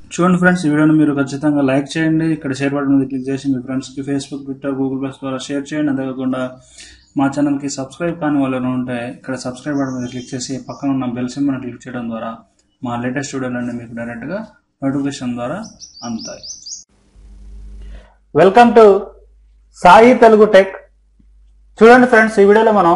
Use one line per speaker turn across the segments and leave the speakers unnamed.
చూడండి ఫ్రెండ్స్ ఈ వీడియోని మీరు ఖచ్చితంగా లైక్ చేయండి ఇక్కడ షేర్ బటన్ మీద క్లిక్ చేసి మీ ఫ్రెండ్స్కి ఫేస్బుక్ ట్విట్టర్ గూగుల్ ప్లస్ ద్వారా షేర్ చేయండి అంతేకాకుండా మా ఛానల్కి సబ్స్క్రైబ్ కాని వాళ్ళు ఎవరైనా ఉంటే ఇక్కడ సబ్స్క్రైబ్ బటన్ మీద క్లిక్ చేసి పక్కన ఉన్న బెల్ సింబల్ క్లిక్ చేయడం ద్వారా మా లేటెస్ట్ వీడియోలన్నీ మీకు డైరెక్ట్గా నోటిఫికేషన్ ద్వారా అందుతాయి
welcome to Sai Telugu tech చూడండి ఫ్రెండ్స్ ఈ వీడియోలో మనం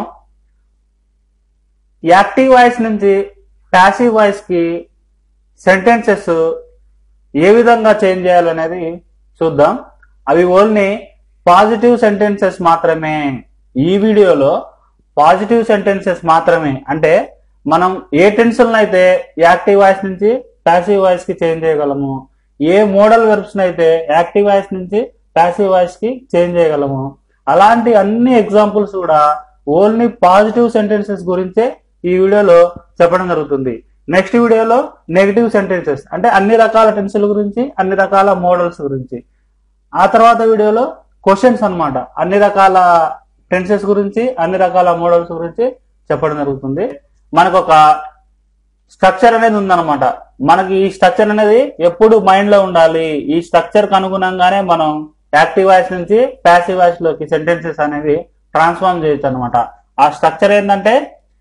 యాక్టివ్ వాయిస్ నుంచి ప్యాసివ్ వాయిస్ కి సెంటెన్సెస్ ఏ విధంగా చేంజ్ చేయాలనేది చూద్దాం అవి ఓన్లీ పాజిటివ్ సెంటెన్సెస్ మాత్రమే ఈ వీడియోలో పాజిటివ్ సెంటెన్సెస్ మాత్రమే అంటే మనం ఏ టెన్షన్ అయితే యాక్టివ్ వాయిస్ నుంచి ప్యాసివ్ వాయిస్ కి చేంజ్ చేయగలము ఏ మోడల్ వెర్బ్స్ అయితే యాక్టివ్ వాయిస్ నుంచి ప్యాసివ్ వాయిస్ కి చేంజ్ చేయగలము అలాంటి అన్ని ఎగ్జాంపుల్స్ కూడా ఓన్లీ పాజిటివ్ సెంటెన్సెస్ గురించే ఈ వీడియోలో చెప్పడం జరుగుతుంది నెక్స్ట్ వీడియోలో నెగిటివ్ సెంటెన్సెస్ అంటే అన్ని రకాల టెన్సుల గురించి అన్ని రకాల మోడల్స్ గురించి ఆ తర్వాత వీడియోలో క్వశ్చన్స్ అన్నమాట అన్ని రకాల టెన్సెస్ గురించి అన్ని రకాల మోడల్స్ గురించి చెప్పడం జరుగుతుంది మనకు ఒక స్ట్రక్చర్ అనేది ఉందన్నమాట మనకి ఈ స్ట్రక్చర్ అనేది ఎప్పుడు మైండ్ లో ఉండాలి ఈ స్ట్రక్చర్ కు అనుగుణంగానే మనం యాక్టివ్ వాయిస్ నుంచి ప్యాసివ్ వాయిస్ లోకి సెంటెన్సెస్ అనేది ట్రాన్స్ఫార్మ్ చేయొచ్చు అనమాట ఆ స్ట్రక్చర్ ఏంటంటే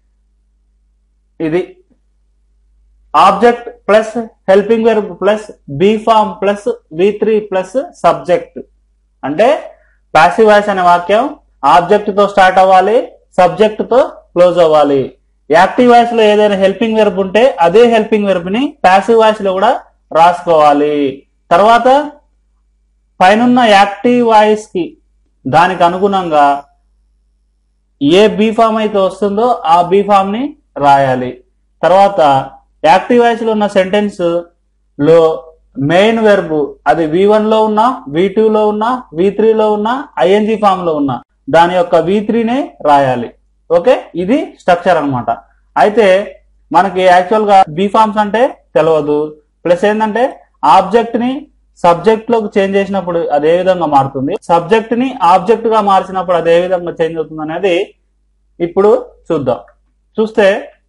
ఇది object plus helping verb plus be form plus V three plus subject అంటే ప్యాసివ్ వాయిస్ అనే వాక్యం ఆబ్జెక్ట్ తో స్టార్ట్ అవ్వాలి సబ్జెక్ట్ తో క్లోజ్ అవ్వాలి యాక్టివ్ వాయిస్ లో ఏదైనా హెల్పింగ్ వెర్బ్ ఉంటే అదే హెల్పింగ్ వెర్బ్ ని ప్యాసివ్ వాయిస్ లో కూడా రాసుకోవాలి తర్వాత పైనున్న యాక్టివ్ వాయిస్ కి దానికి అనుగుణంగా ఏ బీ ఫామ్ అయితే వస్తుందో ఆ బీ ఫామ్ ని రాయాలి తర్వాత యాక్టివ్ వాయిస్ లో ఉన్న సెంటెన్స్ లో మెయిన్ వెర్బ్ అది వి వన్ లో ఉన్నా వి టూ లో ఉన్నా వి త్రీ లో ఉన్నా ఐఎన్జి ఫామ్ లో ఉన్నా దాని యొక్క వి త్రీనే రాయాలి ఓకే ఇది స్ట్రక్చర్ అన్నమాట అయితే మనకి యాక్చువల్ గా బీ ఫార్మ్స్ అంటే తెలియదు ప్లస్ ఏంటంటే ఆబ్జెక్ట్ ని సబ్జెక్ట్ లోకి చేంజ్ చేసినప్పుడు అది ఏ విధంగా మారుతుంది సబ్జెక్ట్ ని ఆబ్జెక్ట్ గా మార్చినప్పుడు అది ఏ విధంగా చేంజ్ అవుతుంది అనేది ఇప్పుడు చూద్దాం చూస్తే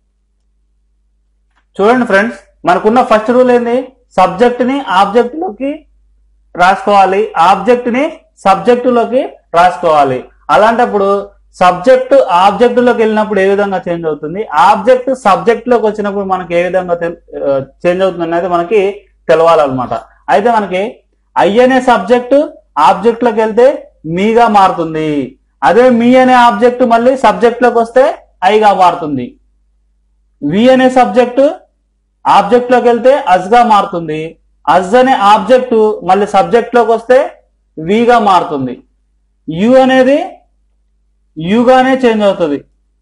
చూడండి ఫ్రెండ్స్ మనకున్న ఫస్ట్ రూల్ ఏంది సబ్జెక్ట్ ని ఆబ్జెక్ట్ లోకి రాసుకోవాలి ఆబ్జెక్ట్ ని సబ్జెక్ట్ లోకి రాసుకోవాలి అలాంటప్పుడు సబ్జెక్ట్ ఆబ్జెక్ట్ లోకి వెళ్ళినప్పుడు ఏ విధంగా చేంజ్ అవుతుంది ఆబ్జెక్ట్ సబ్జెక్ట్ లోకి వచ్చినప్పుడు మనకి ఏ విధంగా చేంజ్ అవుతుంది అనేది మనకి తెలవాలన్నమాట అయితే మనకి ఐ అనే సబ్జెక్ట్ ఆబ్జెక్ట్ లోకి వెళ్తే మీగా మారుతుంది అదే మీ అనే ఆబ్జెక్ట్ మళ్ళీ సబ్జెక్ట్ లోకి వస్తే ఐగా మారుతుంది వి అనే సబ్జెక్ట్ ఆబ్జెక్ట్ లోకి వెళ్తే అజ్ గా మారుతుంది అజ్ అనే ఆబ్జెక్ట్ మళ్ళీ సబ్జెక్ట్ లోకి వస్తే విగా మారుతుంది యు అనేది యుగానే చేంజ్ అవుతుంది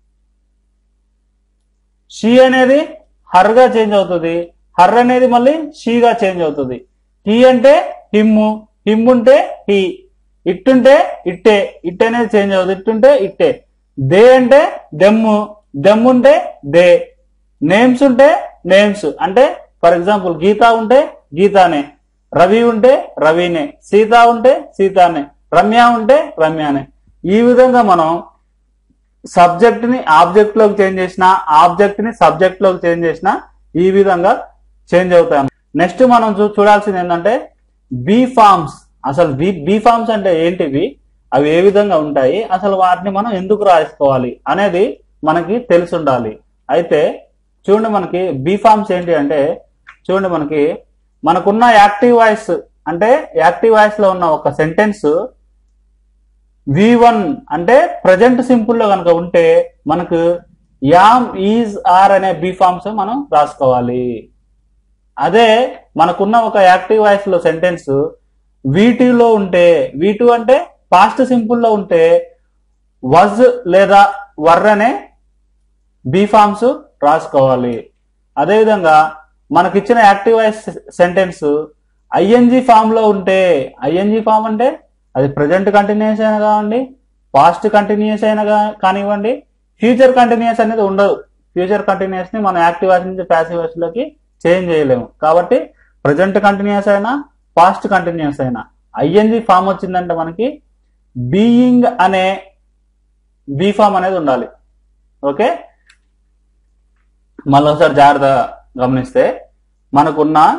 షీ అనేది హర్ గా చేంజ్ అవుతుంది హర్ అనేది మళ్ళీ షీగా చేంజ్ అవుతుంది హీ అంటే హిమ్ము హిమ్ ఉంటే హీ ఇట్టుంటే ఇట్టే ఇట్ అనేది చేంజ్ అవుతుంది ఇట్టుంటే ఇట్టే దే అంటే దెమ్ము దెమ్ ఉంటే దే నేమ్స్ ఉంటే నేమ్స్ అంటే ఫర్ ఎగ్జాంపుల్ గీత ఉంటే గీతానే రవి ఉంటే రవినే సీత ఉంటే సీతానే రమ్య ఉంటే రమ్యానే ఈ విధంగా మనం సబ్జెక్ట్ ని ఆబ్జెక్ట్ లోకి చేంజ్ చేసిన ఆబ్జెక్ట్ ని సబ్జెక్ట్ లోకి చేంజ్ చేసిన ఈ విధంగా చేంజ్ అవుతాయి నెక్స్ట్ మనం చూ చూడాల్సింది ఏంటంటే బీ ఫార్మ్స్ అసలు బీ బీ ఫార్మ్స్ అంటే ఏంటివి అవి ఏ విధంగా ఉంటాయి అసలు వాటిని మనం ఎందుకు రాసుకోవాలి అనేది మనకి తెలిసి ఉండాలి అయితే చూడండి మనకి బీ ఫార్మ్స్ ఏంటి అంటే చూడండి మనకి మనకున్న యాక్టివ్ వాయిస్ అంటే యాక్టివ్ వాయిస్ లో ఉన్న ఒక సెంటెన్స్ వి వన్ అంటే ప్రజెంట్ సింపుల్ లో కనుక ఉంటే మనకు యామ్ ఈజ్ ఆర్ అనే బీ ఫార్మ్స్ మనం రాసుకోవాలి అదే మనకున్న ఒక యాక్టివ్ వాయిస్ లో సెంటెన్స్ లో ఉంటే వి టూ అంటే పాస్ట్ సింపుల్ లో ఉంటే వజ్ లేదా వర్ అనే బీ ఫార్మ్స్ రాసుకోవాలి అదేవిధంగా మనకిచ్చిన active voice sentence ING form లో ఉంటే ఐఎన్జి ఫామ్ అంటే అది ప్రజెంట్ కంటిన్యూస్ అయినా కావండి పాస్ట్ కంటిన్యూస్ అయినా కా- కానివ్వండి ఫ్యూచర్ కంటిన్యూస్ అనేది ఉండదు ఫ్యూచర్ కంటిన్యూస్ ని మనం యాక్టివ్ వాయిస్ నుంచి ప్యాసివ్ వాయిస్ లోకి చేంజ్ చేయలేము కాబట్టి ప్రజెంట్ కంటిన్యూస్ అయినా పాస్ట్ కంటిన్యూస్ అయినా ఐఎన్జి ఫామ్ వచ్చిందంటే మనకి బీయింగ్ అనే బీ ఫామ్ అనేది ఉండాలి ఓకే మళ్ళీ ఒకసారి జాగ్రత్త గమనిస్తే మనకున్న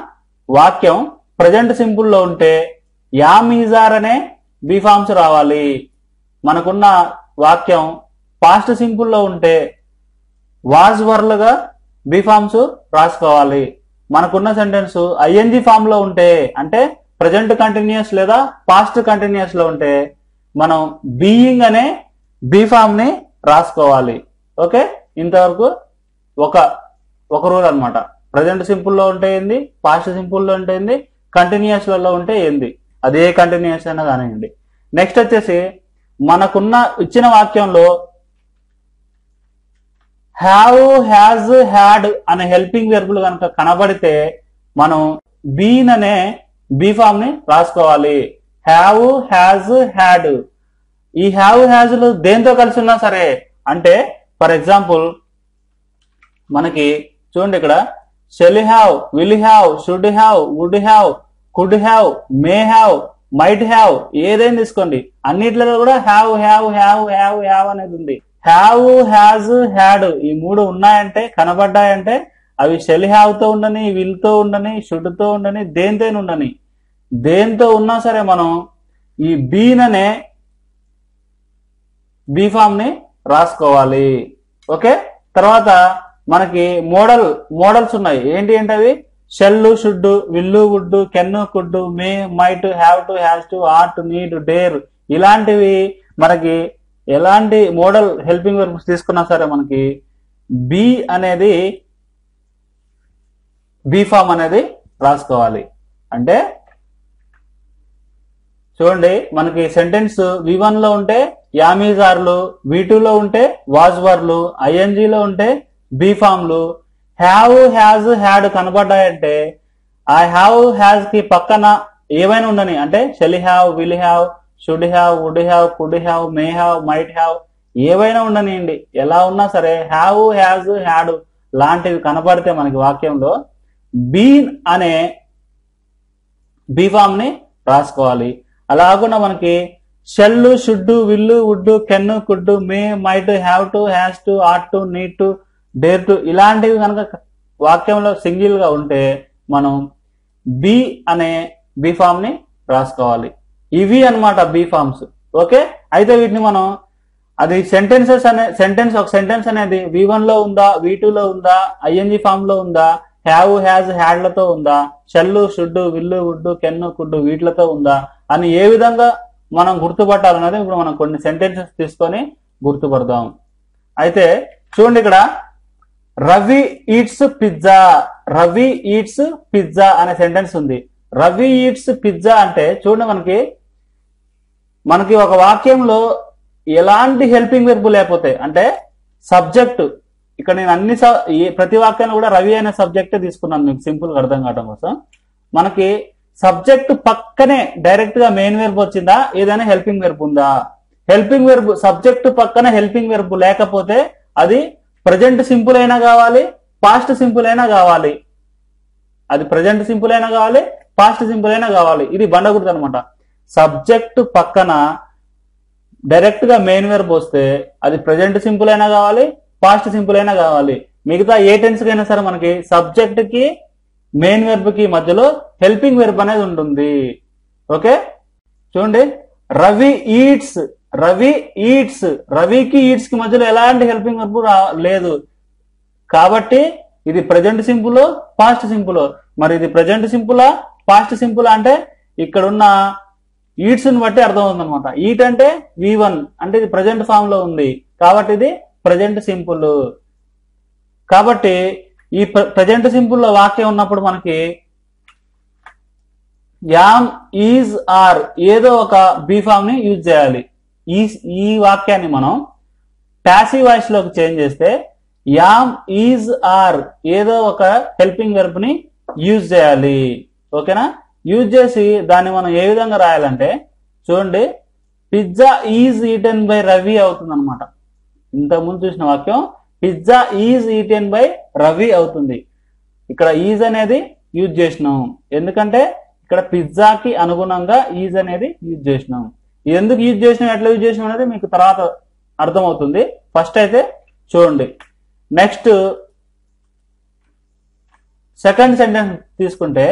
వాక్యం ప్రజెంట్ సింపుల్ లో ఉంటే యామ్ ఈజ్ ఆర్ అనే బీ ఫార్మ్స్ రావాలి మనకున్న వాక్యం పాస్ట్ సింపుల్ లో ఉంటే వాజ్ వర్లుగా బీ ఫార్మ్స్ రాసుకోవాలి మనకున్న సెంటెన్స్ ఐఎన్జి ఫామ్ లో ఉంటే అంటే ప్రజెంట్ కంటిన్యూస్ లేదా పాస్ట్ కంటిన్యూస్ లో ఉంటే మనం బీయింగ్ అనే బీ ఫామ్ ని రాసుకోవాలి ఓకే ఇంతవరకు ఒక ఒక రూల్ అన్నమాట ప్రజెంట్ సింపుల్ లో ఉంటే ఏంది పాస్ట్ సింపుల్ లో ఉంటే ఏంది కంటిన్యూస్ లలో ఉంటే ఏంది అదే కంటిన్యూస్ అయినా కానివ్వండి నెక్స్ట్ వచ్చేసి మనకున్న ఇచ్చిన వాక్యంలో హ్యావ్ హ్యాజ్ హ్యాడ్ అనే హెల్పింగ్ వెర్బులు కనుక కనబడితే మనం బీన్ అనే బీ ఫామ్ ని రాసుకోవాలి హ్యావ్ హ్యాజ్ హ్యాడ్ ఈ హ్యావ్ హ్యాజ్ లు దేంతో కలిసి ఉన్నా సరే అంటే ఫర్ ఎగ్జాంపుల్ మనకి చూడండి ఇక్కడ shall have will have should have would have could have may have might have ఏదైనా తీసుకోండి అన్నిట్లలో కూడా have have have have have అనేది ఉంది హ్యావ్ హ్యాజ్ హ్యాడ్ ఈ మూడు ఉన్నాయంటే కనబడ్డాయంటే అవి షెల్ హ్యావ్ తో ఉండని విల్ తో ఉండని షుడ్ తో ఉండని దేంతో ఉండని దేంతో ఉన్నా సరే మనం ఈ బీన్ అనే బీ ఫామ్ ని రాసుకోవాలి ఓకే తర్వాత మనకి మోడల్ మోడల్స్ ఉన్నాయి ఏంటి ఏంటి అవి shall should will would can could may might have to has to ought need dare ఇలాంటివి మనకి ఎలాంటి మోడల్ హెల్పింగ్ వర్క్స్ తీసుకున్నా సరే మనకి బి అనేది బీ ఫామ్ అనేది రాసుకోవాలి అంటే చూడండి మనకి సెంటెన్స్ వి వన్ లో ఉంటే యామీజార్లు వి టూ లో ఉంటే వాజ్ వర్లు ఐఎన్జి లో ఉంటే బీ ఫామ్లు హ్యావ్ హ్యాజ్ హ్యాడ్ కనబడ్డాయంటే ఆ హ్యావ్ హ్యాజ్ కి పక్కన ఏవైనా ఉండని అంటే shall have will have should have would have could have may have might have ఏవైనా ఉండనియండి ఎలా ఉన్నా సరే హ్యావ్ హ్యాజ్ హ్యాడ్ లాంటివి కనబడితే మనకి వాక్యంలో బీన్ అనే బీ ఫామ్ ని రాసుకోవాలి అలా కాకుండా మనకి shall should will would can could may might have to has to ought to need to dare to ఇలాంటివి కనుక వాక్యంలో సింగిల్ గా ఉంటే మనం బి అనే బి ఫామ్ ని రాసుకోవాలి ఇవి అన్నమాట బి ఫామ్స్ ఓకే అయితే వీటిని మనం అది సెంటెన్సెస్ అనే సెంటెన్స్ ఒక సెంటెన్స్ అనేది వి వన్ లో ఉందా వి టూ లో ఉందా ఐఎన్జి ఫామ్ లో ఉందా హ్యావ్ హ్యాజ్ హ్యాడ్ లతో ఉందా shall should will would can could వీటిలతో ఉందా అని ఏ విధంగా మనం గుర్తుపట్టాలన్నది ఇప్పుడు మనం కొన్ని సెంటెన్సెస్ తీసుకొని గుర్తుపడదాం అయితే చూడండి ఇక్కడ Ravi eats pizza Ravi eats pizza అనే సెంటెన్స్ ఉంది రవి ఈట్స్ పిజ్జా అంటే చూడండి మనకి మనకి ఒక వాక్యంలో ఎలాంటి హెల్పింగ్ వెర్బ్ లేకపోతే అంటే సబ్జెక్ట్ ఇక్కడ నేను అన్ని స- ఈ ప్రతి వాక్యాన్ని కూడా రవి అనే సబ్జెక్టే తీసుకున్నాను మీకు సింపుల్ గా అర్థం కావడం కోసం మనకి సబ్జెక్ట్ పక్కనే డైరెక్ట్ గా మెయిన్ వెర్బ్ వచ్చిందా ఏదైనా హెల్పింగ్ వెర్బ్ ఉందా హెల్పింగ్ వెర్బ్ సబ్జెక్ట్ పక్కన హెల్పింగ్ వెర్బ్ లేకపోతే అది ప్రజెంట్ సింపుల్ అయినా కావాలి పాస్ట్ సింపుల్ అయినా కావాలి అది ప్రజెంట్ సింపుల్ అయినా కావాలి పాస్ట్ సింపుల్ అయినా కావాలి ఇది బండగుర్తు అనమాట సబ్జెక్ట్ పక్కన డైరెక్ట్ గా మెయిన్ వెర్బ్ వస్తే అది ప్రజెంట్ సింపుల్ అయినా కావాలి పాస్ట్ సింపుల్ అయినా కావాలి మిగతా ఏ టెన్స్ కైనా సరే మనకి సబ్జెక్ట్ కి మెయిన్ వెర్బ్ కి మధ్యలో హెల్పింగ్ వెర్బ్ అనేది ఉంటుంది ఓకే చూడండి రవి ఈట్స్ రవి ఈట్స్ రవికి ఈట్స్ కి మధ్యలో ఎలాంటి హెల్పింగ్ వెర్బ్ లేదు కాబట్టి ఇది ప్రజెంట్ సింపుల్ పాస్ట్ సింపుల్ మరి ఇది ప్రజెంట్ సింపులా పాస్ట్ సింపుల్ అంటే ఇక్కడ ఉన్న ఈట్స్ ని బట్టి అర్థం అనమాట ఈట్ అంటే వి వన్ అంటే ఇది ప్రజెంట్ ఫామ్ లో ఉంది కాబట్టి ఇది ప్రజెంట్ సింపుల్ కాబట్టి ఈ ప్రజెంట్ సింపుల్ లో వాక్యం ఉన్నప్పుడు మనకి యామ్ ఈజ్ ఆర్ ఏదో ఒక బీ ఫామ్ ని యూజ్ చేయాలి ఈ ఈ వాక్యాన్ని మనం ప్యాసివ్ వాయిస్ లోకి చేంజ్ చేస్తే యామ్ ఈజ్ ఆర్ ఏదో ఒక హెల్పింగ్ వెర్బ్ ని యూజ్ చేయాలి ఓకేనా యూజ్ చేసి దాన్ని మనం ఏ విధంగా రాయాలంటే చూడండి pizza is eaten by Ravi అవుతుంది అనమాట ఇంతకుముందు చూసిన వాక్యం pizza is eaten by Ravi అవుతుంది ఇక్కడ ఈజ్ అనేది యూజ్ చేసినాం ఎందుకంటే ఇక్కడ పిజ్జాకి అనుగుణంగా ఈజ్ అనేది యూజ్ చేసినాం ఇది ఎందుకు యూజ్ చేసినాం ఎట్లా యూజ్ చేసినాం అనేది మీకు తర్వాత అర్థమవుతుంది ఫస్ట్ అయితే చూడండి నెక్స్ట్ సెకండ్ సెంటెన్స్ తీసుకుంటే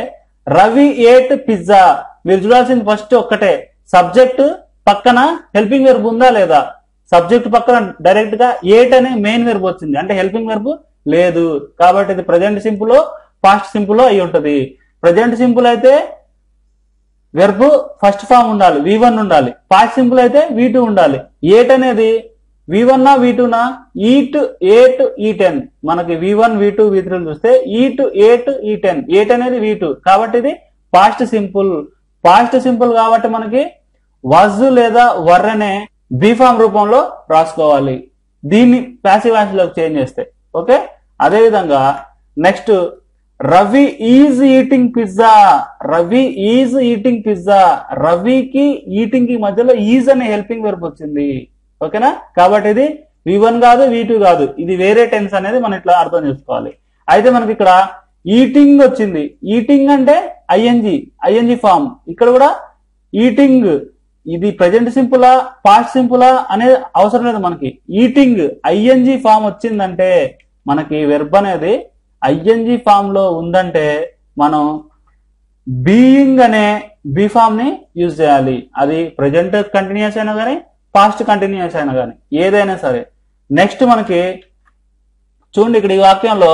రవి ఏట్ పిజ్జా మీరు చూడాల్సింది ఫస్ట్ ఒక్కటే సబ్జెక్ట్ పక్కన హెల్పింగ్ వెర్బ్ ఉందా లేదా సబ్జెక్ట్ పక్కన డైరెక్ట్ గా ఏట్ అనే మెయిన్ వెర్బ్ వచ్చింది అంటే హెల్పింగ్ వెర్బ్ లేదు కాబట్టి ఇది ప్రజెంట్ సింపుల్ పాస్ట్ సింపుల్ అయి ఉంటది ప్రజెంట్ సింపుల్ అయితే వెర్బ్ ఫస్ట్ ఫామ్ ఉండాలి వి వన్ ఉండాలి పాస్ట్ సింపుల్ అయితే వి టూ ఉండాలి ఏట్ అనేది వి వన్ నా వి నా ఈట్ ఎయిట్ ఈ టెన్ మనకి V one V two V three చూస్తే ఈట్ ఎయిట్ ఈ టెన్ ఎయిట్ అనేది వి టూ కాబట్టి ఇది పాస్ట్ సింపుల్ పాస్ట్ సింపుల్ కాబట్టి మనకి వజ్ లేదా వర్ అనే బీఫామ్ రూపంలో రాసుకోవాలి దీన్ని ప్యాసివ్ లోకి చేంజ్ చేస్తే ఓకే అదే విధంగా next Ravi is eating pizza Ravi is eating pizza రవికి ఈటింగ్ కి మధ్యలో ఈజ్ అనే హెల్పింగ్ వెర్బ్ వచ్చింది ఓకేనా కాబట్టి ఇది వి వన్ కాదు వి టూ కాదు ఇది వేరే టెన్స్ అనేది మనం ఇట్లా అర్థం చేసుకోవాలి అయితే మనకి ఇక్కడ ఈటింగ్ వచ్చింది ఈటింగ్ అంటే ఐఎన్జి ఐఎన్జి ఫామ్ ఇక్కడ కూడా ఈటింగ్ ఇది ప్రజెంట్ సింపులా పాస్ట్ సింపులా అనేది అవసరం లేదు మనకి ఈటింగ్ ఐఎన్జి ఫామ్ వచ్చిందంటే మనకి వెర్బ్ అనేది ఐఎన్జి ఫామ్ లో ఉందంటే మనం బీయింగ్ అనే బి ఫామ్ ని యూజ్ చేయాలి అది ప్రజెంట్ కంటిన్యూస్ అయినా కానీ పాస్ట్ కంటిన్యూస్ అయినా కానీ ఏదైనా సరే నెక్స్ట్ మనకి చూడండి ఇక్కడ ఈ వాక్యంలో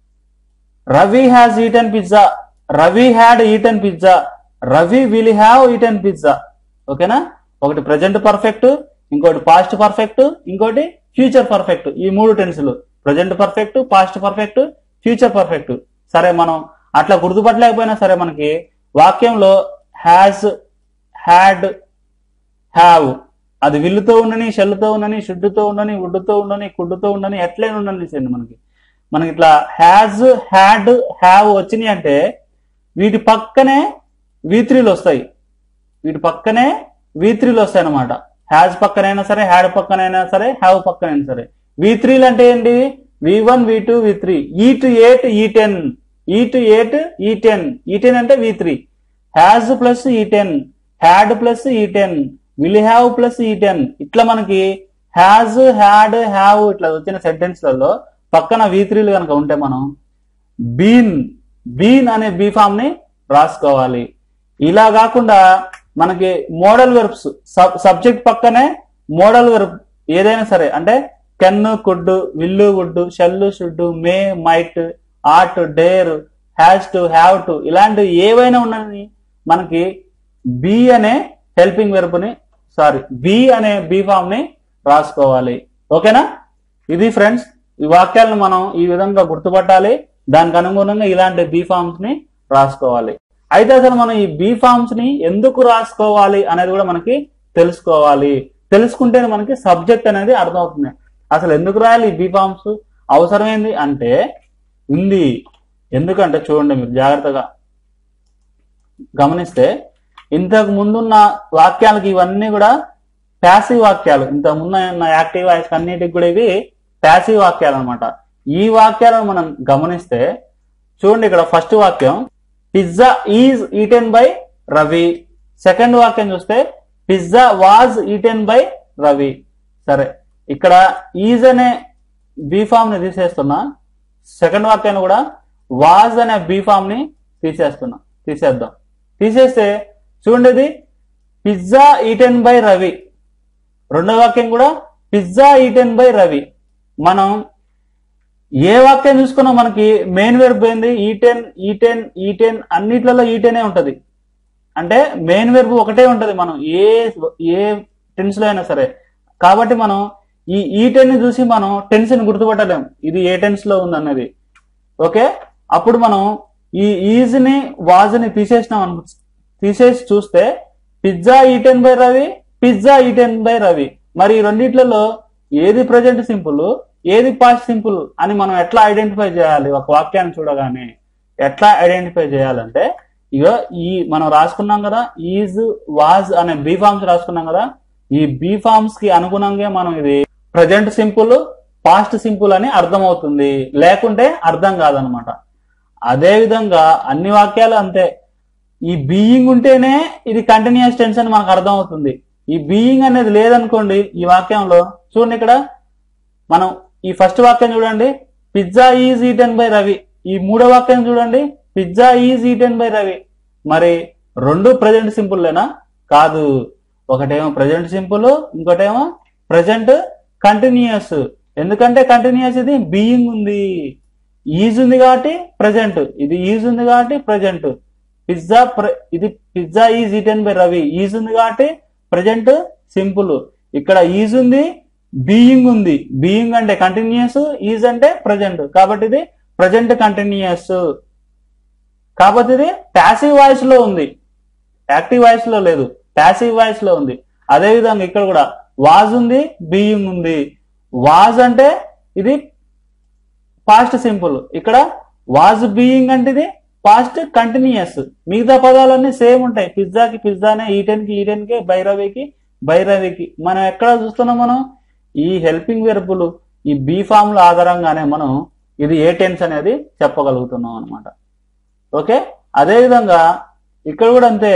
Ravi has eaten pizza Ravi had eaten pizza Ravi will have eaten pizza ఓకేనా ఒకటి ప్రజెంట్ పర్ఫెక్ట్ ఇంకోటి పాస్ట్ పర్ఫెక్ట్ ఇంకోటి ఫ్యూచర్ పర్ఫెక్ట్ ఈ మూడు టెన్సులు present perfect past perfect future perfect సరే మనం అట్లా గుర్తుపట్టలేకపోయినా సరే మనకి వాక్యంలో హ్యాస్ హ్యాడ్ హ్యావ్ అది విల్లుతో ఉండని షెల్లుతో ఉండని షుడ్డుతో ఉండని వుడ్డుతో ఉండని కుడ్డుతో ఉండని ఎట్లయినా ఉండని చూడండి మనకి మనకి ఇట్లా హ్యాజ్ హ్యాడ్ హ్యావ్ వచ్చినాయి అంటే వీటి పక్కనే వీత్రీలు వస్తాయి వీటి పక్కనే వీత్రీలు వస్తాయి అనమాట హ్యాజ్ పక్కనైనా సరే హ్యాడ్ పక్కనైనా సరే హ్యావ్ పక్కనైనా సరే వి త్రీలు అంటే ఏంటి V one V two V three eat ate ఈ టెన్ ఈ టు ఎయిట్ ఈ టెన్ ఈ టెన్ అంటే V three has plus eaten had plus eaten will have plus eaten ఇట్లా మనకి has had have ఇట్లా వచ్చిన సెంటెన్స్లలో పక్కన వి త్రీలు కనుక ఉంటే మనం బీన్ బీన్ అనే బీ ఫామ్ ని రాసుకోవాలి ఇలా కాకుండా మనకి మోడల్ వెర్బ్స్ సబ్జెక్ట్ పక్కనే మోడల్ వెర్బ్ ఏదైనా సరే అంటే can could will would shall should may might ought dare has to have to ఇలాంటివి ఏవైనా ఉన్నది మనకి బి అనే హెల్పింగ్ వెర్బ్ ని సారీ బి అనే బి ఫామ్ ని రాసుకోవాలి ఓకేనా ఇది ఫ్రెండ్స్ ఈ వాక్యాలను మనం ఈ విధంగా గుర్తుపట్టాలి దానికి అనుగుణంగా ఇలాంటి బి ఫామ్స్ ని రాసుకోవాలి అయితే అసలు మనం ఈ బి ఫామ్స్ ని ఎందుకు రాసుకోవాలి అనేది కూడా మనకి తెలుసుకోవాలి తెలుసుకుంటేనే మనకి సబ్జెక్ట్ అనేది అర్థమవుతుంది అసలు ఎందుకు రాయాలి ఈ బి ఫామ్స్ అవసరమైంది అంటే ఉంది ఎందుకంటే చూడండి మీరు జాగ్రత్తగా గమనిస్తే ఇంతకు ముందున్న వాక్యాలకి ఇవన్నీ కూడా ప్యాసివ్ వాక్యాలు ఇంతకు ముందు ఉన్న యాక్టివ్ వాయిస్ అన్నిటికి కూడా ఇవి ప్యాసివ్ వాక్యాలు అనమాట ఈ వాక్యాలను మనం గమనిస్తే చూడండి ఇక్కడ ఫస్ట్ వాక్యం pizza is eaten by Ravi second వాక్యం చూస్తే pizza was eaten by Ravi సరే ఇక్కడ ఈజ్ అనే బీ ఫామ్ ని తీసేస్తున్నా సెకండ్ వాక్యాన్ని కూడా వాజ్ అనే బీ ఫామ్ ని తీసేస్తున్నా తీసేద్దాం తీసేస్తే చూడండి ఇది పిజ్జా ఈటెన్ బై రవి రెండో వాక్యం కూడా పిజ్జా ఈటెన్ బై రవి మనం ఏ వాక్యం చూసుకున్నా మనకి మెయిన్ వెర్బ్ ఏంది ఈటెన్ ఈటెన్ ఈటెన్ అన్నిట్లలో ఈటెనే ఉంటది అంటే మెయిన్ వెర్బ్ ఒకటే ఉంటది మనం ఏ ఏ టెన్స్ లో అయినా సరే కాబట్టి మనం ఈ ఈ టెన్ ని చూసి మనం టెన్స్ ని గుర్తుపట్టలేం ఇది ఏ టెన్స్ లో ఉంది అన్నది ఓకే అప్పుడు మనం ఈ ఈజ్ ని వాజ్ ని తీసేసినాం అను తీసేసి చూస్తే pizza eaten by Ravi pizza eaten by Ravi మరి ఈ రెండిట్లలో ఏది ప్రజెంట్ సింపుల్ ఏది పాస్ట్ సింపుల్ అని మనం ఎట్లా ఐడెంటిఫై చేయాలి ఒక వాక్యాన్ని చూడగానే ఎట్లా ఐడెంటిఫై చేయాలంటే ఇక ఈ మనం రాసుకున్నాం కదా ఈజ్ వాజ్ అనే బీ ఫార్మ్స్ రాసుకున్నాం కదా ఈ బీ ఫార్మ్స్ కి అనుగుణంగా మనం ఇది ప్రజెంట్ సింపుల్ పాస్ట్ సింపుల్ అని అర్థమవుతుంది లేకుంటే అర్థం కాదనమాట అదే విధంగా అన్ని వాక్యాలు అంతే ఈ బీయింగ్ ఉంటేనే ఇది కంటిన్యూస్ టెన్స్ అని మనకు అర్థం అవుతుంది ఈ బీయింగ్ అనేది లేదనుకోండి ఈ వాక్యంలో చూడండి ఇక్కడ మనం ఈ ఫస్ట్ వాక్యం చూడండి pizza is eaten by Ravi ఈ మూడో వాక్యం చూడండి pizza is eaten by Ravi మరి రెండు ప్రజెంట్ సింపుల్ లేనా కాదు ఒకటేమో ప్రజెంట్ సింపుల్ ఇంకోటేమో ప్రజెంట్ కంటిన్యూస్ ఎందుకంటే కంటిన్యూస్ ఇది బీయింగ్ ఉంది ఈజ్ ఉంది కాబట్టి ప్రజెంట్ ఇది ఈజ్ ఉంది కాబట్టి ప్రజెంట్ పిజ్జా ఇది pizza is eaten by Ravi is ఉంది కాబట్టి ప్రజెంట్ సింపుల్ ఇక్కడ ఈజ్ ఉంది బీయింగ్ ఉంది బీయింగ్ అంటే కంటిన్యూస్ ఈజ్ అంటే ప్రజెంట్ కాబట్టి ఇది ప్రజెంట్ కంటిన్యూస్ కాబట్టి ఇది ప్యాసివ్ వాయిస్ లో ఉంది యాక్టివ్ వాయిస్ లో లేదు ప్యాసివ్ వాయిస్ లో ఉంది అదే విధంగా ఇక్కడ కూడా వాజ్ ఉంది బీయింగ్ ఉంది వాజ్ అంటే ఇది పాస్ట్ సింపుల్ ఇక్కడ వాజ్ బీయింగ్ అంటే ఇది పాస్ట్ కంటిన్యూస్ మిగతా పదాలన్నీ సేమ్ ఉంటాయి పిజ్జాకి పిజ్జానే ఈటెన్ కి ఈటెన్ కి భైరవికి భైరవికి మనం ఎక్కడ చూస్తున్నాం మనం ఈ హెల్పింగ్ వెర్బులు ఈ బీ ఫామ్ల ఆధారంగానే మనం ఇది ఏ టెన్స్ అనేది చెప్పగలుగుతున్నాం అనమాట ఓకే అదే విధంగా ఇక్కడ కూడా అంతే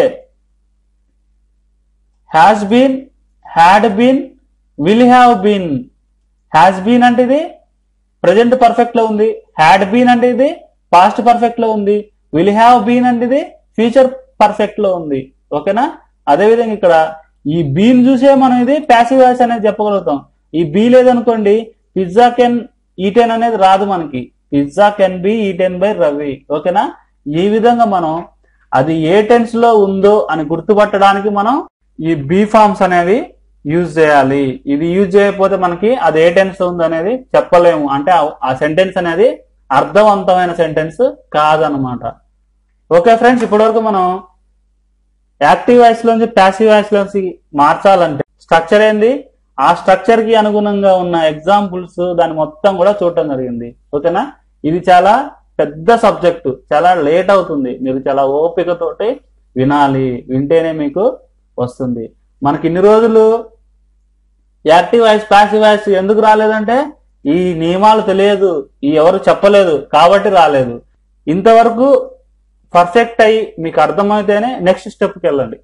has been had been will have been has been అంటే ఇది ప్రజెంట్ పర్ఫెక్ట్ లో ఉంది హ్యాడ్ బీన్ అంటే ఇది పాస్ట్ పర్ఫెక్ట్ లో ఉంది విల్ హ్యావ్ బీన్ అంటే ఇది ఫ్యూచర్ పర్ఫెక్ట్ లో ఉంది ఓకేనా అదే విధంగా ఇక్కడ ఈ బీన్ చూసే మనం ఇది ప్యాసివ్ వాయిస్ అనేది చెప్పగలుగుతాం ఈ బీ లేదనుకోండి పిజ్జా కెన్ ఈటెన్ అనేది రాదు మనకి pizza can be eaten by Ravi ఓకేనా ఈ విధంగా మనం అది ఏ టెన్స్ లో ఉందో అని గుర్తుపట్టడానికి మనం ఈ బీ ఫార్మ్స్ అనేవి యూజ్ చేయాలి ఇది యూజ్ చేయకపోతే మనకి అది ఏ టెన్స్ ఉంది అనేది చెప్పలేము అంటే ఆ- ఆ సెంటెన్స్ అనేది అర్థవంతమైన సెంటెన్స్ కాదనమాట ఓకే ఫ్రెండ్స్ ఇప్పటివరకు మనం యాక్టివ్ వాయిస్ లోంచి ప్యాసివ్ వాయిస్ లోంచి మార్చాలంటే స్ట్రక్చర్ ఏంది ఆ స్ట్రక్చర్ కి అనుగుణంగా ఉన్న ఎగ్జాంపుల్స్ దాని మొత్తం కూడా చూడటం జరిగింది ఓకేనా ఇది చాలా పెద్ద సబ్జెక్టు చాలా లేట్ అవుతుంది మీరు చాలా ఓపికతోటి వినాలి వింటేనే మీకు వస్తుంది మనకి ఇన్ని రోజులు యాక్టివ్ వాయిస్ ప్యాసివ్ వాయిస్ ఎందుకు రాలేదంటే ఈ నియమాలు తెలియదు ఈ ఎవరు చెప్పలేదు కాబట్టి రాలేదు ఇంతవరకు పర్ఫెక్ట్ అయ్యి మీకు అర్థమైతేనే నెక్స్ట్ స్టెప్కి వెళ్ళండి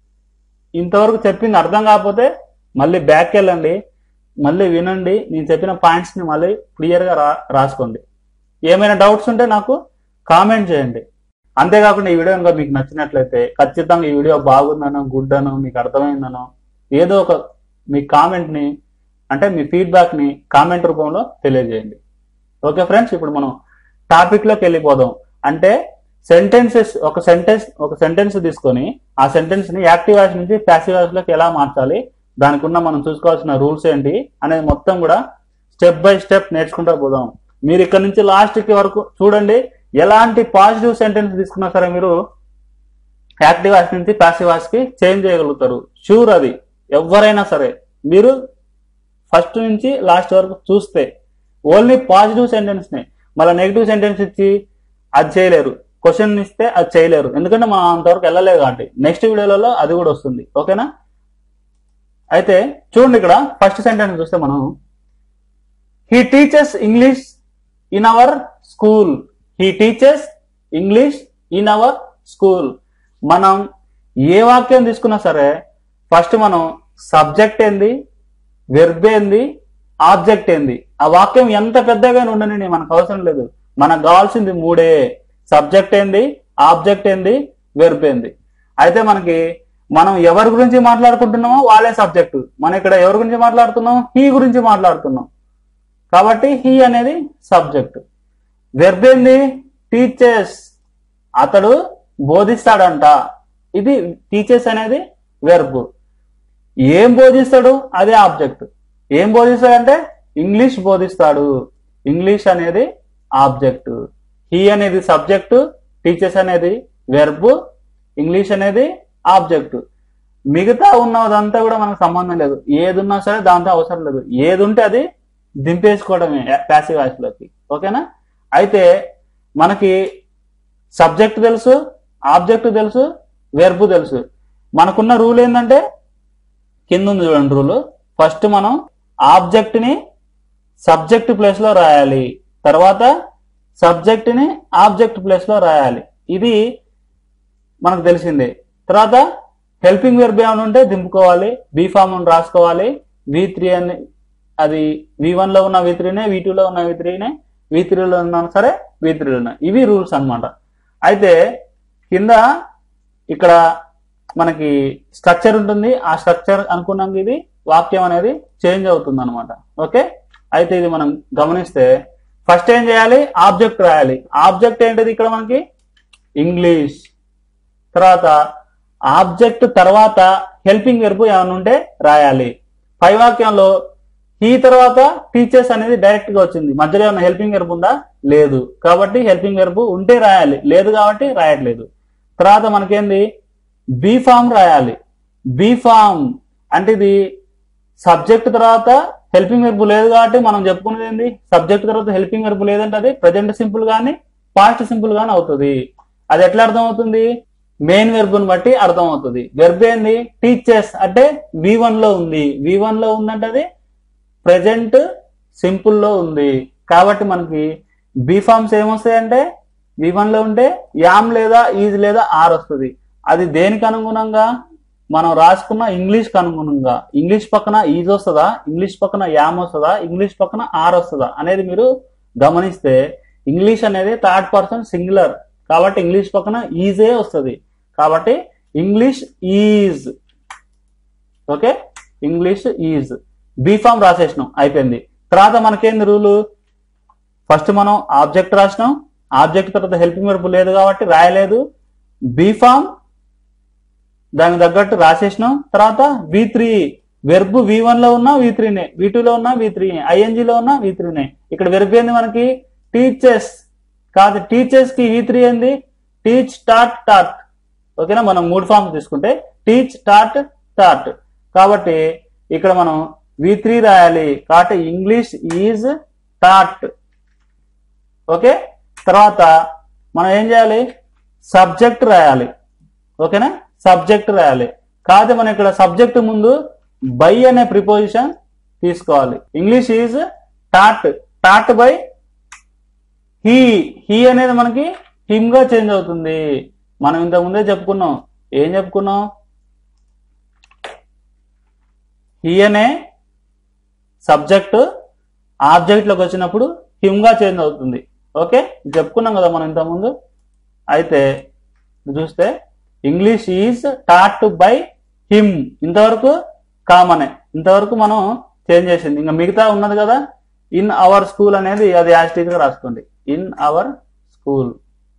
ఇంతవరకు చెప్పింది అర్థం కాకపోతే మళ్ళీ బ్యాక్ వెళ్ళండి మళ్ళీ వినండి నేను చెప్పిన పాయింట్స్ని మళ్ళీ క్లియర్గా రా రాసుకోండి ఏమైనా డౌట్స్ ఉంటే నాకు కామెంట్ చేయండి అంతేకాకుండా ఈ వీడియో కనుక మీకు నచ్చినట్లయితే ఖచ్చితంగా ఈ వీడియో బాగుందనో గుడ్ అనో మీకు అర్థమైందనో ఏదో ఒక మీ కామెంట్ని అంటే మీ ఫీడ్బ్యాక్ని కామెంట్ రూపంలో తెలియజేయండి ఓకే ఫ్రెండ్స్ ఇప్పుడు మనం టాపిక్లోకి వెళ్ళిపోదాం అంటే సెంటెన్సెస్ ఒక సెంటెన్స్ ఒక సెంటెన్స్ తీసుకొని ఆ సెంటెన్స్ ని యాక్టివ్ వాయిస్ నుంచి ప్యాసివ్ వాయిస్ లోకి ఎలా మార్చాలి దానికి ఉన్న మనం చూసుకోవాల్సిన రూల్స్ ఏంటి అనేది మొత్తం కూడా స్టెప్ బై స్టెప్ నేర్చుకుంటూ పోదాం మీరు ఇక్కడ నుంచి లాస్ట్ కి వరకు చూడండి ఎలాంటి పాజిటివ్ సెంటెన్స్ తీసుకున్నా సరే మీరు యాక్టివ్ వాయిస్ నుంచి ప్యాసివ్ వాయిస్ కి చేంజ్ చేయగలుగుతారు షూర్ అది ఎవరైనా సరే మీరు ఫస్ట్ నుంచి లాస్ట్ వరకు చూస్తే ఓన్లీ పాజిటివ్ సెంటెన్స్ ని మళ్ళీ నెగిటివ్ సెంటెన్స్ ఇచ్చి అది చేయలేరు క్వశ్చన్ ఇస్తే అది చేయలేరు ఎందుకంటే మనం అంతవరకు వెళ్ళలేదు కాబట్టి నెక్స్ట్ వీడియోలలో అది కూడా వస్తుంది ఓకేనా అయితే చూడండి ఇక్కడ ఫస్ట్ సెంటెన్స్ చూస్తే మనం he teachers English in our school he teachers English in our school మనం ఏ వాక్యం తీసుకున్నా సరే ఫస్ట్ మనం సబ్జెక్ట్ ఏంది వెర్బ్ ఏంది ఆబ్జెక్ట్ ఏంది ఆ వాక్యం ఎంత పెద్దగా ఉండని మనకు అవసరం లేదు మనకు కావాల్సింది మూడే సబ్జెక్ట్ ఏంది ఆబ్జెక్ట్ ఏంది వెర్బ్ ఏంది అయితే మనకి మనం ఎవరి గురించి మాట్లాడుకుంటున్నామో వాళ్ళే సబ్జెక్టు మనం ఇక్కడ ఎవరి గురించి మాట్లాడుతున్నాం హీ గురించి మాట్లాడుతున్నాం కాబట్టి హీ అనేది సబ్జెక్ట్ వెర్బ్ ఏంది టీచర్స్ అతడు బోధిస్తాడంట ఇది టీచర్స్ అనేది వెర్బ్ ఏం బోధిస్తాడు అదే ఆబ్జెక్ట్ ఏం బోధిస్తాడంటే ఇంగ్లీష్ బోధిస్తాడు ఇంగ్లీష్ అనేది ఆబ్జెక్ట్ హీ అనేది సబ్జెక్టు టీచర్స్ అనేది వెర్బ్ ఇంగ్లీష్ అనేది ఆబ్జెక్ట్ మిగతా ఉన్నదంతా కూడా మనకు సంబంధం లేదు ఏది ఉన్నా సరే దాంతో అవసరం లేదు ఏది ఉంటే అది దింపేసుకోవడమే ప్యాసివ్ వాయిస్ లోకి ఓకేనా అయితే మనకి సబ్జెక్ట్ తెలుసు ఆబ్జెక్ట్ తెలుసు వెర్బ్ తెలుసు మనకున్న రూల్ ఏంటంటే కింద ఉంది చూడండి రూల్ ఫస్ట్ మనం ఆబ్జెక్ట్ ని సబ్జెక్ట్ ప్లేస్ లో రాయాలి తర్వాత సబ్జెక్ట్ ని ఆబ్జెక్ట్ ప్లేస్ లో రాయాలి ఇది మనకు తెలిసిందే తర్వాత హెల్పింగ్ వెర్బ్ ఏమైనా ఉంటే దింపుకోవాలి బీ ఫామ్ రాసుకోవాలి వి త్రీ అని అది వి వన్ లో ఉన్న వి త్రీనే వి లో ఉన్న వి త్రీనే వి త్రీలో ఉన్నా సరే వి త్రీలో ఉన్న ఇవి రూల్స్ అన్నమాట అయితే కింద ఇక్కడ మనకి స్ట్రక్చర్ ఉంటుంది ఆ స్ట్రక్చర్ అనుకున్నాక ఇది వాక్యం అనేది చేంజ్ అవుతుంది అనమాట ఓకే అయితే ఇది మనం గమనిస్తే ఫస్ట్ ఏం చేయాలి ఆబ్జెక్ట్ రాయాలి ఆబ్జెక్ట్ ఏంటిది ఇక్కడ మనకి ఇంగ్లీష్ తర్వాత ఆబ్జెక్ట్ తర్వాత హెల్పింగ్ వెర్బ్ ఏమైనా ఉంటే రాయాలి పై వాక్యంలో ఈ తర్వాత టీచర్స్ అనేది డైరెక్ట్ గా వచ్చింది మధ్యలో ఏమైనా హెల్పింగ్ వెర్బ్ ఉందా లేదు కాబట్టి హెల్పింగ్ వెర్బ్ ఉంటే రాయాలి లేదు కాబట్టి రాయట్లేదు తర్వాత మనకేంది బీ ఫామ్ రాయాలి బీ ఫామ్ అంటే ఇది సబ్జెక్ట్ తర్వాత హెల్పింగ్ వెర్బ్ లేదు కాబట్టి మనం చెప్పుకునేది ఏంది సబ్జెక్ట్ తర్వాత హెల్పింగ్ వెర్బ్ లేదంటే అది ప్రజెంట్ సింపుల్ గానీ పాస్ట్ సింపుల్ గానీ అవుతుంది అది ఎట్లా అర్థం అవుతుంది మెయిన్ వెర్బ్ ని బట్టి అర్థం అవుతుంది వెర్బ్ ఏంది టీచర్స్ అంటే వి వన్ లో ఉంది వి వన్ లో ఉందంటే అది ప్రజెంట్ సింపుల్ లో ఉంది కాబట్టి మనకి బీ ఫార్మ్స్ ఏమొస్తాయంటే వి వన్ లో ఉంటే యామ్ లేదా ఈజ్ లేదా ఆర్ వస్తుంది అది దేనికి అనుగుణంగా మనం రాసుకున్న ఇంగ్లీష్ కి అనుగుణంగా ఇంగ్లీష్ పక్కన ఈజ్ వస్తుందా ఇంగ్లీష్ పక్కన యామ్ వస్తుందా ఇంగ్లీష్ పక్కన ఆర్ వస్తుందా అనేది మీరు గమనిస్తే ఇంగ్లీష్ అనేది థర్డ్ పర్సన్ సింగులర్ కాబట్టి ఇంగ్లీష్ పక్కన ఈజే వస్తుంది కాబట్టి English is okay English is be form రాసేసినాం అయిపోయింది తర్వాత మనకేంది రూలు ఫస్ట్ మనం ఆబ్జెక్ట్ రాసినాం ఆబ్జెక్ట్ తర్వాత హెల్పింగ్ వెర్బ్ లేదు కాబట్టి రాయలేదు బీఫామ్ దానికి తగ్గట్టు రాసేసినాం తర్వాత V three verb V one లో ఉన్నా వి త్రీనే వి టూ లో ఉన్నా వి త్రీనే ఐఎన్జి లో ఉన్నా వి త్రీనే ఇక్కడ వెర్బ్ ఏంది మనకి టీచర్స్ కాదు టీచర్స్ కి వి త్రీ ఏంది టీచ్ టాట్ టాట్ ఓకేనా మనం మూడు ఫార్మ్స్ తీసుకుంటే టీచ్ టాట్ టాట్ కాబట్టి ఇక్కడ మనం వి త్రీ రాయాలి కాబట్టి ఇంగ్లీష్ ఈజ్ టాట్ ఓకే తర్వాత మనం ఏం చేయాలి సబ్జెక్ట్ రాయాలి ఓకేనా సబ్జెక్ట్ రాయాలి కాదు మనం ఇక్కడ సబ్జెక్ట్ ముందు బై అనే ప్రిపోజిషన్ తీసుకోవాలి English is taught taught by he he అనేది మనకి హిమ్ గా చేంజ్ అవుతుంది మనం ఇంతకు ముందే చెప్పుకున్నాం ఏం చెప్పుకున్నాం హీ అనే సబ్జెక్ట్ ఆబ్జెక్ట్ లోకి వచ్చినప్పుడు హిమ్ గా చేంజ్ అవుతుంది ఓకే చెప్పుకున్నాం కదా మనం ఇంతకుముందు అయితే చూస్తే English is taught by him ఇంతవరకు కామనే ఇంతవరకు మనం చేంజ్ చేసింది ఇంకా మిగతా ఉన్నది కదా ఇన్ అవర్ స్కూల్ అనేది అది యాస్టీజ్ గా రాసుకోండి ఇన్ అవర్ స్కూల్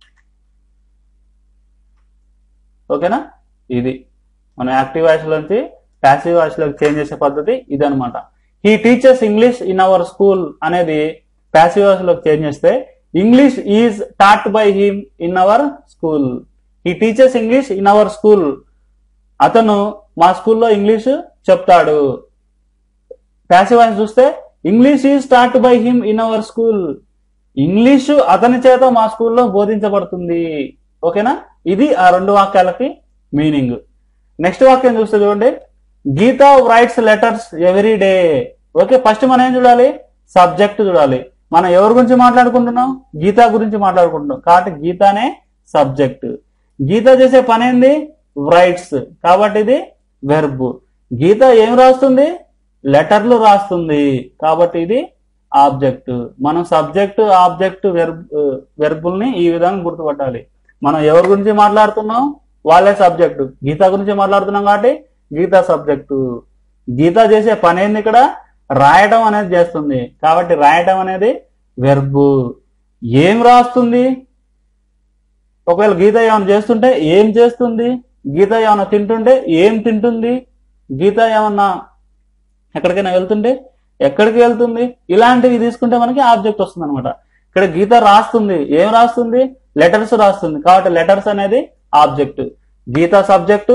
ఓకేనా ఇది మనం యాక్టివ్ వాయిస్ లోంచి ప్యాసివ్ వాయిస్ లోకి చేంజ్ చేసే పద్ధతి ఇది అనమాట ఈ teachers English in our school అనేది ప్యాసివ్ వాయిస్ లోకి చేంజ్ చేస్తే English is taught by him in our school ఈ teachers English in our school అతను మా స్కూల్లో ఇంగ్లీష్ చెప్తాడు ప్యాసివ్ వాయిస్ చూస్తే English is taught by him in our school English అతని చేత మా స్కూల్లో బోధించబడుతుంది ఓకేనా ఇది ఆ రెండు వాక్యాలకి మీనింగ్ నెక్స్ట్ వాక్యం చూస్తే చూడండి Geetha writes letters every day okay first మనం ఏం చూడాలి సబ్జెక్ట్ చూడాలి మనం ఎవరి గురించి మాట్లాడుకుంటున్నాం గీత గురించి మాట్లాడుకుంటున్నాం కాబట్టి గీతానే సబ్జెక్ట్ గీత చేసే పని ఏంది రైట్స్ కాబట్టి ఇది వెర్బ్ గీత ఏం రాస్తుంది లెటర్లు రాస్తుంది కాబట్టి ఇది ఆబ్జెక్ట్ మనం సబ్జెక్ట్ ఆబ్జెక్ట్ వెర్బ్ వెర్బుల్ని ఈ విధంగా గుర్తుపట్టాలి మనం ఎవరి గురించి మాట్లాడుతున్నాం వాళ్ళే సబ్జెక్టు గీత గురించి మాట్లాడుతున్నాం కాబట్టి గీత సబ్జెక్టు గీత చేసే పని ఏంది ఇక్కడ రాయడం అనేది చేస్తుంది కాబట్టి రాయడం అనేది వెర్బు ఏం రాస్తుంది ఒకవేళ గీత ఏమైనా చేస్తుంటే ఏం చేస్తుంది గీత ఏమైనా తింటుంటే ఏం తింటుంది గీత ఏమన్నా ఎక్కడికైనా వెళ్తుంటే ఎక్కడికి వెళ్తుంది ఇలాంటివి తీసుకుంటే మనకి ఆబ్జెక్ట్ వస్తుంది అనమాట ఇక్కడ గీత రాస్తుంది ఏం రాస్తుంది లెటర్స్ రాస్తుంది కాబట్టి లెటర్స్ అనేది ఆబ్జెక్ట్ గీత సబ్జెక్టు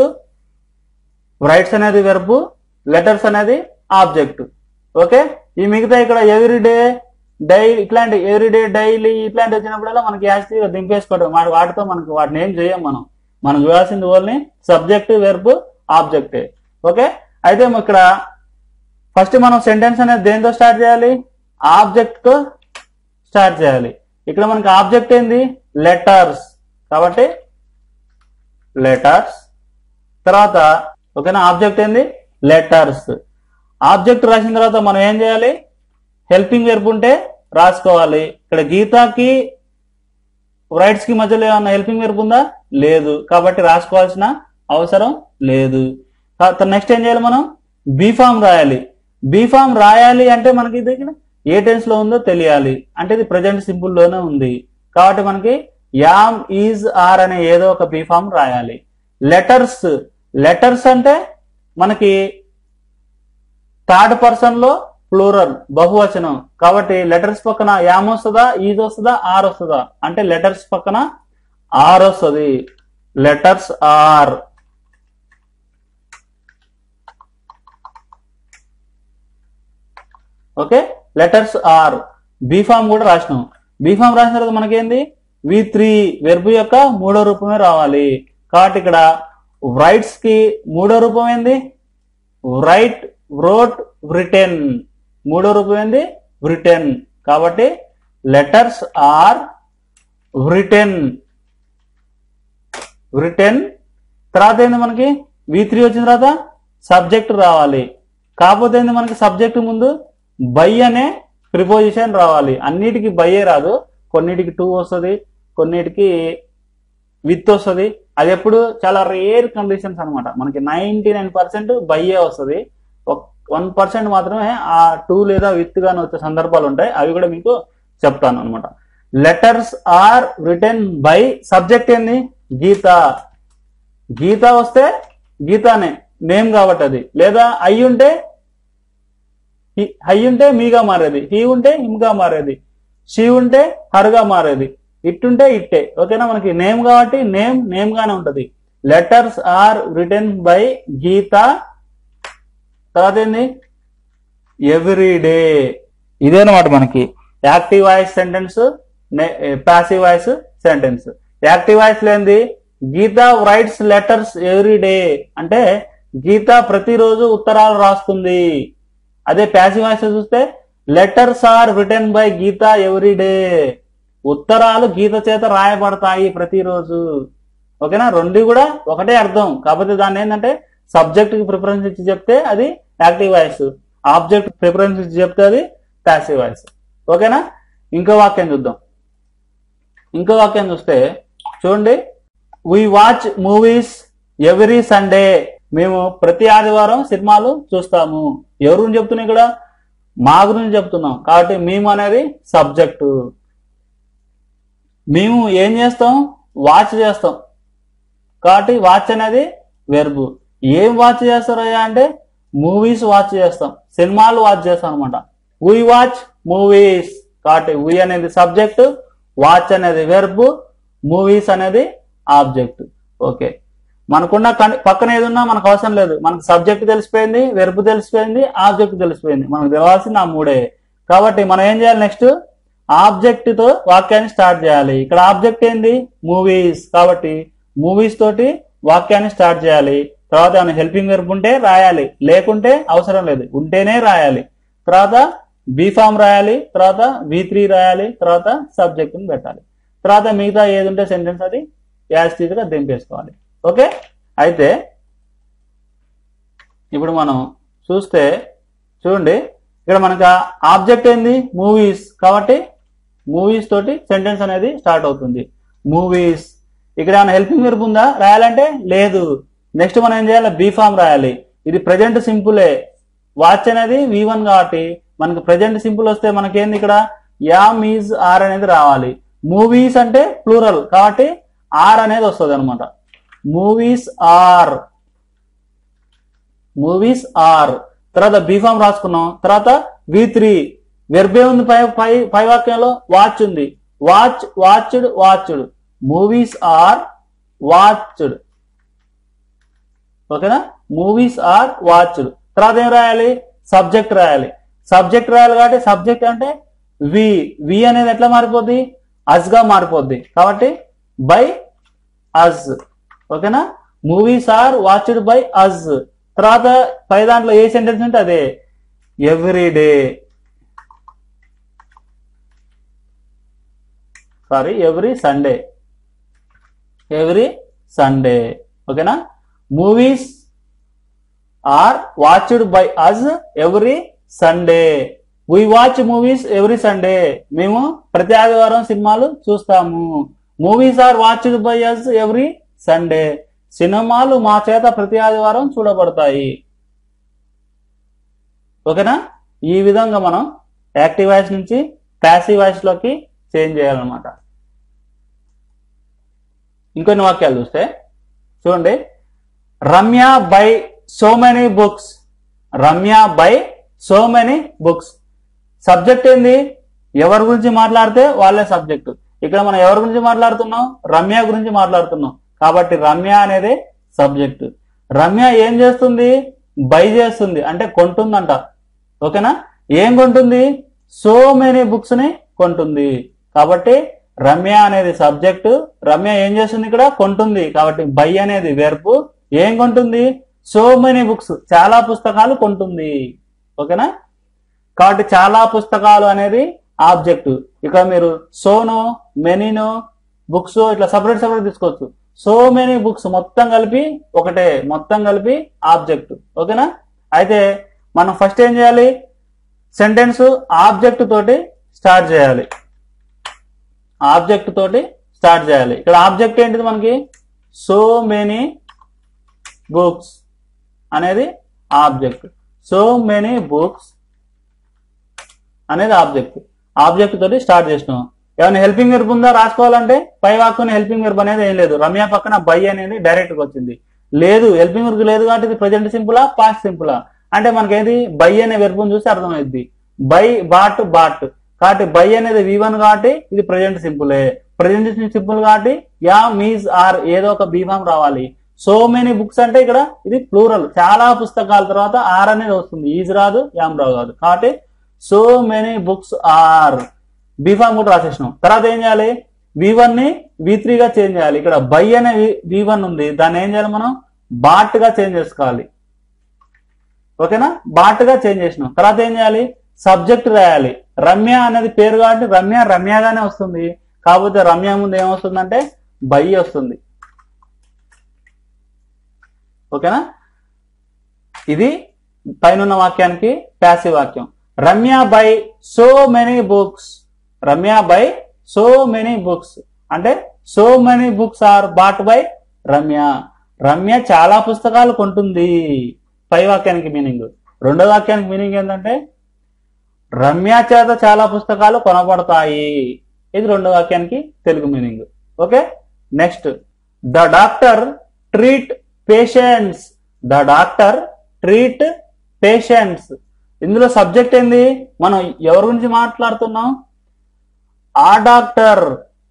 రైట్స్ అనేది వెర్బు లెటర్స్ అనేది ఆబ్జెక్ట్ ఓకే ఈ మిగతా ఇక్కడ ఎవ్రీడే డై ఇట్లాంటి ఎవ్రీడే డైలీ ఇట్లాంటి వచ్చినప్పుడల్లా మనకి యాక్టివ్గా దింపేసుకోవడం వాటి వాటితో మనకి వాటిని ఏం చేయం మనం మనం చూడాల్సింది ఓన్లీ సబ్జెక్ట్ వెర్బ్ ఆబ్జెక్టే ఓకే అయితే ఇక్కడ ఫస్ట్ మనం సెంటెన్స్ అనేది దేంతో స్టార్ట్ చేయాలి ఆబ్జెక్ట్ తో స్టార్ట్ చేయాలి ఇక్కడ మనకి ఆబ్జెక్ట్ ఏంది లెటర్స్ కాబట్టి లెటర్స్ తర్వాత ఓకేనా ఆబ్జెక్ట్ ఏంది లెటర్స్ ఆబ్జెక్ట్ రాసిన తర్వాత మనం ఏం చేయాలి హెల్పింగ్ వెర్బ్ ఉంటే రాసుకోవాలి ఇక్కడ గీతాకి రైట్స్ కి మధ్యలో ఏమన్నా హెల్పింగ్ వెర్బ్ ఉందా లేదు కాబట్టి రాసుకోవాల్సిన అవసరం లేదు నెక్స్ట్ ఏం చేయాలి మనం బీఫామ్ రాయాలి బీఫామ్ రాయాలి అంటే మనకి ఇది ఇక్కడ ఏ టెన్స్ లో ఉందో తెలియాలి అంటే ఇది ప్రజెంట్ సింపుల్ లోనే ఉంది కాబట్టి మనకి యామ్ ఈజ్ ఆర్ అనే ఏదో ఒక బీఫామ్ రాయాలి లెటర్స్ లెటర్స్ అంటే మనకి థర్డ్ పర్సన్ లో ప్లూరల్ బహువచనం కాబట్టి లెటర్స్ పక్కన యామ్ వస్తుందా ఈజ్ వస్తుందా ఆర్ వస్తుందా అంటే లెటర్స్ పక్కన ఆర్ వస్తుంది letters are okay letters are be form కూడా రాసినాం బీఫామ్ రాసిన తర్వాత మనకేంది వి త్రీ వెర్బు యొక్క మూడో రూపమే రావాలి కాబట్టి ఇక్కడ రైట్స్ కి మూడో రూపం ఏంది రైట్ వ్రోట్ రిటెన్ మూడో రూపం ఏంది రిటెన్ కాబట్టి లెటర్స్ ఆర్ రిటెన్ రిటెన్ తర్వాత ఏంది మనకి వి త్రీ వచ్చిన తర్వాత సబ్జెక్ట్ రావాలి కాకపోతే ఏంది మనకి సబ్జెక్ట్ ముందు బై అనే ప్రిపోజిషన్ రావాలి అన్నిటికి బయ్యే రాదు కొన్నిటికి టూ వస్తుంది కొన్నిటికి విత్ వస్తుంది అది ఎప్పుడు చాలా రేర్ కండిషన్స్ అన్నమాట మనకి నైన్టీ నైన్ పర్సెంట్ బయ్యే వస్తుంది వన్ పర్సెంట్ మాత్రమే ఆ టూ లేదా విత్ గాని వచ్చే సందర్భాలు ఉంటాయి అవి కూడా మీకు చెప్తాను అనమాట letters are written by subject ఏంది గీత గీత వస్తే గీతానే నేమ్ కాబట్టి అది లేదా అయి ఉంటే హి- హై ఉంటే మీగా మారేది హీ ఉంటే హిమ్గా మారేది షీ ఉంటే హర్గా మారేది ఇట్టుంటే ఇట్టే ఓకేనా మనకి నేమ్ కాబట్టి నేమ్ నేమ్ గానే ఉంటది లెటర్స్ ఆర్ రిటర్న్ బై గీత తర్వాత ఏంది ఎవ్రీ డే ఇదేనమాట మనకి active voice sentence passive voice sentence active voice లేనిది గీత రైట్స్ లెటర్స్ ఎవ్రీ డే అంటే గీత ప్రతిరోజు ఉత్తరాలు రాస్తుంది అదే ప్యాసివ్ వాయిస్ చూస్తే letters are written by Gita every day ఉత్తరాలు గీత చేత రాయబడతాయి ప్రతిరోజు ఓకేనా రెండు కూడా ఒకటే అర్థం కాకపోతే దాన్ని ఏంటంటే సబ్జెక్ట్ కి ప్రిఫరెన్స్ ఇచ్చి చెప్తే అది యాక్టివ్ వాయిస్ ఆబ్జెక్ట్ ప్రిఫరెన్స్ ఇచ్చి చెప్తే అది ప్యాసివ్ వాయిస్ ఓకేనా ఇంకో వాక్యం చూద్దాం ఇంకో వాక్యం చూస్తే చూడండి we watch movies every Sunday మేము ప్రతి ఆదివారం సినిమాలు చూస్తాము ఎవరు గురించి చెప్తున్నాం ఇక్కడ మా గురించి చెప్తున్నాం కాబట్టి మేము అనేది సబ్జెక్టు మేము ఏం చేస్తాం వాచ్ చేస్తాం కాబట్టి వాచ్ అనేది వెర్బు ఏం వాచ్ చేస్తారయ్యా అంటే మూవీస్ వాచ్ చేస్తాం సినిమాలు వాచ్ చేస్తాం అనమాట వీ వాచ్ మూవీస్ కాబట్టి వీ అనేది సబ్జెక్ట్ వాచ్ అనేది వెర్బు మూవీస్ అనేది ఆబ్జెక్ట్ ఓకే మనకున్న కన్- పక్కన ఏది ఉన్నా మనకు అవసరం లేదు మనకు సబ్జెక్ట్ తెలిసిపోయింది వెర్బ్ తెలిసిపోయింది ఆబ్జెక్ట్ తెలిసిపోయింది మనకు తెలవాల్సింది ఆ మూడే కాబట్టి మనం ఏం చేయాలి నెక్స్ట్ ఆబ్జెక్ట్ తో వాక్యాన్ని స్టార్ట్ చేయాలి ఇక్కడ ఆబ్జెక్ట్ ఏంది మూవీస్ కాబట్టి మూవీస్ తోటి వాక్యాన్ని స్టార్ట్ చేయాలి తర్వాత ఏమైనా హెల్పింగ్ వెర్బ్ ఉంటే రాయాలి లేకుంటే అవసరం లేదు ఉంటేనే రాయాలి తర్వాత బీఫామ్ రాయాలి తర్వాత వి త్రీ రాయాలి తర్వాత సబ్జెక్ట్ ని పెట్టాలి తర్వాత మిగతా ఏది ఉంటే సెంటెన్స్ అది యాజ్ గా దింపేసుకోవాలి ఓకే అయితే ఇప్పుడు మనం చూస్తే చూడండి ఇక్కడ మనకు ఆబ్జెక్ట్ ఏంది మూవీస్ కాబట్టి మూవీస్ తోటి సెంటెన్స్ అనేది స్టార్ట్ అవుతుంది మూవీస్ ఇక్కడ ఏమైనా హెల్పింగ్ వెర్బ్ ఉందా రాయాలంటే లేదు నెక్స్ట్ మనం ఏం చేయాలి బీఫామ్ రాయాలి ఇది ప్రజెంట్ సింపులే వాచ్ అనేది వి వన్ కాబట్టి మనకి ప్రజెంట్ సింపుల్ వస్తే మనకేంది ఇక్కడ యామ్ ఈజ్ ఆర్ అనేది రావాలి మూవీస్ అంటే ప్లూరల్ కాబట్టి ఆర్ అనేది వస్తుంది అనమాట మూవీస్ ఆర్ మూవీస్ ఆర్ తర్వాత బీఫామ్ రాసుకున్నాం తర్వాత వి త్రీ వెర్బే ఉంది పై పై పై వాక్యంలో వాచ్ ఉంది watch watched watched movies are watched ఓకేనా మూవీస్ ఆర్ వాచ్డ్ తర్వాత ఏం రాయాలి సబ్జెక్ట్ రాయాలి సబ్జెక్ట్ రాయాలి కాబట్టి సబ్జెక్ట్ అంటే వి వి అనేది ఎట్లా మారిపోద్ది అజ్ గా మారిపోద్ది కాబట్టి బై అజ్ ఓకేనా movies are watched by us తర్వాత పై దాంట్లో ఏ సెంటెన్స్ ఉంటే అదే every day sorry every Sunday every Sunday ఓకేనా movies are watched by us every Sunday we watch movies every Sunday మేము ప్రతి ఆదివారం సినిమాలు చూస్తాము movies are watched by us every Sunday సినిమాలు మా చేత ప్రతి ఆదివారం చూడబడతాయి ఓకేనా ఈ విధంగా మనం యాక్టివ్ వాయిస్ నుంచి ప్యాసివ్ వాయిస్ లోకి చేంజ్ చేయాలన్నమాట ఇంకొన్ని వాక్యాలు చూస్తే చూడండి Ramya buy so many books Ramya buy so many books subject ఏంది ఎవరి గురించి మాట్లాడితే వాళ్ళే సబ్జెక్ట్ ఇక్కడ మనం ఎవరి గురించి మాట్లాడుతున్నాం రమ్య గురించి మాట్లాడుతున్నాం కాబట్టి రమ్య అనేది సబ్జెక్ట్ రమ్య ఏం చేస్తుంది బై చేస్తుంది అంటే కొంటుందంట ఓకేనా ఏం కొంటుంది సో మెనీ బుక్స్ ని కొంటుంది కాబట్టి రమ్య అనేది సబ్జెక్ట్ రమ్య ఏం చేస్తుంది ఇక్కడ కొంటుంది కాబట్టి బై అనేది వెర్బ్ ఏం కొంటుంది సో మెనీ బుక్స్ చాలా పుస్తకాలు కొంటుంది ఓకేనా కాబట్టి చాలా పుస్తకాలు అనేది ఆబ్జెక్ట్ ఇక్కడ మీరు సోను మెనీను బుక్స్ ఇట్లా సపరేట్ సపరేట్ తీసుకోవచ్చు సో మెనీ బుక్స్ మొత్తం కలిపి ఒకటే మొత్తం కలిపి ఆబ్జెక్ట్ ఓకేనా అయితే మనం ఫస్ట్ ఏం చేయాలి సెంటెన్స్ ఆబ్జెక్ట్ తోటి స్టార్ట్ చేయాలి ఆబ్జెక్ట్ తోటి స్టార్ట్ చేయాలి ఇక్కడ ఆబ్జెక్ట్ ఏంటిది మనకి సో మెనీ బుక్స్ అనేది ఆబ్జెక్ట్ సో మెనీ బుక్స్ అనేది ఆబ్జెక్ట్ ఆబ్జెక్ట్ తోటి స్టార్ట్ చేసినాం ఏమైనా హెల్పింగ్ వెర్బ్ ఉందా రాసుకోవాలంటే పై వాక్కుని హెల్పింగ్ వెర్బ్ అనేది ఏం లేదు రమ్య పక్కన బై అనేది డైరెక్ట్ గా వచ్చింది లేదు హెల్పింగ్ వెర్బ్ లేదు కాబట్టి ఇది ప్రజెంట్ సింపులా పాస్ట్ సింపులా అంటే మనకి ఏది బై అనే వెర్బ్ చూసి అర్థమైంది బై బాట్ బాట్ కాబట్టి బై అనేది వి వన్ కాబట్టి ఇది ప్రజెంట్ సింపులే ప్రజెంట్ సింపుల్ కాబట్టి యా మీస్ ఆర్ ఏదో ఒక బీఫామ్ రావాలి సో మెనీ బుక్స్ అంటే ఇక్కడ ఇది ప్లూరల్ చాలా పుస్తకాల తర్వాత ఆర్ అనేది వస్తుంది ఈజ్ రాదు యామ్ రావు కాదు కాబట్టి so many books are be form కూడా రాసేసినాం తర్వాత ఏం చేయాలి వి వన్ ని వి త్రీ గా చేంజ్ చేయాలి ఇక్కడ బై అనే వి వన్ ఉంది దాన్ని ఏం చేయాలి మనం బాట్ గా చేంజ్ చేసుకోవాలి ఓకేనా బాట్ గా చేంజ్ చేసినాం తర్వాత ఏం చేయాలి సబ్జెక్ట్ రాయాలి రమ్య అనేది పేరు కాబట్టి రమ్య రమ్యగానే వస్తుంది కాకపోతే రమ్య ముందు ఏమొస్తుందంటే బై వస్తుంది ఓకేనా ఇది పైన వాక్యానికి ప్యాసివ్ వాక్యం Ramya buy so many books Ramya buy so many books అంటే so many books are bought by Ramya Ramya చాలా పుస్తకాలు కొంటుంది పై వాక్యానికి మీనింగ్ రెండో వాక్యానికి మీనింగ్ ఏంటంటే రమ్య చేత చాలా పుస్తకాలు కొనబడతాయి ఇది రెండో వాక్యానికి Telugu meaning okay next the doctor treat patients the doctor treat patients ఇందులో సబ్జెక్ట్ ఏంది మనం ఎవరి గురించి మాట్లాడుతున్నాం ఆ డాక్టర్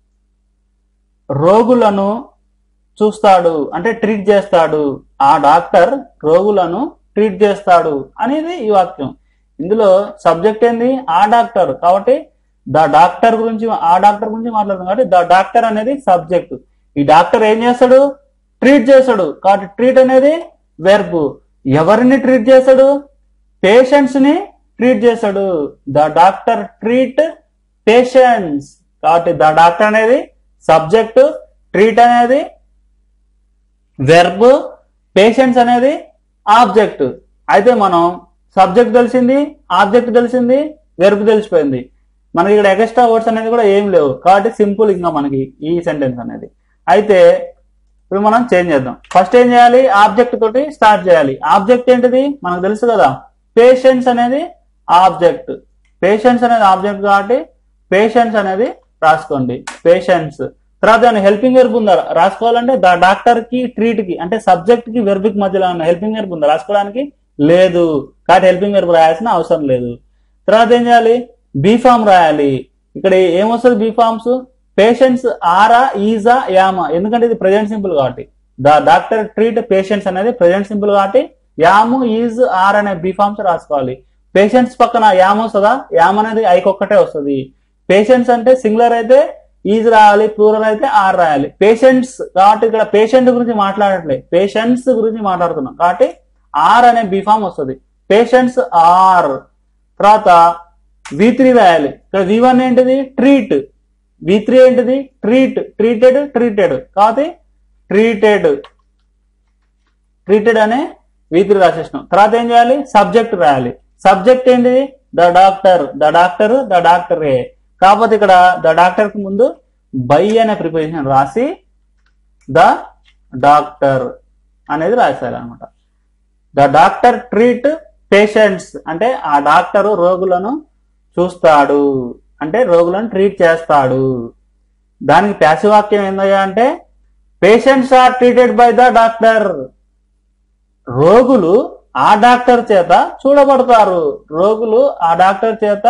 రోగులను చూస్తాడు అంటే ట్రీట్ చేస్తాడు ఆ డాక్టర్ రోగులను ట్రీట్ చేస్తాడు అనేది ఈ వాక్యం ఇందులో సబ్జెక్ట్ ఏంది ఆ డాక్టర్ కాబట్టి ద డాక్టర్ గురించి ఆ డాక్టర్ గురించి మాట్లాడుతున్నాం కాబట్టి ద డాక్టర్ అనేది సబ్జెక్ట్ ఈ డాక్టర్ ఏం చేస్తాడు ట్రీట్ చేస్తాడు కాబట్టి ట్రీట్ అనేది వెర్బ్ ఎవరిని ట్రీట్ చేస్తాడు పేషెంట్స్ ని ట్రీట్ చేస్తాడు ద డాక్టర్ ట్రీట్ పేషెంట్స్ కాబట్టి ద డాక్టర్ అనేది సబ్జెక్ట్ ట్రీట్ అనేది వెర్బ్ పేషెంట్స్ అనేది ఆబ్జెక్ట్ అయితే మనం సబ్జెక్ట్ తెలిసింది ఆబ్జెక్ట్ తెలిసింది వెర్బ్ తెలిసిపోయింది మనకి ఇక్కడ ఎక్స్ట్రా వర్డ్స్ అనేది కూడా ఏం లేవు కాబట్టి సింపుల్ ఇంకా మనకి ఈ సెంటెన్స్ అనేది అయితే ఇప్పుడు మనం చేంజ్ చేద్దాం ఫస్ట్ ఏం చేయాలి ఆబ్జెక్ట్ తోటి స్టార్ట్ చేయాలి ఆబ్జెక్ట్ ఏంటిది మనకు తెలుసు కదా పేషెంట్స్ అనేది ఆబ్జెక్ట్ పేషెంట్స్ అనేది ఆబ్జెక్ట్ కాబట్టి పేషెంట్స్ అనేది రాసుకోండి పేషెంట్స్ తర్వాత హెల్పింగ్ వెర్బ్ ఉందా రాసుకోవాలంటే ద డాక్టర్ కి ట్రీట్ కి అంటే సబ్జెక్ట్ కి వెర్బ్ కి మధ్యలో ఉన్న హెల్పింగ్ వెర్బ్ ఉందా రాసుకోవడానికి లేదు కాబట్టి హెల్పింగ్ వెర్బ్ రాయాల్సిన అవసరం లేదు తర్వాత ఏం చేయాలి బీఫామ్ రాయాలి ఇక్కడ ఏమొస్తుంది బీఫామ్స్ పేషెంట్స్ ఆరా ఈజా యామా ఎందుకంటే ఇది ప్రజెంట్ సింపుల్ కాబట్టి ద డాక్టర్ ట్రీట్ పేషెంట్స్ అనేది ప్రజెంట్ సింపుల్ కాబట్టి యాము ఈజ్ ఆర్ అనే బీఫామ్స్ రాసుకోవాలి పేషెంట్స్ పక్కన యామ్ వస్తుందా యామ్ అనేది ఐకొక్కటే వస్తుంది పేషెంట్స్ అంటే సింగులర్ అయితే ఈజ్ రాయాలి ప్లూరల్ అయితే ఆర్ రాయాలి పేషెంట్స్ కాబట్టి ఇక్కడ పేషెంట్ గురించి మాట్లాడట్లేదు పేషెంట్స్ గురించి మాట్లాడుతున్నాం కాబట్టి ఆర్ అనే బీఫామ్ వస్తుంది పేషెంట్స్ ఆర్ తర్వాత వి త్రీ రాయాలి ఇక్కడ వి వన్ ఏంటిది ట్రీట్ వి త్రీ ఏంటిది ట్రీట్ ట్రీటెడ్ ట్రీటెడ్ కాబట్టి ట్రీటెడ్ ట్రీటెడ్ అనే వి త్రీ రాసేసినాం తర్వాత ఏం చేయాలి సబ్జెక్ట్ రాయాలి సబ్జెక్ట్ ఏంటిది the doctor the doctor the doctor ఏ కాకపోతే ఇక్కడ ద డాక్టర్ కి ముందు బై అనే ప్రిపరేషన్ రాసి ద డాక్టర్ అనేది రాశారు అనమాట ద డాక్టర్ ట్రీట్ పేషెంట్స్ అంటే ఆ డాక్టర్ రోగులను చూస్తాడు అంటే రోగులను ట్రీట్ చేస్తాడు దానికి ప్యాసివాక్యం ఏందయ్యా అంటే patients are treated by the doctor రోగులు ఆ డాక్టర్ చేత చూడబడతారు రోగులు ఆ డాక్టర్ చేత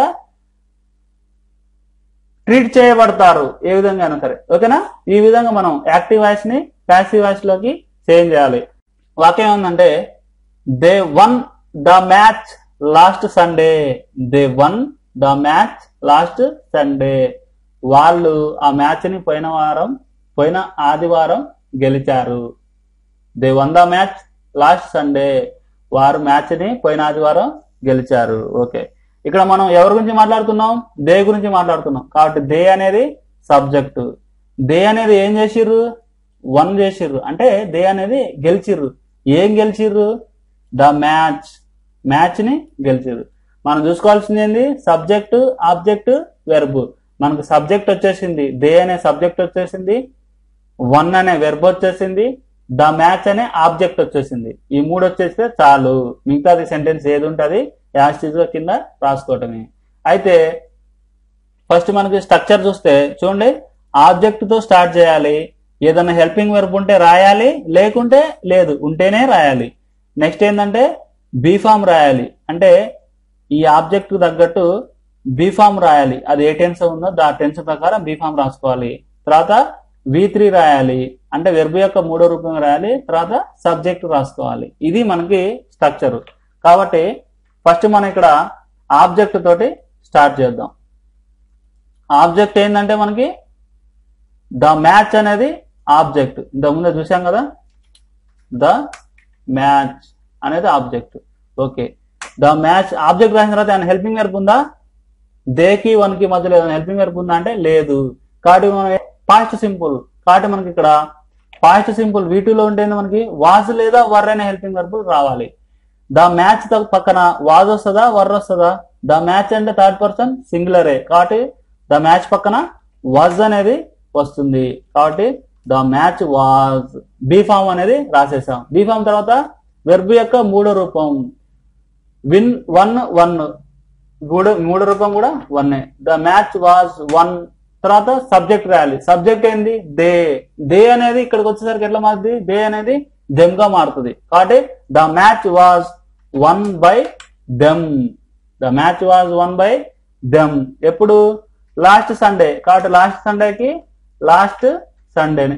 ట్రీట్ చేయబడతారు ఏ విధంగా అయినా సరే ఓకేనా ఈ విధంగా మనం యాక్టివ్ వాయిస్ ని ప్యాసివ్ వాయిస్ లోకి చేంజ్ చేయాలి వాక్యం ఏముందంటే they won the match last Sunday they won the match last Sunday వాళ్ళు ఆ మ్యాచ్ ని పోయిన వారం పోయిన ఆదివారం గెలిచారు they won the match last Sunday వారు మ్యాచ్ ని పోయిన ఆదివారం గెలిచారు ఓకే ఇక్కడ మనం ఎవరి గురించి మాట్లాడుతున్నాం దే గురించి మాట్లాడుతున్నాం కాబట్టి దే అనేది సబ్జెక్టు దే అనేది ఏం చేసిర్రు వన్ చేసిర్రు అంటే దే అనేది గెలిచిర్రు ఏం గెలిచిర్రు ద మ్యాచ్ మ్యాచ్ ని గెలిచిర్రు మనం చూసుకోవాల్సింది ఏంది సబ్జెక్టు ఆబ్జెక్ట్ వెర్బ్ మనకు సబ్జెక్ట్ వచ్చేసింది దే అనే సబ్జెక్ట్ వచ్చేసింది వన్ అనే వెర్బ్ వచ్చేసింది ద మ్యాచ్ అనే ఆబ్జెక్ట్ వచ్చేసింది ఈ మూడు వచ్చేస్తే చాలు మిగతాది సెంటెన్స్ ఏది ఉంటుంది యాస్టిజ్ కింద రాసుకోవటమే అయితే ఫస్ట్ మనకి స్ట్రక్చర్ చూస్తే చూడండి ఆబ్జెక్ట్ తో స్టార్ట్ చేయాలి ఏదైనా హెల్పింగ్ వెర్బ్ ఉంటే రాయాలి లేకుంటే లేదు ఉంటేనే రాయాలి నెక్స్ట్ ఏంటంటే బీఫామ్ రాయాలి అంటే ఈ ఆబ్జెక్ట్ తగ్గట్టు బీఫామ్ రాయాలి అది ఏ టెన్స్ ఉందో దా టెన్స్ ప్రకారం బీఫామ్ రాసుకోవాలి తర్వాత వి త్రీ రాయాలి అంటే వెర్బ్ యొక్క మూడో రూపంగా రాయాలి తర్వాత సబ్జెక్ట్ రాసుకోవాలి ఇది మనకి స్ట్రక్చర్ కాబట్టి ఫస్ట్ మనం ఇక్కడ ఆబ్జెక్ట్ తోటి స్టార్ట్ చేద్దాం ఆబ్జెక్ట్ ఏంటంటే మనకి ద మ్యాచ్ అనేది ఆబ్జెక్ట్ ఇంతకుముందే చూసాం కదా ద మ్యాచ్ అనేది object okay the match object రాసిన తర్వాత ఏమైనా హెల్పింగ్ వెర్బ్ ఉందా దేకి వన్ కి మధ్యలో ఏదైనా హెల్పింగ్ వెర్బ్ ఉందా అంటే లేదు కాబట్టి మనం పాస్ట్ సింపుల్ కాబట్టి మనకి ఇక్కడ పాస్ట్ సింపుల్ వీటిలో ఉంటేనే మనకి వాజ్ లేదా వర్ అనే హెల్పింగ్ వెర్బ్ రావాలి ద మ్యాచ్ పక్కన వాజ్ వస్తుందా వర్ వస్తుందా ద మ్యాచ్ అంటే థర్డ్ పర్సన్ సింగులరే కాబట్టి ద మ్యాచ్ పక్కన వాజ్ అనేది వస్తుంది కాబట్టి ద మ్యాచ్ వాజ్ బీఫామ్ అనేది రాసేసాం బీఫామ్ తర్వాత వెర్బ్ యొక్క మూడో రూపం విన్ వన్ వన్ మూడో మూడో రూపం కూడా won the match was won తర్వాత సబ్జెక్ట్ రాయాలి సబ్జెక్ట్ ఏంది దే దే అనేది ఇక్కడికి వచ్చేసరికి ఎట్లా మారుతుంది దే అనేది దెమ్ గా మారుతుంది కాబట్టి the match was won by them the match was won by them ఎప్పుడు లాస్ట్ సండే కాబట్టి లాస్ట్ సండేకి లాస్ట్ సండేని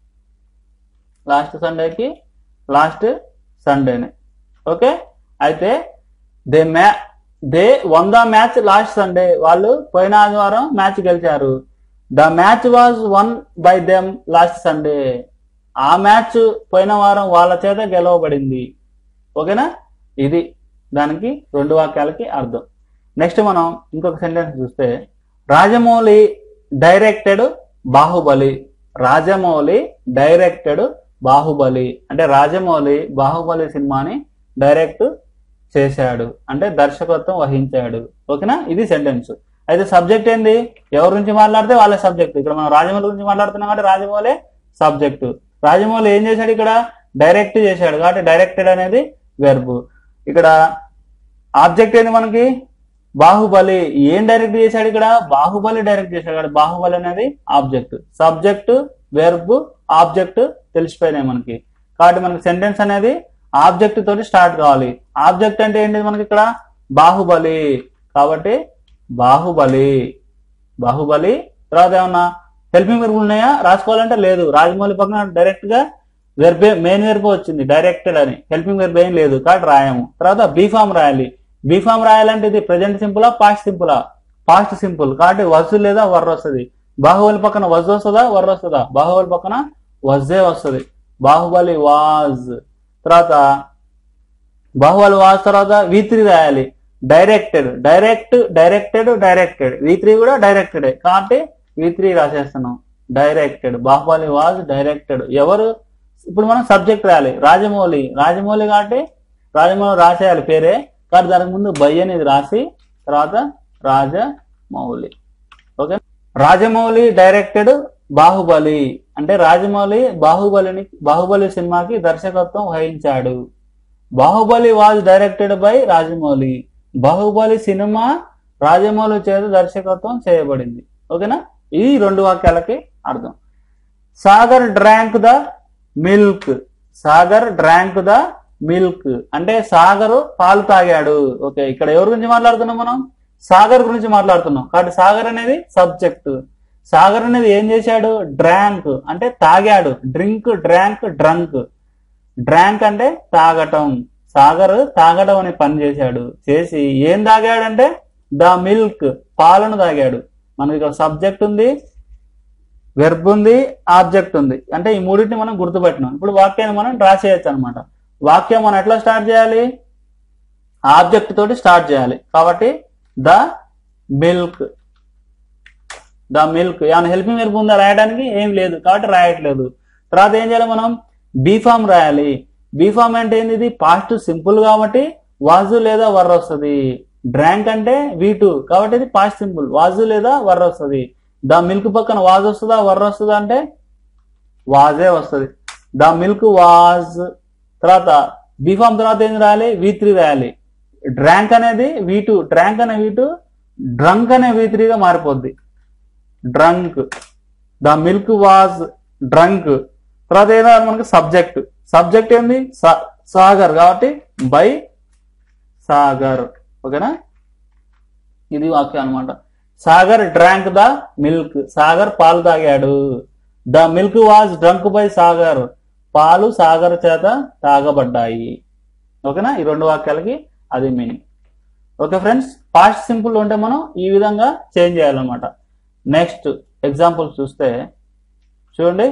లాస్ట్ సండేకి లాస్ట్ సండేని ఓకే అయితే దే మ్యా they won the match last Sunday వాళ్ళు పోయిన ఆదివారం మ్యాచ్ గెలిచారు the match was won by them last Sunday ఆ మ్యాచ్ పోయిన వారం వాళ్ళ చేత గెలవబడింది ఓకేనా ఇది దానికి రెండు వాక్యాలకి అర్థం నెక్స్ట్ మనం ఇంకొక సెంటెన్స్ చూస్తే రాజమౌళి డైరెక్టెడ్ బాహుబలి రాజమౌళి డైరెక్టెడ్ బాహుబలి అంటే రాజమౌళి బాహుబలి సినిమాని డైరెక్ట్ చేశాడు అంటే దర్శకత్వం వహించాడు ఓకేనా ఇది సెంటెన్స్ అయితే సబ్జెక్ట్ ఏంది ఎవరి నుంచి మాట్లాడితే వాళ్ళ సబ్జెక్ట్ ఇక్కడ మనం రాజమౌళి గురించి మాట్లాడుతున్నాం కాబట్టి రాజమౌళి సబ్జెక్టు రాజమౌళి ఏం చేశాడు ఇక్కడ డైరెక్ట్ చేశాడు కాబట్టి డైరెక్టెడ్ అనేది వెర్బ్ ఇక్కడ ఆబ్జెక్ట్ ఏంది మనకి బాహుబలి ఏం డైరెక్ట్ చేశాడు ఇక్కడ బాహుబలి డైరెక్ట్ చేశాడు కాబట్టి బాహుబలి అనేది ఆబ్జెక్ట్ సబ్జెక్ట్ వెర్బ్ ఆబ్జెక్ట్ తెలిసిపోయినాయి మనకి కాబట్టి మనకి సెంటెన్స్ అనేది ఆబ్జెక్ట్ తోటి స్టార్ట్ కావాలి ఆబ్జెక్ట్ అంటే ఏంటి మనకి ఇక్కడ బాహుబలి కాబట్టి బాహుబలి బాహుబలి తర్వాత ఏమన్నా హెల్పింగ్ వెర్బ్ ఉన్నాయా రాసుకోవాలంటే లేదు రాజమౌళి పక్కన డైరెక్ట్ గా వెర్బే మెయిన్ వెర్బ్ వచ్చింది డైరెక్టెడ్ అని హెల్పింగ్ వెర్బ్ ఏం లేదు కాబట్టి రాయము తర్వాత బీఫామ్ రాయాలి బీఫామ్ రాయాలంటే ఇది ప్రజెంట్ సింపులా పాస్ట్ సింపులా పాస్ట్ సింపుల్ కాబట్టి వజ్ లేదా వర్ర వస్తుంది బాహుబలి పక్కన వజ్ వస్తుందా వర్ర వస్తుందా బాహుబలి పక్కన వజ్జే వస్తుంది బాహుబలి వాజ్ తర్వాత బాహుబలి వాజ్ తర్వాత వి త్రీ రాయాలి directed direct directed directed V three కూడా డైరెక్టెడ్ కాబట్టి వి త్రీ రాసేస్తున్నాం డైరెక్టెడ్ బాహుబలి వాజ్ డైరెక్టెడ్ ఎవరు ఇప్పుడు మనం సబ్జెక్ట్ రాయాలి రాజమౌళి రాజమౌళి కాబట్టి రాజమౌళి రాసేయాలి పేరే కానీ దానికి ముందు బై అనేది రాసి తర్వాత రాజమౌళి ఓకే రాజమౌళి డైరెక్టెడ్ బాహుబలి అంటే రాజమౌళి బాహుబలిని బాహుబలి సినిమాకి దర్శకత్వం వహించాడు Baahubali was directed by Rajamouli Baahubali సినిమా రాజమౌళి చేత దర్శకత్వం చేయబడింది ఓకేనా ఈ రెండు వాక్యాలకి అర్థం Sagar drank the milk Sagar drank the milk అంటే సాగర్ పాలు తాగాడు ఓకే ఇక్కడ ఎవరి గురించి మాట్లాడుతున్నాం మనం సాగర్ గురించి మాట్లాడుతున్నాం కాబట్టి సాగర్ అనేది సబ్జెక్ట్ సాగర్ అనేది ఏం చేశాడు డ్రాంక్ అంటే తాగాడు డ్రింక్ డ్రాంక్ డ్రంక్ డ్రాంక్ అంటే తాగటం సాగర్ తాగడం అనే పని చేశాడు చేసి ఏం తాగాడంటే ద మిల్క్ పాలను తాగాడు మనకి ఇక్కడ సబ్జెక్ట్ ఉంది వెర్బ్ ఉంది ఆబ్జెక్ట్ ఉంది అంటే ఈ మూడింటిని మనం గుర్తుపెట్టినాం ఇప్పుడు వాక్యాన్ని మనం డ్రా చేయొచ్చు అనమాట వాక్యం మనం ఎట్లా స్టార్ట్ చేయాలి ఆబ్జెక్ట్ తోటి స్టార్ట్ చేయాలి కాబట్టి ద మిల్క్ ద మిల్క్ ఏమైనా హెల్పింగ్ వెర్బ్ ఉందా రాయడానికి ఏం లేదు కాబట్టి రాయట్లేదు తర్వాత ఏం చేయాలి మనం బీఫామ్ రాయాలి బీఫామ్ అంటే ఏంది ఇది పాస్ట్ సింపుల్ కాబట్టి వాజు లేదా వర్ వస్తుంది డ్రాంక్ అంటే వీ టూ కాబట్టి ఇది పాస్ట్ సింపుల్ వాజు లేదా వర్ వస్తుంది ద మిల్క్ పక్కన వాజ్ వస్తుందా వర్ వస్తుందా అంటే వాజే వస్తుంది ద మిల్క్ వాజ్ తర్వాత బీఫామ్ తర్వాత ఏం రాయాలి వి త్రీ రాయాలి డ్రాంక్ అనేది వి టూ డ్రాంక్ అనే వి టూ డ్రంక్ అనే వి త్రీగా మారిపోద్ది drunk the milk was drunk తర్వాత ఏదో మనకి సబ్జెక్ట్ సబ్జెక్ట్ ఏంది సా- సాగర్ కాబట్టి బై సాగర్ ఓకేనా ఇది వాక్యం అన్నమాట Sagar drank the milk Sagar పాలు తాగాడు the milk was drunk by Sagar పాలు సాగర్ చేత తాగబడ్డాయి ఓకేనా ఈ రెండు వాక్యాలకి అది meaning okay friends past simple ఉంటే మనం ఈ విధంగా చేంజ్ చేయాలన్నమాట నెక్స్ట్ ఎగ్జాంపుల్ చూస్తే చూడండి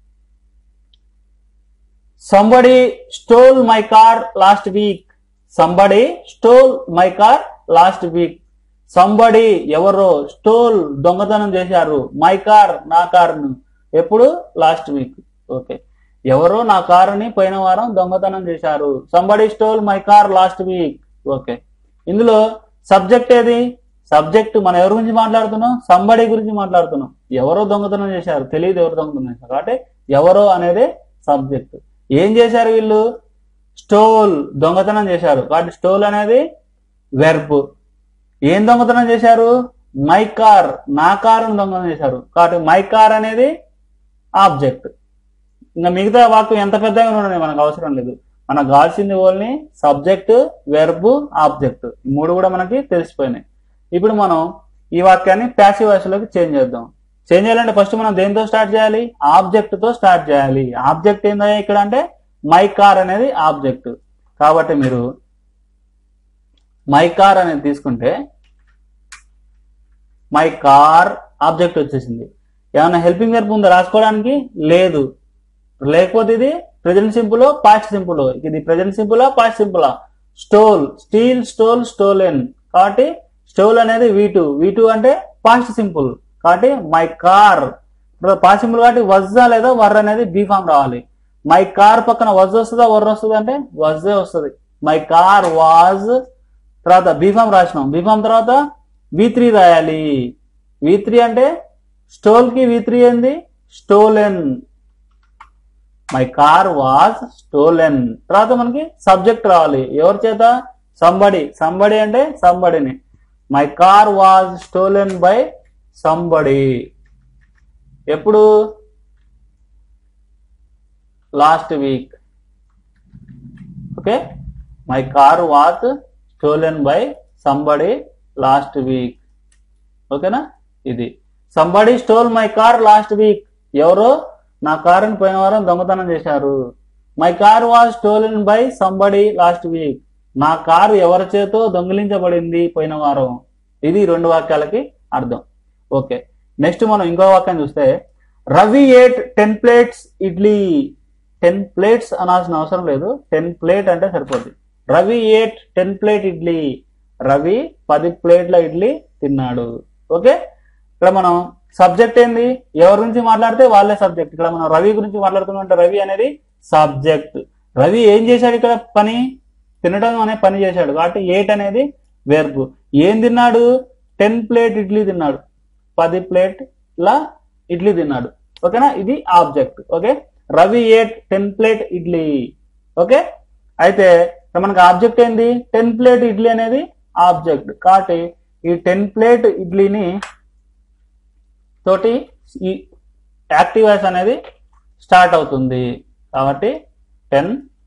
somebody stole my car last week somebody stole my car last week somebody ఎవరో స్టోల్ దొంగతనం చేశారు మై కార్ నా కారును ఎప్పుడు లాస్ట్ వీక్ ఓకే ఎవరో నా కారుని పోయిన వారం దొంగతనం చేశారు somebody stole my car last week okay ఇందులో సబ్జెక్ట్ ఏది సబ్జెక్ట్ మనం ఎవరి గురించి మాట్లాడుతున్నాం సంబడి గురించి మాట్లాడుతున్నాం ఎవరో దొంగతనం చేశారు తెలియదు ఎవరు దొంగతనం చేశారు కాబట్టి ఎవరో అనేది సబ్జెక్ట్ ఏం చేశారు వీళ్ళు స్టోల్ దొంగతనం చేశారు కాబట్టి స్టోల్ అనేది వెర్బ్ ఏం దొంగతనం చేశారు మై కార్ నా కారును దొంగతనం చేశారు కాబట్టి మై కార్ అనేది ఆబ్జెక్ట్ ఇంకా మిగతా వాక్యం ఎంత పెద్దగా ఉండదు మనకు అవసరం లేదు మనకు కావాల్సింది ఓన్లీ సబ్జెక్ట్ వెర్బ్ ఆబ్జెక్ట్ ఈ మూడు కూడా మనకి తెలిసిపోయినాయి ఇప్పుడు మనం ఈ వాక్యాన్ని ప్యాసివ్ వాయిస్లోకి చేంజ్ చేద్దాం చేంజ్ చేయాలంటే ఫస్ట్ మనం దేంతో స్టార్ట్ చేయాలి ఆబ్జెక్ట్ తో స్టార్ట్ చేయాలి ఆబ్జెక్ట్ ఏందా ఇక్కడ అంటే మై కార్ అనేది ఆబ్జెక్ట్ కాబట్టి మీరు మై కార్ అనేది తీసుకుంటే మై కార్ ఆబ్జెక్ట్ వచ్చేసింది ఏమైనా హెల్పింగ్ వెర్బ్ ఉందా రాసుకోవడానికి లేదు లేకపోతే ఇది ప్రజెంట్ సింపుల్ పాస్ట్ సింపుల్ ఇది ప్రజెంట్ సింపులా పాస్ట్ సింపులా స్టోల్ స్టీల్ స్టోల్ స్టోలెన్ కాబట్టి స్టోల్ అనేది వీ టూ వీ టూ అంటే పాస్ట్ సింపుల్ కాబట్టి మై కార్ పాస్ట్ సింపుల్ కాబట్టి వజ్జా లేదా వర్ అనేది బీ ఫామ్ రావాలి మై కార్ పక్కన వజ్ వస్తుందా వర్ వస్తుంది అంటే వజ్జే వస్తుంది మై కార్ వాజ్ తర్వాత బీఫామ్ రాసినాం బీఫామ్ తర్వాత వి త్రీ రాయాలి వి త్రీ అంటే స్టోల్ కి వి త్రీ ఏంది stolen my car was stolen తర్వాత మనకి సబ్జెక్ట్ రావాలి ఎవరి చేత సంబడి సంబడి అంటే సంబడిని my car was stolen by somebody ఎప్పుడు last week okay my car was stolen by somebody last week ఓకేనా ఇది somebody stole my car last week ఎవరో నా కారుని పోయిన వారం దొంగతనం చేశారు my car was stolen by somebody last week నా కారు ఎవరి చేతో దొంగిలించబడింది పోయిన వారం ఇది రెండు వాక్యాలకి అర్థం ఓకే నెక్స్ట్ మనం ఇంకో వాక్యం చూస్తే Ravi ate ten plates idli ten plates అనాల్సిన అవసరం లేదు టెన్ ప్లేట్ అంటే సరిపోద్ది Ravi ate ten plate idli Ravi పది ప్లేట్ల ఇడ్లీ తిన్నాడు ఓకే ఇక్కడ మనం సబ్జెక్ట్ ఏంది ఎవరి గురించి మాట్లాడితే వాళ్ళే సబ్జెక్ట్ ఇక్కడ మనం రవి గురించి మాట్లాడుతున్నట్టు రవి అనేది సబ్జెక్ట్ రవి ఏం చేశాడు ఇక్కడ పని తినడం అనే పని చేశాడు కాబట్టి ఏట్ అనేది వెర్బ్ ఏం తిన్నాడు టెన్ ప్లేట్ ఇడ్లీ తిన్నాడు పది ప్లేట్ల ఇడ్లీ తిన్నాడు ఓకేనా ఇది object okay Ravi ate ten plate idli okay అయితే ఇక్కడ మనకి ఆబ్జెక్ట్ ఏంది టెన్ ప్లేట్ ఇడ్లీ అనేది ఆబ్జెక్ట్ కాబట్టి ఈ టెన్ ప్లేట్ ఇడ్లీని తోటి ఈ యాక్టివ్ వాయిస్ అనేది స్టార్ట్ అవుతుంది కాబట్టి ten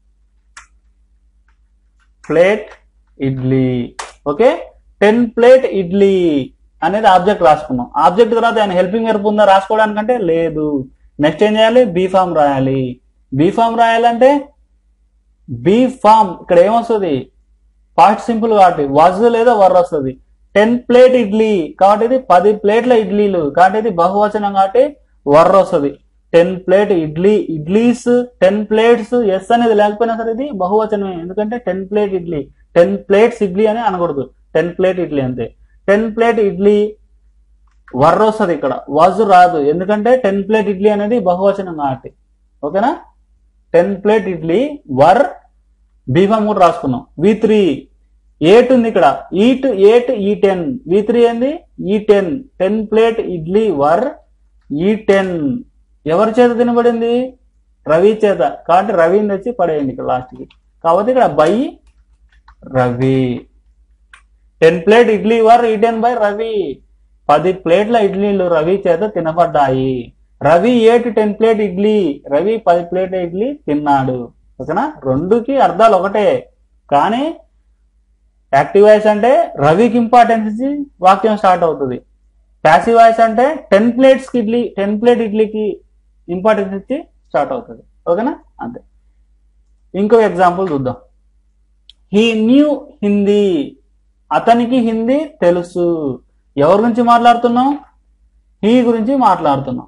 plate idli okay ten plate idli అనేది ఆబ్జెక్ట్ రాసుకున్నాం ఆబ్జెక్ట్ తర్వాత ఆయన హెల్పింగ్ వర్బ్ ఉందా రాసుకోవడానికంటే లేదు నెక్స్ట్ ఏం చేయాలి బీ ఫామ్ రాయాలి బీ ఫామ్ రాయాలంటే బీ ఫామ్ ఇక్కడ ఏమొస్తుంది పాస్ట్ సింపుల్ కాబట్టి వజ్ లేదా వర్ వస్తుంది టెన్ ప్లేట్ ఇడ్లీ కాబట్టి ఇది పది ప్లేట్ల ఇడ్లీలు కాబట్టి ఇది బహువచనం కాబట్టి వర్ వస్తుంది ten plate idli idlis ten plates s అనేది లేకపోయినా సరే ఇది బహువచనమే ఎందుకంటే ten plate idli ten plates idli అని అనకూడదు టెన్ ప్లేట్ ఇడ్లీ అంతే టెన్ ప్లేట్ ఇడ్లీ వర్ వస్తుంది ఇక్కడ వాజ్ రాదు ఎందుకంటే టెన్ ప్లేట్ ఇడ్లీ అనేది బహువచనం కాబట్టి ఓకేనా ten plate idli were be form కూడా రాసుకున్నాం V three ate eat ate eat eight ఈ టెన్ వి త్రీ ఏంది eaten ten plate idli were eaten ఎవరి చేత తినబడింది రవి చేత కాబట్టి రవిని తెచ్చి పడేయండి ఇక్కడ లాస్ట్కి కాబట్టి ఇక్కడ by Ravi ten plate idli were eaten by Ravi పది ప్లేట్ల ఇడ్లీలు రవి చేత తినబడ్డాయి Ravi ate ten plate idli Ravi పది ప్లేట్ల ఇడ్లీ తిన్నాడు ఓకేనా రెండుకి అర్థాలు ఒకటే కానీ యాక్టివ్ వాయిస్ అంటే రవికి ఇంపార్టెన్స్ ఇచ్చి వాక్యం స్టార్ట్ అవుతుంది ప్యాసివ్ వాయిస్ అంటే ten plates idli ten plate ఇడ్లీకి ఇంపార్టెన్స్ ఇచ్చి స్టార్ట్ అవుతుంది ఓకేనా అంతే ఇంకో ఎగ్జాంపుల్ చూద్దాం హీ న్యూ హిందీ అతనికి హిందీ తెలుసు ఎవరి గురించి మాట్లాడుతున్నాం హీ గురించి మాట్లాడుతున్నాం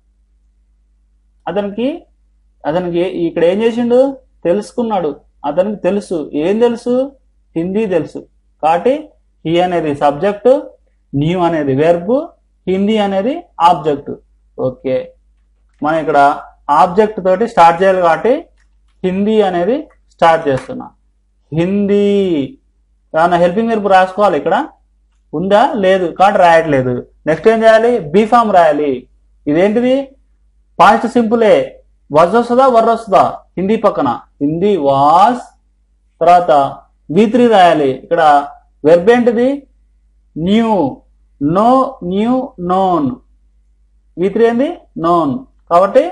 అతనికి అతనికి ఏ- ఇక్కడ ఏం చేసిండు తెలుసుకున్నాడు అతనికి తెలుసు ఏం తెలుసు హిందీ తెలుసు కాబట్టి హీ అనేది సబ్జెక్ట్ న్యూ అనేది వెర్బ్ హిందీ అనేది ఆబ్జెక్ట్ ఓకే మనం ఇక్కడ ఆబ్జెక్ట్ తోటి స్టార్ట్ చేయాలి కాబట్టి హిందీ అనేది స్టార్ట్ చేస్తున్నా హిందీ ఏమన్నా హెల్పింగ్ వెర్బ్ రాసుకోవాలి ఇక్కడ ఉందా లేదు కాబట్టి రాయట్లేదు నెక్స్ట్ ఏం చేయాలి బీఫామ్ రాయాలి ఇదేంటిది పాస్ట్ సింపులే వజ్ వస్తుందా వర్ వస్తుందా హిందీ పక్కన హిందీ వాస్ తర్వాత వి త్రీ రాయాలి ఇక్కడ వెర్బ్ ఏంటిది knew know knew known V three ఏంది నోన్ కాబట్టి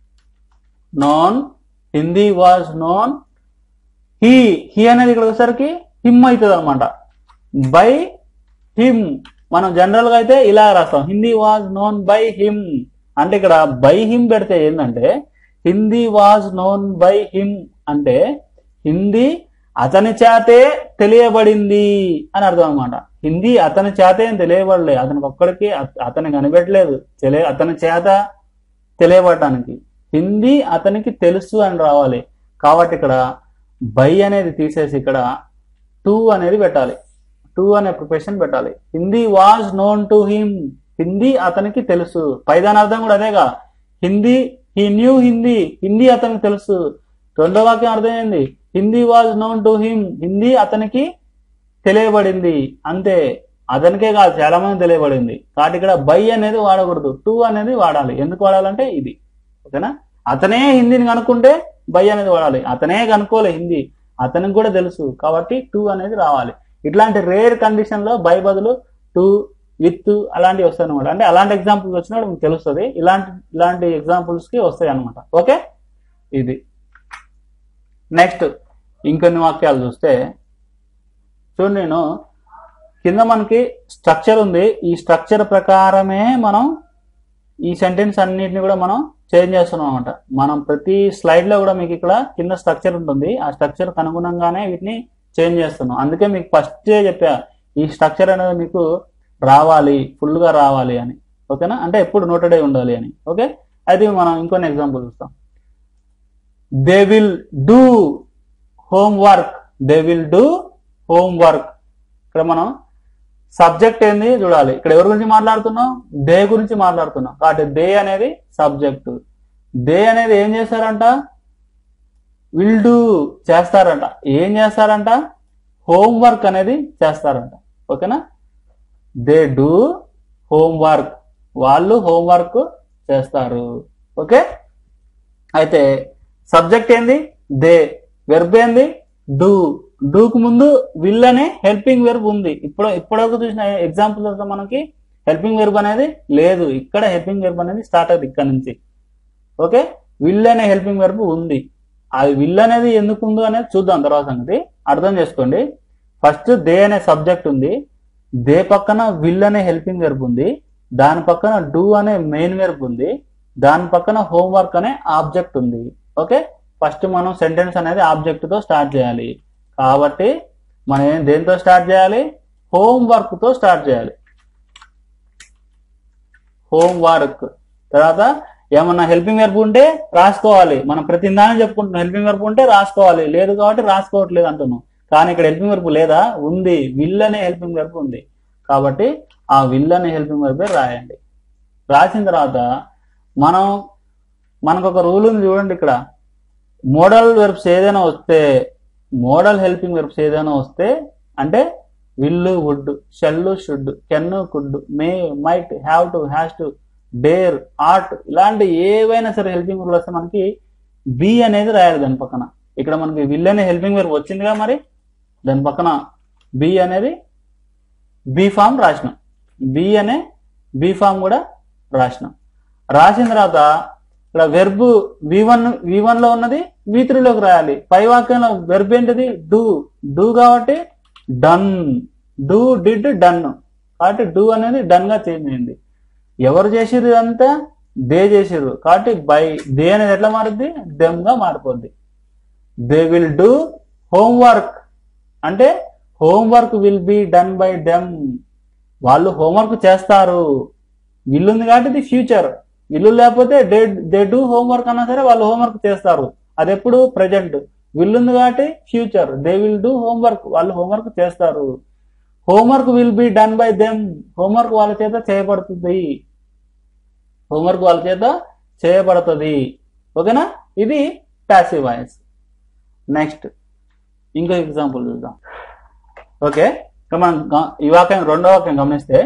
known Hindi was known he he అనేది ఇక్కడ వచ్చేసరికి హిమ్ అవుతుంది అనమాట బై హిమ్ మనం జనరల్ గా అయితే ఇలా రాస్తాం Hindi was known by him అంటే ఇక్కడ బై హిమ్ పెడితే ఏంటంటే Hindi was known by him అంటే హిందీ అతని చేతే తెలియబడింది అని అర్థం అనమాట హిందీ అతని చేతే ఏం తెలియబడలే అతనికి ఒక్కడికి అత- అతని కనిపెట్టలేదు తెలియ అతని చేత తెలియబడటానికి హిందీ అతనికి తెలుసు అని రావాలి కాబట్టి ఇక్కడ బై అనేది తీసేసి ఇక్కడ టూ అనేది పెట్టాలి టూ అనే ప్రిపరేషన్ పెట్టాలి Hindi was known to him Hindi అతనికి తెలుసు పైదాని అర్థం కూడా అదేగా హిందీ హీ న్యూ హిందీ హిందీ అతనికి తెలుసు రెండో వాక్యం అర్థమైంది Hindi was known to him Hindi అతనికి తెలియబడింది అంతే అతనికే కాదు చాలా మంది తెలియబడింది కాబట్టి ఇక్కడ బై అనేది వాడకూడదు టూ అనేది వాడాలి ఎందుకు వాడాలంటే ఇది ఓకేనా అతనే హిందీని కనుక్కుంటే బై అనేది వాడాలి అతనే కనుక్కోలే హిందీ అతనికి కూడా తెలుసు కాబట్టి టూ అనేది రావాలి ఇట్లాంటి రేర్ కండిషన్ లో బై బదులు టూ విత్ అలాంటివి వస్తాయి అనమాట అంటే అలాంటి ఎగ్జాంపుల్స్ వచ్చినప్పుడు మీకు తెలుస్తుంది ఇలాంటి ఇలాంటి ఎగ్జాంపుల్స్ కి వస్తాయి అనమాట ఓకే ఇది నెక్స్ట్ ఇంకొన్ని వాక్యాలు చూస్తే చూడండి నేను కింద మనకి స్ట్రక్చర్ ఉంది ఈ స్ట్రక్చర్ ప్రకారమే మనం ఈ సెంటెన్స్ అన్నిటిని కూడా మనం చేంజ్ చేస్తున్నాం అనమాట మనం ప్రతి స్లైడ్ లో కూడా మీకు ఇక్కడ కింద స్ట్రక్చర్ ఉంటుంది ఆ స్ట్రక్చర్ అనుగుణంగానే వీటిని చేంజ్ చేస్తున్నాం అందుకే మీకు ఫస్ట్ చెప్పా ఈ స్ట్రక్చర్ అనేది మీకు రావాలి ఫుల్ గా రావాలి అని ఓకేనా అంటే ఎప్పుడు నోటెడ్ అయి ఉండాలి అని ఓకే అయితే మనం ఇంకొన్ని ఎగ్జాంపుల్ చూస్తాం they will do homework they will do homework ఇక్కడ మనం సబ్జెక్ట్ ఏంది చూడాలి ఇక్కడ ఎవరి గురించి మాట్లాడుతున్నాం దే గురించి మాట్లాడుతున్నాం కాబట్టి దే అనేది సబ్జెక్ట్ దే అనేది ఏం చేస్తారంట విల్ డూ చేస్తారంట ఏం చేస్తారంట హోమ్ వర్క్ అనేది చేస్తారంట ఓకేనా దే డూ హోమ్ వర్క్ వాళ్ళు హోమ్ వర్క్ చేస్తారు ఓకే అయితే సబ్జెక్ట్ ఏంది దే వెర్బ్ ఏంది డూ డూకు ముందు విల్ అనే హెల్పింగ్ వెర్బ్ ఉంది ఇప్పుడు ఇప్పటివరకు చూసిన ఎగ్జాంపుల్ మనకి హెల్పింగ్ వెర్బ్ అనేది లేదు ఇక్కడ హెల్పింగ్ వెర్బ్ అనేది స్టార్ట్ అవుతుంది ఇక్కడ నుంచి ఓకే విల్ అనే హెల్పింగ్ వెర్బ్ ఉంది అది విల్ అనేది ఎందుకు ఉందో అనేది చూద్దాం తర్వాత సంగతి అర్థం చేసుకోండి ఫస్ట్ దే అనే సబ్జెక్ట్ ఉంది దే పక్కన విల్ అనే హెల్పింగ్ వెర్బ్ ఉంది దాని పక్కన డూ అనే మెయిన్ వెర్బ్ ఉంది దాని పక్కన హోంవర్క్ అనే ఆబ్జెక్ట్ ఉంది ఓకే ఫస్ట్ మనం సెంటెన్స్ అనేది ఆబ్జెక్ట్ తో స్టార్ట్ చేయాలి కాబట్టి మనం ఏం దేంతో స్టార్ట్ చేయాలి హోంవర్క్ తో స్టార్ట్ చేయాలి హోంవర్క్ తర్వాత ఏమన్నా హెల్పింగ్ వెర్బ్ ఉంటే రాసుకోవాలి మనం ప్రతి దాన్ని చెప్పుకుంటున్నాం హెల్పింగ్ వెర్బ్ ఉంటే రాసుకోవాలి లేదు కాబట్టి రాసుకోవట్లేదు అంటున్నాం కానీ ఇక్కడ హెల్పింగ్ వెర్బ్ లేదా ఉంది విల్ అనే హెల్పింగ్ వెర్బ్ ఉంది కాబట్టి ఆ విల్ అనే హెల్పింగ్ వెర్బ్ రాయండి రాసిన తర్వాత మనం మనకు ఒక రూల్ ఉంది చూడండి ఇక్కడ మోడల్ వెర్బ్స్ ఏదైనా వస్తే మోడల్ హెల్పింగ్ వెర్బ్స్ ఏదైనా వస్తే అంటే will would shall should can could may might have to has to dare ought ఇలాంటి ఏవైనా సరే హెల్పింగ్ వెర్బ్ వస్తే మనకి బి అనేది రాయాలి దాని పక్కన ఇక్కడ మనకి విల్ అనే హెల్పింగ్ వెర్బ్ వచ్చిందిగా మరి దాని పక్కన బి అనేది బి ఫామ్ రాసినాం బి అనే బి ఫామ్ కూడా రాసినాం రాసిన తర్వాత ఇక్కడ verb V one V one లో ఉన్నది వి త్రీలోకి రాయాలి పై వాక్యంలో వెర్బ్ ఏంటిది డూ డూ కాబట్టి డన్ డూ డిడ్ డన్ కాబట్టి డూ అనేది డన్ గా చేంజ్ అయింది ఎవరు చేసిర్రు ఇదంతా దే చేసిర్రు కాబట్టి బై దే అనేది ఎట్లా మారుద్ది దెమ్ గా మారిపోద్ది దే విల్ డూ హోంవర్క్ అంటే homework will be done by them వాళ్ళు హోంవర్క్ చేస్తారు విల్ ఉంది కాబట్టి ఇది ఫ్యూచర్ విల్లు లేకపోతే డే దే డూ హోంవర్క్ అన్నా సరే వాళ్ళు హోంవర్క్ చేస్తారు అది ఎప్పుడు ప్రజెంట్ విల్ ఉంది కాబట్టి future they will do homework వాళ్ళు హోంవర్క్ చేస్తారు homework will be done by them homework వాళ్ళ చేత చేయబడుతుంది హోంవర్క్ వాళ్ళ చేత చేయబడుతుంది ఓకేనా ఇది ప్యాసివ్ వాయిస్ నెక్స్ట్ ఇంకో ఎగ్జాంపుల్ చూద్దాం ఓకే ఇక మనం గ- ఈ వాక్యం రెండో వాక్యం గమనిస్తే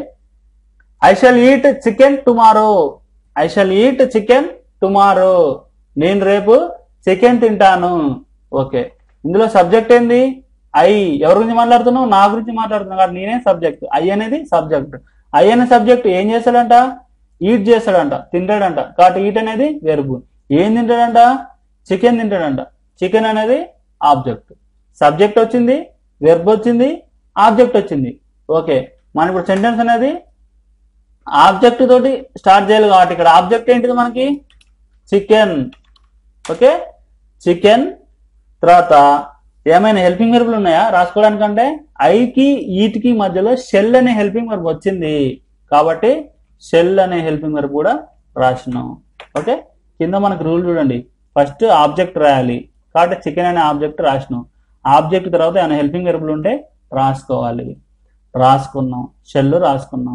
I shall eat chicken tomorrow I shall eat chicken tomorrow నేను రేపు చికెన్ తింటాను ఓకే ఇందులో సబ్జెక్ట్ ఏంది ఐ ఎవరి గురించి మాట్లాడుతున్నావు నా గురించి మాట్లాడుతున్నావు కాబట్టి నేనే సబ్జెక్ట్ ఐ అనేది సబ్జెక్ట్ ఐ అనే సబ్జెక్ట్ ఏం చేస్తాడంట ఈట్ చేస్తాడంట తింటాడంట కాబట్టి ఈట్ అనేది వెరుగు ఏం తింటాడంట చికెన్ తింటాడంట చికెన్ అనేది ఆబ్జెక్ట్ సబ్జెక్ట్ వచ్చింది వెర్బ్ వచ్చింది ఆబ్జెక్ట్ వచ్చింది ఓకే మన ఇప్పుడు సెంటెన్స్ అనేది ఆబ్జెక్ట్ తోటి స్టార్ట్ చేయాలి కాబట్టి ఇక్కడ ఆబ్జెక్ట్ ఏంటిది మనకి చికెన్ ఓకే చికెన్ తర్వాత ఏమైనా హెల్పింగ్ వెర్బులు ఉన్నాయా రాసుకోవడానికంటే ఐకి ఈట్కి మధ్యలో షెల్ అనే హెల్పింగ్ వెర్బ్ వచ్చింది కాబట్టి షెల్ అనే హెల్పింగ్ వెర్బ్ కూడా రాసినాం ఓకే కింద మనకు రూల్ చూడండి ఫస్ట్ ఆబ్జెక్ట్ రాయాలి కాబట్టి చికెన్ అనే ఆబ్జెక్ట్ రాసినాం ఆబ్జెక్ట్ తర్వాత ఏమైనా హెల్పింగ్ వెర్బులు ఉంటే రాసుకోవాలి రాసుకున్నాం షెల్ రాసుకున్నాం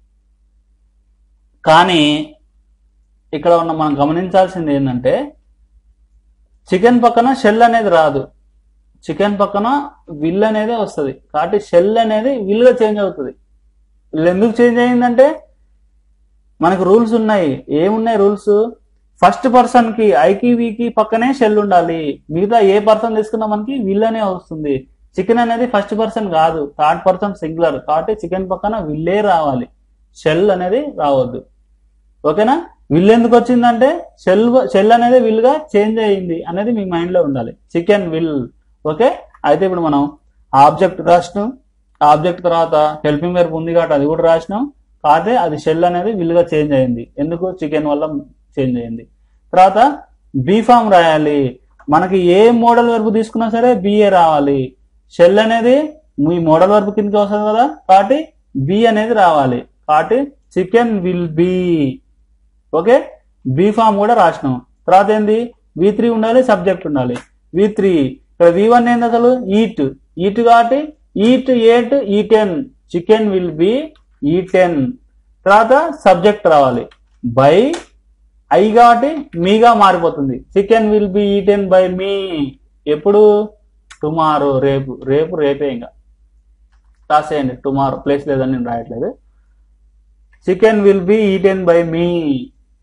కానీ ఇక్కడ ఉన్న మనం గమనించాల్సింది ఏంటంటే చికెన్ పక్కన షెల్ అనేది రాదు చికెన్ పక్కన విల్ అనేది వస్తుంది కాబట్టి షెల్ అనేది విల్ గా చేంజ్ అవుతుంది విల్ ఎందుకు చేంజ్ అయిందంటే మనకు రూల్స్ ఉన్నాయి ఏమున్నాయి రూల్స్ ఫస్ట్ పర్సన్ కి ఐకి వీకి పక్కనే షెల్ ఉండాలి మిగతా ఏ పర్సన్ తీసుకున్నా మనకి విల్ అనే వస్తుంది చికెన్ అనేది ఫస్ట్ పర్సన్ కాదు థర్డ్ పర్సన్ సింగులర్ కాబట్టి చికెన్ పక్కన విల్లే రావాలి షెల్ అనేది రావద్దు ఓకేనా విల్ ఎందుకు వచ్చిందంటే షెల్ షెల్ అనేది విల్ గా చేంజ్ అయ్యింది అనేది మీ మైండ్ లో ఉండాలి చికెన్ విల్ ఓకే అయితే ఇప్పుడు మనం ఆబ్జెక్ట్ రాసినాం ఆబ్జెక్ట్ తర్వాత హెల్పింగ్ వెర్బ్ ఉంది కాబట్టి అది కూడా రాసినాం కాకపోతే అది షెల్ అనేది విల్ గా చేంజ్ అయింది ఎందుకు చికెన్ వల్ల చేంజ్ అయింది తర్వాత బీ ఫామ్ రాయాలి మనకి ఏ మోడల్ వెర్బ్ తీసుకున్నా సరే బిఏ రావాలి షెల్ అనేది మీ మోడల్ వెర్బ్ కిందకి వస్తుంది కదా కాబట్టి బి అనేది రావాలి కాబట్టి chicken will be okay be form కూడా రాసినాం తర్వాత ఏంది వి త్రీ ఉండాలి సబ్జెక్ట్ ఉండాలి వి త్రీ ఇక్కడ వి వన్ ఏంది అసలు ఈట్ ఈట్ కాబట్టి eat ate eaten chicken will be eaten తర్వాత సబ్జెక్ట్ రావాలి బై ఐ కాబట్టి మీగా మారిపోతుంది chicken will be eaten by me ఎప్పుడు టుమారో రేపు రేపు రేపే ఇంకా రాసేయండి టుమారో ప్లేస్ లేదని నేను రాయట్లేదు chicken will be eaten by me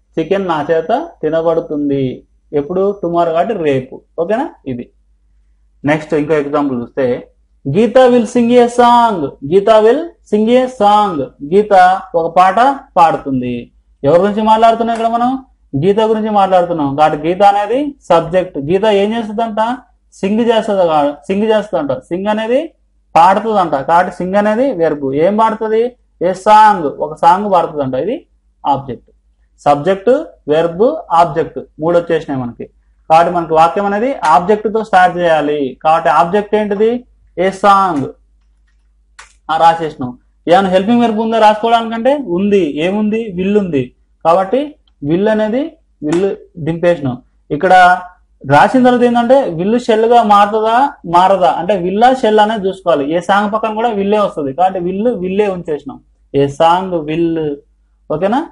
chicken నా చేత తినబడుతుంది ఎప్పుడు టుమారో కాబట్టి రేపు ఓకేనా ఇది నెక్స్ట్ ఇంకో ఎగ్జాంపుల్ చూస్తే Geetha will sing a song Geetha will sing a song Geetha ఒక పాట పాడుతుంది ఎవరి గురించి మాట్లాడుతున్నాం ఇక్కడ మనం గీత గురించి మాట్లాడుతున్నాం కాబట్టి గీత అనేది సబ్జెక్ట్ గీత ఏం చేస్తుందంట సింగ్ చేస్తుంది సింగ్ చేస్తుందంట సింగ్ అనేది పాడుతుందంట కాబట్టి సింగ్ అనేది వెర్బు ఏం పాడుతుంది ఏ సాంగ్ ఒక సాంగ్ పాడుతుందంట ఇది ఆబ్జెక్ట్ సబ్జెక్ట్ వెర్బ్ ఆబ్జెక్ట్ మూడు వచ్చేసినాయి మనకి కాబట్టి మనకి వాక్యం అనేది ఆబ్జెక్ట్ తో స్టార్ట్ చేయాలి కాబట్టి ఆబ్జెక్ట్ ఏంటిది ఏ సాంగ్ రాసేసినాం ఏమైనా హెల్పింగ్ వెర్బ్ ఉందా రాసుకోవడానికంటే ఉంది ఏముంది విల్ ఉంది కాబట్టి విల్ అనేది విల్లు దింపేసినాం ఇక్కడ రాసిన తర్వాత ఏంటంటే విల్లు షెల్ గా మారుతుందా మారదా అంటే విల్లా షెల్ అనేది చూసుకోవాలి ఏ సాంగ్ పక్కన కూడా విల్లే వస్తుంది కాబట్టి విల్లు విల్లే ఉంచేసినాం ఏ సాంగ్ విల్ ఓకేనా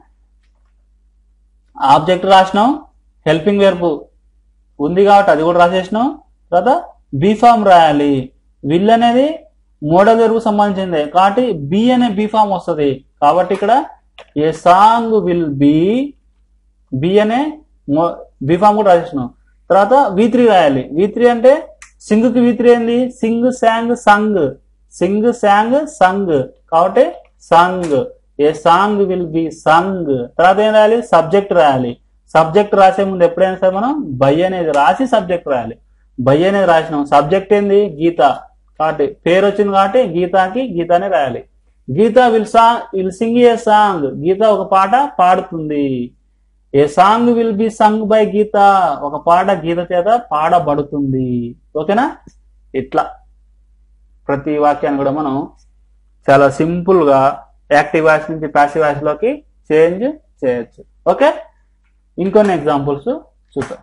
ఆబ్జెక్ట్ రాసినాం హెల్పింగ్ వెర్బ్ ఉంది కాబట్టి అది కూడా రాసేసినాం తర్వాత బీఫామ్ రాయాలి విల్ అనేది మోడల్ వెర్బ్ సంబంధించింది కాబట్టి బి అనే బీఫామ్ వస్తుంది కాబట్టి ఇక్కడ a song will be be అనే బీఫామ్ కూడా రాసేసినాం తర్వాత వి త్రీ రాయాలి వి త్రీ అంటే సింగ్ కి వి త్రీ ఏంది sing sang sung sing sang sung కాబట్టి sung a song will be sung తర్వాత ఏం రాయాలి సబ్జెక్ట్ రాయాలి సబ్జెక్ట్ రాసే ముందు ఎప్పుడైనా సరే మనం బై అనేది రాసి సబ్జెక్ట్ రాయాలి బై అనేది రాసినాం సబ్జెక్ట్ ఏంది గీత కాబట్టి పేరు వచ్చింది కాబట్టి గీతాకి గీతానే రాయాలి Geetha will song will sing a song Geetha ఒక పాట పాడుతుంది a song will be sung by Geetha ఒక పాట గీత చేత పాడబడుతుంది ఓకేనా ఇట్లా ప్రతి వాక్యాన్ని కూడా మనం చాలా సింపుల్ గా యాక్టివ్ వాయిస్ నుంచి ప్యాసివ్ వాయిస్ లోకి చేంజ్ చేయొచ్చు ఓకే ఇంకొన్ని ఎగ్జాంపుల్స్ చూద్దాం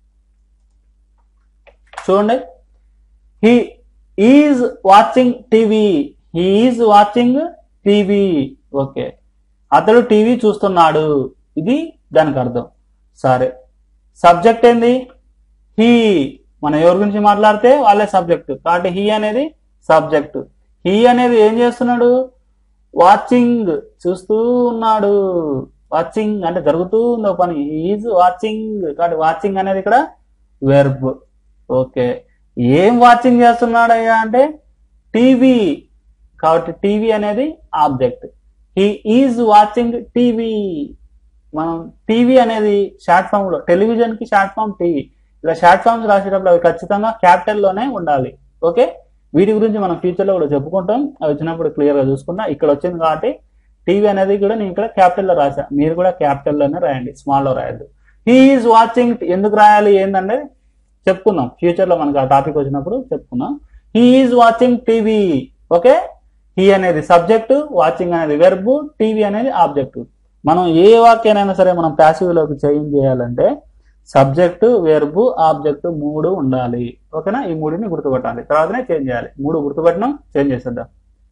చూడండి he is watching TV he is watching TV okay అతడు టీవీ చూస్తున్నాడు ఇది దానికి అర్థం సరే సబ్జెక్ట్ ఏంది హీ మనం ఎవరి గురించి మాట్లాడితే వాళ్ళే సబ్జెక్ట్ కాబట్టి హీ అనేది సబ్జెక్ట్ హీ అనేది ఏం చేస్తున్నాడు వాచింగ్ చూస్తూ ఉన్నాడు వాచింగ్ అంటే జరుగుతూ ఉంది ఒక పని ఈజ్ వాచింగ్ కాబట్టి వాచింగ్ అనేది ఇక్కడ వెర్బ్ ఓకే ఏం వాచింగ్ చేస్తున్నాడయ్యా అంటే టీవీ కాబట్టి టీవీ అనేది object he is watching TV మనం టీవీ అనేది షార్ట్ ఫామ్ లో టెలివిజన్ కి షార్ట్ ఫామ్ టీవీ ఇలా షార్ట్ ఫామ్స్ రాసేటప్పుడు అవి ఖచ్చితంగా క్యాపిటల్ లోనే ఉండాలి ఓకే వీటి గురించి మనం ఫ్యూచర్ లో కూడా చెప్పుకుంటాం అవి వచ్చినప్పుడు క్లియర్ గా చూసుకుంటాం ఇక్కడ వచ్చింది కాబట్టి టీవీ అనేది కూడా నేను ఇక్కడ క్యాపిటల్ లో రాసా మీరు కూడా క్యాపిటల్ లోనే రాయండి స్మాల్ లో రాయద్దు హీ ఈజ్ వాచింగ్ ఎందుకు రాయాలి ఏంటంటే చెప్పుకుందాం ఫ్యూచర్ లో మనకు ఆ టాపిక్ వచ్చినప్పుడు చెప్పుకుందాం he is watching TV okay he అనేది సబ్జెక్టు వాచింగ్ అనేది వెర్బు టీవీ అనేది ఆబ్జెక్టు మనం ఏ వాక్యానైనా సరే మనం ప్యాసివ్ లోకి చేంజ్ చేయాలంటే సబ్జెక్టు వెర్బు ఆబ్జెక్ట్ మూడు ఉండాలి ఓకేనా ఈ మూడుని గుర్తుపట్టాలి తర్వాతనే చేంజ్ చేయాలి మూడు గుర్తుపట్టినాం చేంజ్ చేసేద్దాం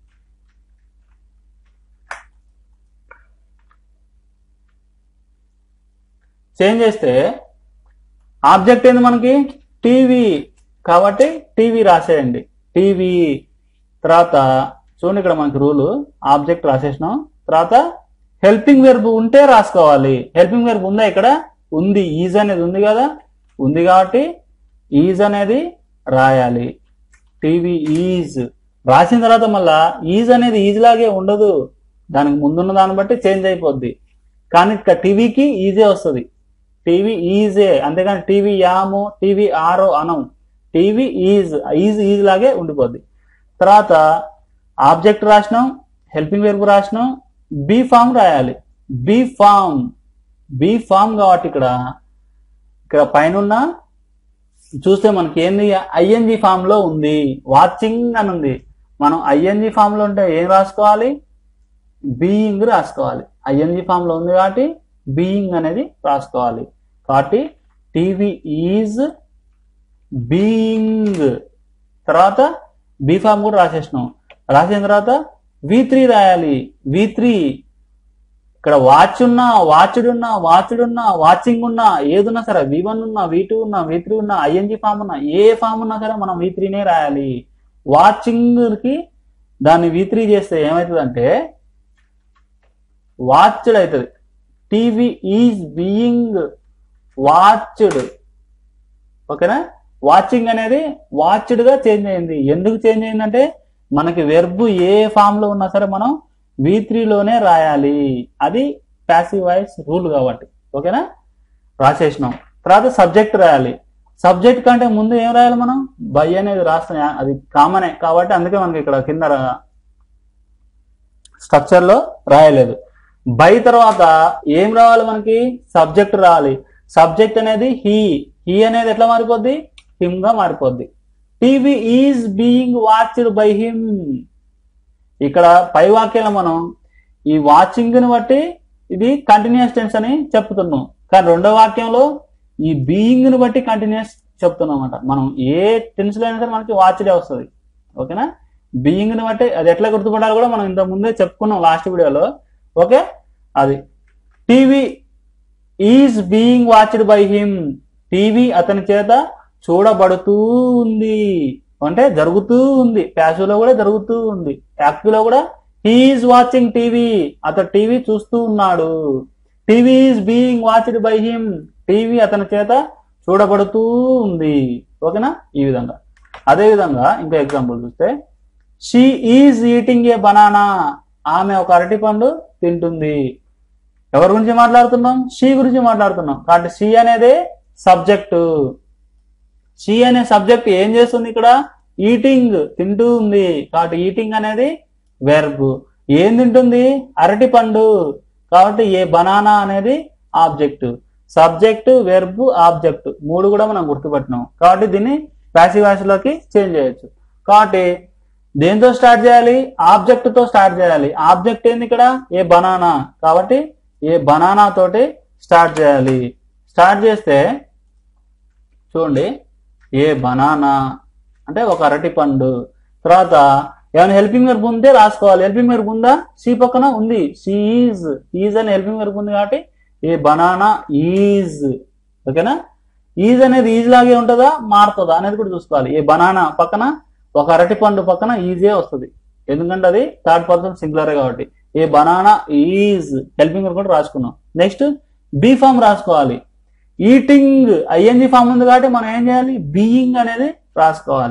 చేంజ్ చేస్తే ఆబ్జెక్ట్ ఏంది మనకి టీవీ కాబట్టి టీవీ రాసేయండి టీవీ తర్వాత చూడండి ఇక్కడ మనకి రూల్ ఆబ్జెక్ట్ రాసేసినాం తర్వాత హెల్పింగ్ వెర్బ్ ఉంటే రాసుకోవాలి హెల్పింగ్ వెర్బ్ ఉందా ఇక్కడ ఉంది ఈజ్ అనేది ఉంది కదా ఉంది కాబట్టి ఈజ్ అనేది రాయాలి టీవీ ఈజ్ రాసిన తర్వాత మళ్ళా ఈజ్ అనేది ఈజ్ లాగే ఉండదు దానికి ముందున్న దాన్ని బట్టి చేంజ్ అయిపోద్ది కానీ ఇక్కడ టీవీకి ఈజే వస్తుంది టీవీ ఈజే అంతేగాని టీవీ యాము టీవీ ఆరో అనం టీవీ ఈజ్ ఈజ్ ఈజ్ లాగే ఉండిపోద్ది తర్వాత ఆబ్జెక్ట్ రాసినాం హెల్పింగ్ వెర్బ్ రాసినాం బీ ఫామ్ రాయాలి బీ ఫామ్ బీ ఫామ్ కాబట్టి ఇక్కడ ఇక్కడ పైన చూస్తే మనకి ఏంది ఐఎన్జి ఫామ్ లో ఉంది వాచింగ్ అని ఉంది మనం ఐఎన్జి ఫామ్ లో ఉంటే ఏం రాసుకోవాలి బీయింగ్ రాసుకోవాలి ఐఎన్జి ఫామ్ లో ఉంది కాబట్టి బీయింగ్ అనేది రాసుకోవాలి కాబట్టి టీవీ ఈజ్ బీయింగ్ తర్వాత బీ ఫామ్ కూడా రాసేసినాం రాసిన తర్వాత వి త్రీ రాయాలి వి త్రీ ఇక్కడ వాచ్ ఉన్నా వాచ్డ్ ఉన్నా వాచ్డ్ ఉన్నా వాచింగ్ ఉన్నా ఏదున్నా సరే వి వన్ ఉన్నా వి టూ ఉన్నా వి త్రీ ఉన్నా ఐఎన్జి ఫామ్ ఉన్నా ఏ ఫామ్ ఉన్నా సరే మనం వి త్రీనే రాయాలి వాచింగ్ కి దాన్ని వి త్రీ చేస్తే ఏమవుతుంది అంటే వాచ్డ్ అవుతుంది టీవీ ఈజ్ బీయింగ్ వాచ్డ్ ఓకేనా వాచింగ్ అనేది వాచ్డ్ గా చేంజ్ అయింది ఎందుకు చేంజ్ అయిందంటే మనకి వెర్బ్ ఏ ఫామ్ లో ఉన్నా సరే మనం వి లోనే రాయాలి అది ప్యాసివ్ వాయిస్ రూల్ కాబట్టి ఓకేనా రాసేసినాం తర్వాత సబ్జెక్ట్ రాయాలి సబ్జెక్ట్ కంటే ముందు ఏం రాయాలి మనం బై అనేది రాస్తాం అది కామనే కాబట్టి అందుకే మనకి ఇక్కడ కింద స్ట్రక్చర్ లో రాయలేదు బై తర్వాత ఏం రావాలి మనకి సబ్జెక్ట్ రావాలి సబ్జెక్ట్ అనేది హీ హీ అనేది ఎట్లా మారిపోద్ది హిమ్ గా మారిపోద్ది TV is being watched by him ఇక్కడ పై వాక్యంలో మనం ఈ వాచింగ్ ని బట్టి ఇది కంటిన్యూస్ టెన్స్ అని చెప్తున్నాం కానీ రెండో వాక్యంలో ఈ బీయింగ్ ని బట్టి కంటిన్యూస్ చెప్తున్నాం అన్నమాట మనం ఏ టెన్స్ లో అయినా సరే మనకి వాచ్డే వస్తుంది ఓకేనా బీయింగ్ ని బట్టి అది ఎట్లా గుర్తుపడాలి కూడా మనం ఇంత ముందే చెప్పుకున్నాం లాస్ట్ వీడియోలో ఓకే అది TV is being watched by him TV అతని చేత చూడబడుతూ ఉంది అంటే జరుగుతూ ఉంది ప్యాసివ్ లో కూడా జరుగుతూ ఉంది యాక్టివ్ లో కూడా హీఈస్ వాచింగ్ టీవీ అతను టీవీ చూస్తూ ఉన్నాడు TV is being watched by him TV అతని చేత చూడబడుతూ ఉంది ఓకేనా ఈ విధంగా అదే విధంగా ఇంకా ఎగ్జాంపుల్ చూస్తే she is eating a banana ఆమె ఒక అరటిపండు తింటుంది ఎవరి గురించి మాట్లాడుతున్నాం షీ గురించి మాట్లాడుతున్నాం కాబట్టి షీ అనేది సబ్జెక్టు షీ అనే సబ్జెక్ట్ ఏం చేస్తుంది ఇక్కడ ఈటింగ్ తింటూ ఉంది కాబట్టి ఈటింగ్ అనేది వెర్బ్ ఏం తింటుంది అరటి పండు కాబట్టి ఏ బనానా అనేది ఆబ్జెక్ట్ సబ్జెక్ట్ వెర్బ్ ఆబ్జెక్ట్ మూడు కూడా మనం గుర్తుపట్టినాం కాబట్టి దీన్ని ప్యాసివ్ లోకి చేంజ్ చేయొచ్చు కాబట్టి దేంతో స్టార్ట్ చేయాలి ఆబ్జెక్ట్ తో స్టార్ట్ చేయాలి ఆబ్జెక్ట్ ఏంది ఇక్కడ ఏ బనానా కాబట్టి ఏ బనానా తోటి స్టార్ట్ చేయాలి స్టార్ట్ చేస్తే చూడండి ఏ బనానా అంటే ఒక అరటి పండు తర్వాత ఏమైనా హెల్పింగ్ వర్బ్ ఉంటే రాసుకోవాలి హెల్పింగ్ వర్బ్ ఉందా సి పక్కన ఉంది సీజ్ ఈజ్ అని హెల్పింగ్ వర్బ్ ఉంది కాబట్టి ఏ బనానా ఈజ్ ఓకేనా ఈజ్ అనేది ఈజ్ లాగే ఉంటుందా మారుతుందా అనేది కూడా చూసుకోవాలి ఏ బనానా పక్కన ఒక అరటి పండు పక్కన ఈజే వస్తుంది ఎందుకంటే అది థర్డ్ పర్సన్ సింగులర్ కాబట్టి a banana is helping verb కూడా రాసుకున్నాం నెక్స్ట్ బీ ఫామ్ రాసుకోవాలి ఈటింగ్ ఐఎన్జి ఫామ్ ఉంది కాబట్టి మనం ఏం చేయాలి బీయింగ్ అనేది రాసుకోవాలి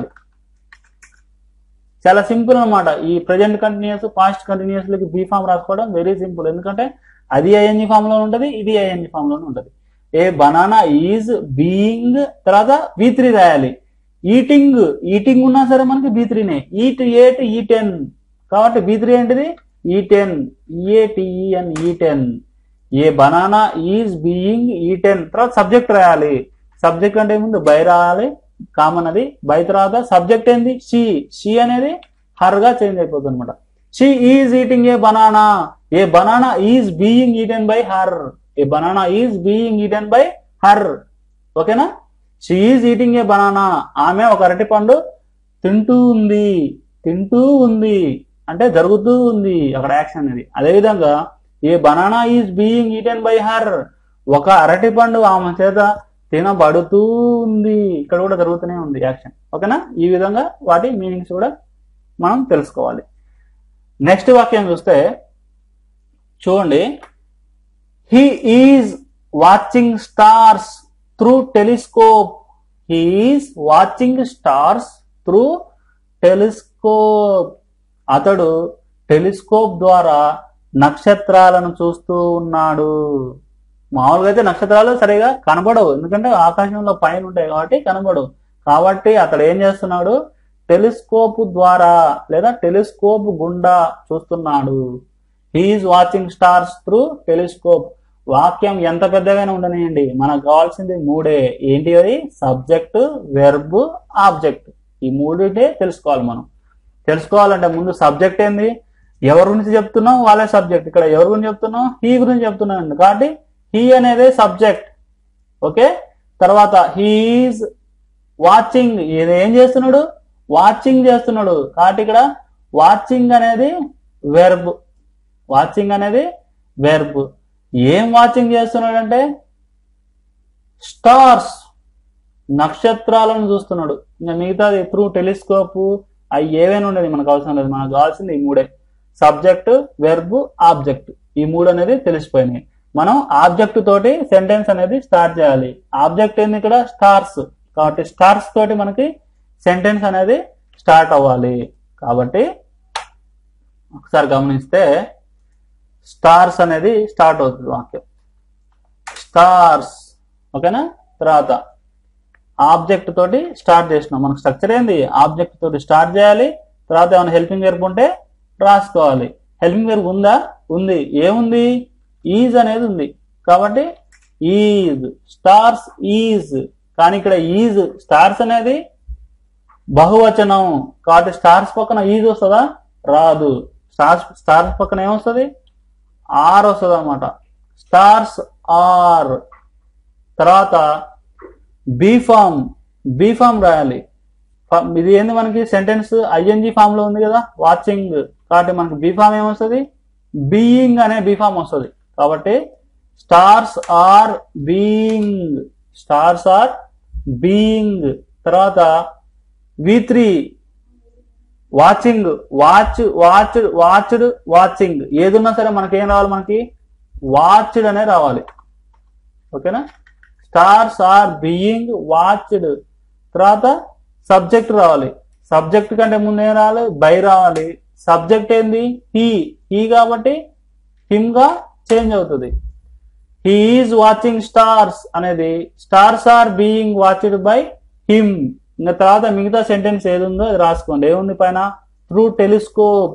చాలా సింపుల్ అన్నమాట ఈ ప్రజెంట్ కంటిన్యూస్ పాస్ట్ కంటిన్యూస్ లకి బీ ఫామ్ రాసుకోవడం వెరీ సింపుల్ ఎందుకంటే అది ఐఎన్జి ఫామ్ లో ఉంటది ఇది ఐఎన్జి ఫామ్ లోనే ఉంటది ఏ బనానా ఈజ్ బీయింగ్ తర్వాత బీ త్రీ రాయాలి ఈటింగ్ ఈటింగ్ ఉన్నా సరే మనకి బీ త్రీనే ఈట్ ఏట్ ఈ టెన్ కాబట్టి బీ త్రీ ఏంటిది eaten E A T E N eaten a banana is being eaten తర్వాత సబ్జెక్ట్ రాయాలి సబ్జెక్ట్ అంటే ముందు బై రాయాలి కామన్ అది బై తర్వాత సబ్జెక్ట్ ఏంది షీ షీ అనేది హర్ గా చేంజ్ అయిపోతుంది అనమాట she is eating a banana a banana is being eaten by her a banana is being eaten by her ఓకేనా she is eating a banana ఆమె ఒక అరటి పండు తింటూ ఉంది తింటూ ఉంది అంటే జరుగుతూ ఉంది అక్కడ యాక్షన్ అనేది అదేవిధంగా a banana is being eaten by her ఒక అరటి పండు ఆమె చేత తినబడుతూ ఉంది ఇక్కడ కూడా జరుగుతూనే ఉంది యాక్షన్ ఓకేనా ఈ విధంగా వాటి మీనింగ్స్ కూడా మనం తెలుసుకోవాలి నెక్స్ట్ వాక్యం చూస్తే చూడండి he is watching stars through telescope he is watching stars through telescope అతడు టెలిస్కోప్ ద్వారా నక్షత్రాలను చూస్తూ ఉన్నాడు మామూలుగా అయితే నక్షత్రాలు సరిగా కనబడవు ఎందుకంటే ఆకాశంలో పైన ఉంటాయి కాబట్టి కనబడవు కాబట్టి అతడు ఏం చేస్తున్నాడు టెలిస్కోప్ ద్వారా లేదా టెలిస్కోప్ గుండా చూస్తున్నాడు he is watching stars through telescope వాక్యం ఎంత పెద్దగానే ఉండనియండి మనకు కావాల్సింది మూడే ఏంటి అది సబ్జెక్ట్ వెర్బ్ ఆబ్జెక్ట్ ఈ మూడిటే తెలుసుకోవాలి మనం తెలుసుకోవాలంటే ముందు సబ్జెక్ట్ ఏంది ఎవరి గురించి చెప్తున్నాం వాళ్ళే సబ్జెక్ట్ ఇక్కడ ఎవరి గురించి చెప్తున్నాం హీ గురించి చెప్తున్నాను కాబట్టి హీ అనేది సబ్జెక్ట్ ఓకే తర్వాత హీఈస్ వాచింగ్ ఇది ఏం చేస్తున్నాడు వాచింగ్ చేస్తున్నాడు కాబట్టి ఇక్కడ వాచింగ్ అనేది వెర్బ్ వాచింగ్ అనేది వెర్బ్ ఏం వాచింగ్ చేస్తున్నాడు అంటే స్టార్స్ నక్షత్రాలను చూస్తున్నాడు ఇంకా మిగతాది త్రూ టెలిస్కోప్ అవి ఏవైనా ఉండేది మనకు అవసరం లేదు మనకు కావాల్సింది ఈ మూడే సబ్జెక్ట్ వెర్బ్ ఆబ్జెక్ట్ ఈ మూడు అనేది తెలిసిపోయినాయి మనం ఆబ్జెక్ట్ తోటి సెంటెన్స్ అనేది స్టార్ట్ చేయాలి ఆబ్జెక్ట్ ఏంది ఇక్కడ స్టార్స్ కాబట్టి స్టార్స్ తోటి మనకి సెంటెన్స్ అనేది స్టార్ట్ అవ్వాలి కాబట్టి ఒకసారి గమనిస్తే స్టార్స్ అనేది స్టార్ట్ అవుతుంది వాక్యం స్టార్స్ ఓకేనా తర్వాత ఆబ్జెక్ట్ తోటి స్టార్ట్ చేసినాం మనకు స్ట్రక్చర్ ఏంది ఆబ్జెక్ట్ తోటి స్టార్ట్ చేయాలి తర్వాత ఏమైనా హెల్పింగ్ వెర్బ్ ఉంటే రాసుకోవాలి హెల్పింగ్ వెర్బ్ ఉందా ఉంది ఏముంది ఈజ్ అనేది ఉంది కాబట్టి ఈజ్ స్టార్స్ ఈజ్ కానీ ఇక్కడ ఈజ్ స్టార్స్ అనేది బహువచనం కాబట్టి స్టార్స్ పక్కన ఈజ్ వస్తుందా రాదు స్టార్స్ స్టార్స్ పక్కన ఏమొస్తుంది ఆర్ వస్తుంది అనమాట స్టార్స్ ఆర్ తర్వాత బీఫామ్ బీఫామ్ రాయాలి ఫ- ఇది ఏంది మనకి సెంటెన్స్ ఐఎన్జి ఫామ్ లో ఉంది కదా వాచింగ్ కాబట్టి మనకి బీఫామ్ ఏమొస్తుంది బీయింగ్ అనే బీఫామ్ వస్తుంది కాబట్టి stars are being stars are being తర్వాత V three watching watch watch watched watching ఏదున్నా సరే మనకి ఏం రావాలి మనకి వాచ్డ్ అనే రావాలి ఓకేనా స్టార్స్ ఆర్ బీయింగ్ వాచ్డ్ తర్వాత సబ్జెక్ట్ రావాలి సబ్జెక్ట్ కంటే ముందు ఏం రావాలి బై రావాలి సబ్జెక్ట్ ఏంది హీ హీ కాబట్టి హిమ్ గా చేంజ్ అవుతుంది హీ ఈజ్ వాచింగ్ స్టార్స్ అనేది stars are being watched by him ఇంకా తర్వాత మిగతా సెంటెన్స్ ఏది ఉందో అది రాసుకోండి ఏముంది పైన త్రూ టెలిస్కోప్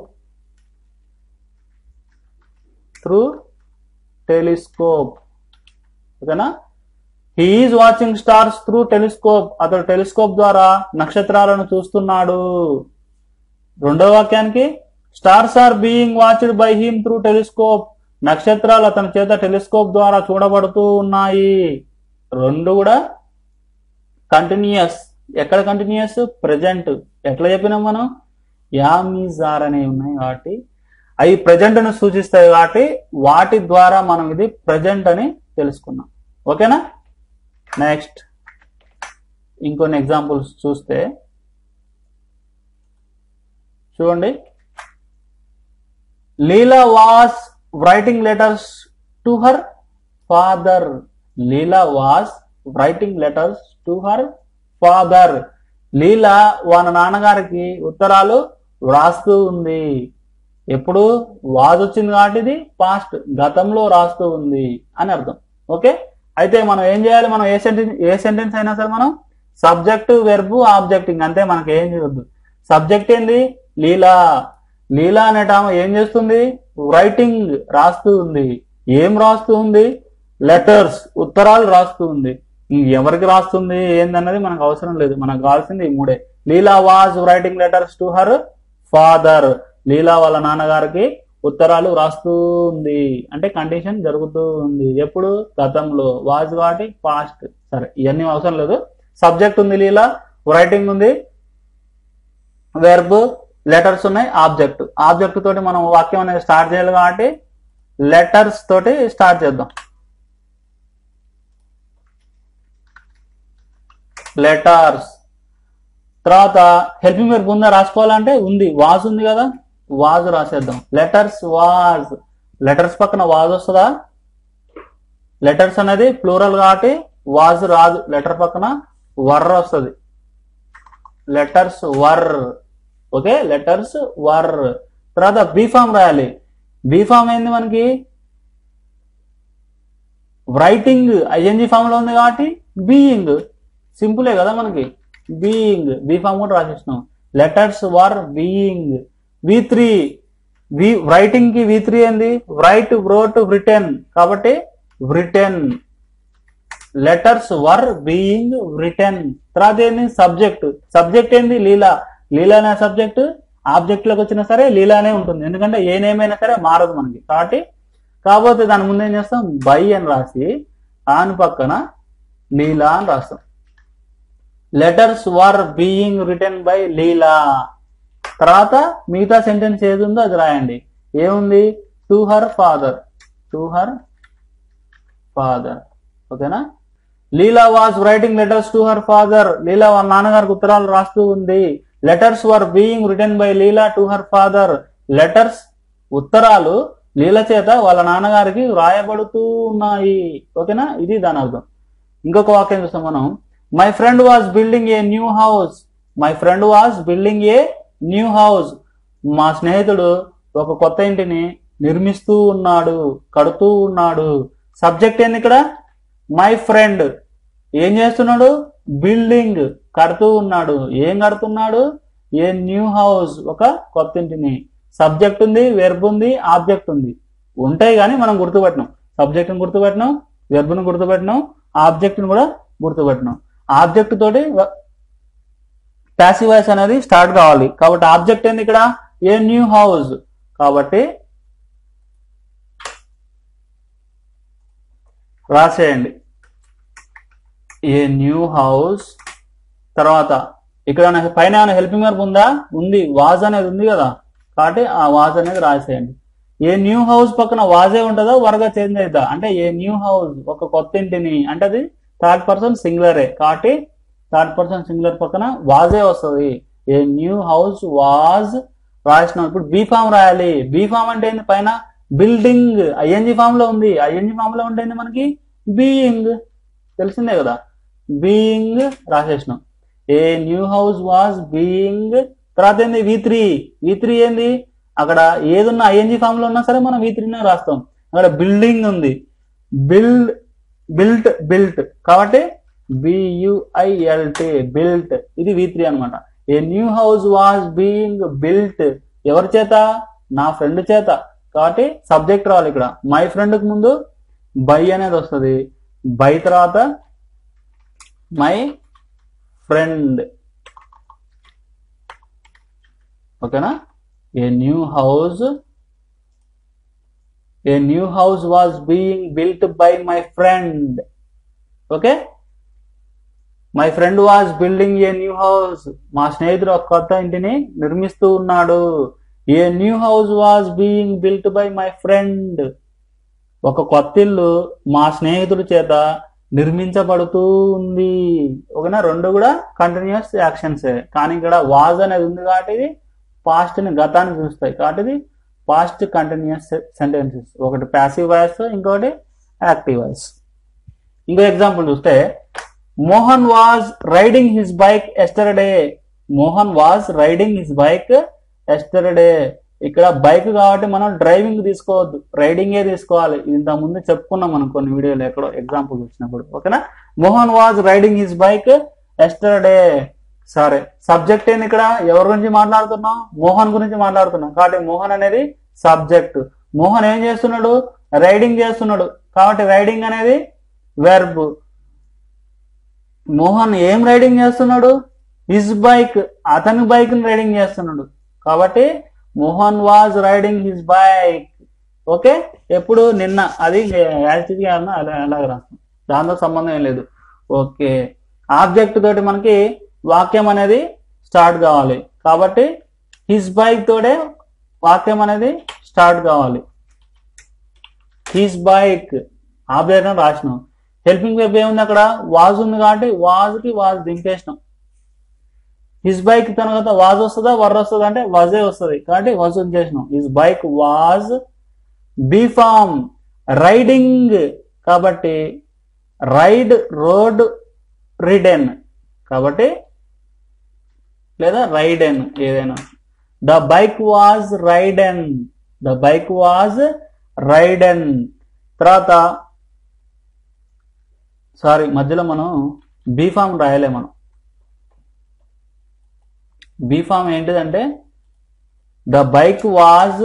త్రూ టెలిస్కోప్ ఓకేనా he is watching stars through telescope అతడు టెలిస్కోప్ ద్వారా నక్షత్రాలను చూస్తున్నాడు రెండో వాక్యానికి stars are being watched by him through telescope నక్షత్రాలు అతని చేత టెలిస్కోప్ ద్వారా చూడబడుతూ ఉన్నాయి రెండు కూడా కంటిన్యూస్ ఎక్కడ కంటిన్యూస్ ప్రజెంట్ ఎట్లా చెప్పినాం మనం యామీజ్ ఆర్ అనేవి ఉన్నాయి కాబట్టి అవి ప్రజెంట్ ను సూచిస్తాయి కాబట్టి వాటి ద్వారా మనం ఇది ప్రజెంట్ అని తెలుసుకున్నాం ఓకేనా నెక్స్ట్ ఇంకొన్ని ఎగ్జాంపుల్స్ చూస్తే చూడండి Leela was writing letters to her father Leela was writing letters to her father Leela వాళ్ళ నాన్నగారికి ఉత్తరాలు వ్రాస్తూ ఉంది ఎప్పుడు వాజ్ వచ్చింది కాబట్టి ఇది పాస్ట్ గతంలో రాస్తూ ఉంది అని అర్థం ఓకే అయితే మనం ఏం చేయాలి మనం ఏ సెంటెన్స్ ఏ సెంటెన్స్ అయినా సరే మనం సబ్జెక్ట్ వెర్బ్ ఆబ్జెక్టింగ్ అంతే మనకి ఏం చేయొద్దు సబ్జెక్ట్ ఏంది లీలా లీలా అనేట ఆమె ఏం చేస్తుంది రైటింగ్ రాస్తూ ఉంది ఏం రాస్తూ ఉంది లెటర్స్ ఉత్తరాలు రాస్తూ ఉంది ఇంక ఎవరికి రాస్తుంది ఏందన్నది మనకు అవసరం లేదు మనకు కావాల్సింది ఈ మూడే Leela was writing letters to her father Leela వాళ్ళ నాన్నగారికి ఉత్తరాలు రాస్తూ ఉంది అంటే కండిషన్ జరుగుతూ ఉంది ఎప్పుడు గతంలో వాజ్ కాబట్టి పాస్ట్ సరే ఇవన్నీ అవసరం లేదు సబ్జెక్ట్ ఉంది లీలా రైటింగ్ ఉంది వెర్బ్ లెటర్స్ ఉన్నాయి ఆబ్జెక్ట్ ఆబ్జెక్ట్ తోటి మనం వాక్యం అనేది స్టార్ట్ చేయాలి కాబట్టి లెటర్స్ తోటి స్టార్ట్ చేద్దాం లెటర్స్ తర్వాత హెల్పింగ్ వెర్బ్ ఉందా రాసుకోవాలంటే ఉంది వాజ్ ఉంది కదా వాజ్ రాసేద్దాం లెటర్స్ వాజ్ లెటర్స్ పక్కన వాజ్ వస్తుందా లెటర్స్ అనేది ప్లూరల్ కాబట్టి వాజ్ రాదు లెటర్ పక్కన వర్ వస్తుంది letters were okay letters were తర్వాత బీఫామ్ రాయాలి బీఫామ్ ఏంది మనకి రైటింగ్ ఐఎన్జి ఫామ్ లో ఉంది కాబట్టి బీయింగ్ సింపులే కదా మనకి బీయింగ్ బీఫామ్ కూడా రాసేసినాం letters were being V three V writing కి వి త్రీ ఏంది రైట్ వ్రోట్ రిటర్న్ కాబట్టి written letters were being written తర్వాత ఏంది సబ్జెక్ట్ సబ్జెక్ట్ ఏంది లీలా లీలా అనే సబ్జెక్ట్ ఆబ్జెక్ట్ లోకి వచ్చినా సరే లీలానే ఉంటుంది ఎందుకంటే ఏ నేమ్ అయినా సరే మారదు మనకి కాబట్టి కాకపోతే దాని ముందు ఏం చేస్తాం బై అని రాసి ఆన్ పక్కన లీలా అని రాస్తాం letters were being written by Leela తర్వాత మిగతా సెంటెన్స్ ఏది ఉందో అది రాయండి ఏముంది to her father to her father ఓకేనా Leela was writing letters to her father Leela వాళ్ళ నాన్నగారికి ఉత్తరాలు రాస్తూ ఉంది letters were being written by Leela to her father letters ఉత్తరాలు లీల చేత వాళ్ళ నాన్నగారికి వ్రాయబడుతూ ఉన్నాయి ఓకేనా ఇది దాని అర్థం ఇంకొక వాక్యం చూస్తాం మనం my friend was building a new house my friend was building a new house మా స్నేహితుడు ఒక కొత్త ఇంటిని నిర్మిస్తూ ఉన్నాడు కడుతూ ఉన్నాడు సబ్జెక్ట్ ఏంది ఇక్కడ మై ఫ్రెండ్ ఏం చేస్తున్నాడు బిల్డింగ్ కడుతూ ఉన్నాడు ఏం కడుతున్నాడు ఏ న్యూ హౌస్ ఒక కొత్త ఇంటిని సబ్జెక్ట్ ఉంది వెర్బ్ ఉంది ఆబ్జెక్ట్ ఉంది ఉంటాయి కానీ మనం గుర్తుపెట్టినాం సబ్జెక్ట్ని గుర్తుపెట్టినాం వెర్బ్ను గుర్తుపెట్టినాం ఆబ్జెక్ట్ని కూడా గుర్తుపెట్టినాం ఆబ్జెక్ట్ తోటి ప్యాసివ్ వాయిస్ అనేది స్టార్ట్ కావాలి కాబట్టి ఆబ్జెక్ట్ ఏంది ఇక్కడ ఏ న్యూ హౌస్ కాబట్టి రాసేయండి ఏ న్యూ హౌస్ తర్వాత ఇక్కడ ఏమైనా పైన ఏమైనా హెల్పింగ్ వర్బ్ ఉందా ఉంది వాజ్ అనేది ఉంది కదా కాబట్టి ఆ వాజ్ అనేది రాసేయండి ఏ న్యూ హౌస్ పక్కన వాజే ఉంటుందా వరగా చేంజ్ అవుతా అంటే ఏ న్యూ హౌస్ ఒక కొత్త ఇంటిని అంటే అది థర్డ్ పర్సన్ సింగులరే కాబట్టి థర్డ్ పర్సన్ సింగులర్ పక్కన వాజే వస్తుంది ఏ న్యూ హౌస్ వాజ్ రాసినాం ఇప్పుడు బీ ఫామ్ రాయాలి బీ ఫామ్ అంటే ఏంది పైన బిల్డింగ్ ఐఎన్జి ఫామ్ లో ఉంది ఐఎన్జి ఫామ్ లో ఉంటేంది మనకి బీయింగ్ తెలిసిందే కదా బీయింగ్ రాసేసినాం a new house was being తర్వాత ఏంది వి త్రీ వి త్రీ ఏంది అక్కడ ఏదున్నా ఐఎన్జి ఫామ్ లో ఉన్నా సరే మనం వి త్రీనే రాస్తాం అక్కడ బిల్డింగ్ ఉంది బిల్డ్ బిల్ట్ బిల్ట్ కాబట్టి బియుఐఎల్టీ బిల్ట్ ఇది వి త్రీ అనమాట a new house was being built ఎవరి చేత నా ఫ్రెండ్ చేత కాబట్టి సబ్జెక్ట్ రావాలి ఇక్కడ మై ఫ్రెండ్ కు ముందు బై అనేది వస్తుంది బై తర్వాత మై ఫ్రెండ్ ఓకేనా a new house a new house was being built by my friend okay my friend was building a new house మా స్నేహితుడు ఒక కొత్త ఇంటిని నిర్మిస్తూ ఉన్నాడు a new house was being built by my friend ఒక కొత్త ఇల్లు మా స్నేహితుడి చేత నిర్మించబడుతూ ఉంది ఓకేనా రెండు కూడా కంటిన్యూస్ యాక్షన్స్ కానీ ఇక్కడ వాజ్ అనేది ఉంది కాబట్టి ఇది పాస్ట్ ని గతాన్ని చూస్తాయి కాబట్టి ఇది పాస్ట్ కంటిన్యూస్ సెంటెన్సెస్ ఒకటి ప్యాసివ్ వాయిస్ ఇంకొకటి యాక్టివ్ వాయిస్ ఇంకో ఎగ్జాంపుల్ చూస్తే Mohan was riding his bike yesterday Mohan was riding his bike yesterday ఇక్కడ బైక్ కాబట్టి మనం డ్రైవింగ్ తీసుకోవద్దు రైడింగే తీసుకోవాలి ఇది ఇంత ముందు చెప్పుకున్నాం మనం కొన్ని వీడియోలు ఎక్కడో ఎగ్జాంపుల్ వచ్చినప్పుడు ఓకేనా Mohan was riding his bike yesterday సరే సబ్జెక్ట్ ఏంది ఇక్కడ ఎవరి గురించి మాట్లాడుతున్నాం మోహన్ గురించి మాట్లాడుతున్నాం కాబట్టి మోహన్ అనేది సబ్జెక్ట్ మోహన్ ఏం చేస్తున్నాడు రైడింగ్ చేస్తున్నాడు కాబట్టి రైడింగ్ అనేది వెర్బ్ మోహన్ ఏం రైడింగ్ చేస్తున్నాడు హిజ్ బైక్ అతని బైక్ ని రైడింగ్ చేస్తున్నాడు కాబట్టి Mohan was riding his bike okay ఎప్పుడు నిన్న అది యాక్టివ్గా అలా అలాగే రాస్తాం దాంతో సంబంధం ఏం లేదు ఓకే ఆబ్జెక్ట్ తోటి మనకి వాక్యం అనేది స్టార్ట్ కావాలి కాబట్టి హిజ్ బైక్ తోటే వాక్యం అనేది స్టార్ట్ కావాలి హిజ్ బైక్ ఆబ్జెక్ట్ అని రాసినాం హెల్పింగ్ వెబ్ ఏముంది అక్కడ వాజ్ ఉంది కాబట్టి వాజ్ కి వాజ్ దింపేసినాం హిజ్ బైక్ తర్వాత వాజ్ వస్తుందా వర్ వస్తుందా అంటే వాజే వస్తుంది కాబట్టి వాజ్ చేసినాం his bike was be form riding కాబట్టి రైడ్ రోడ్ రిడెన్ కాబట్టి లేదా రైడెన్ ఏదైనా the bike was ridden the bike was ridden తర్వాత సారీ మధ్యలో మనం బీఫామ్ రాయలే మనం బీఫామ్ ఏంటిదంటే ద బైక్ వాజ్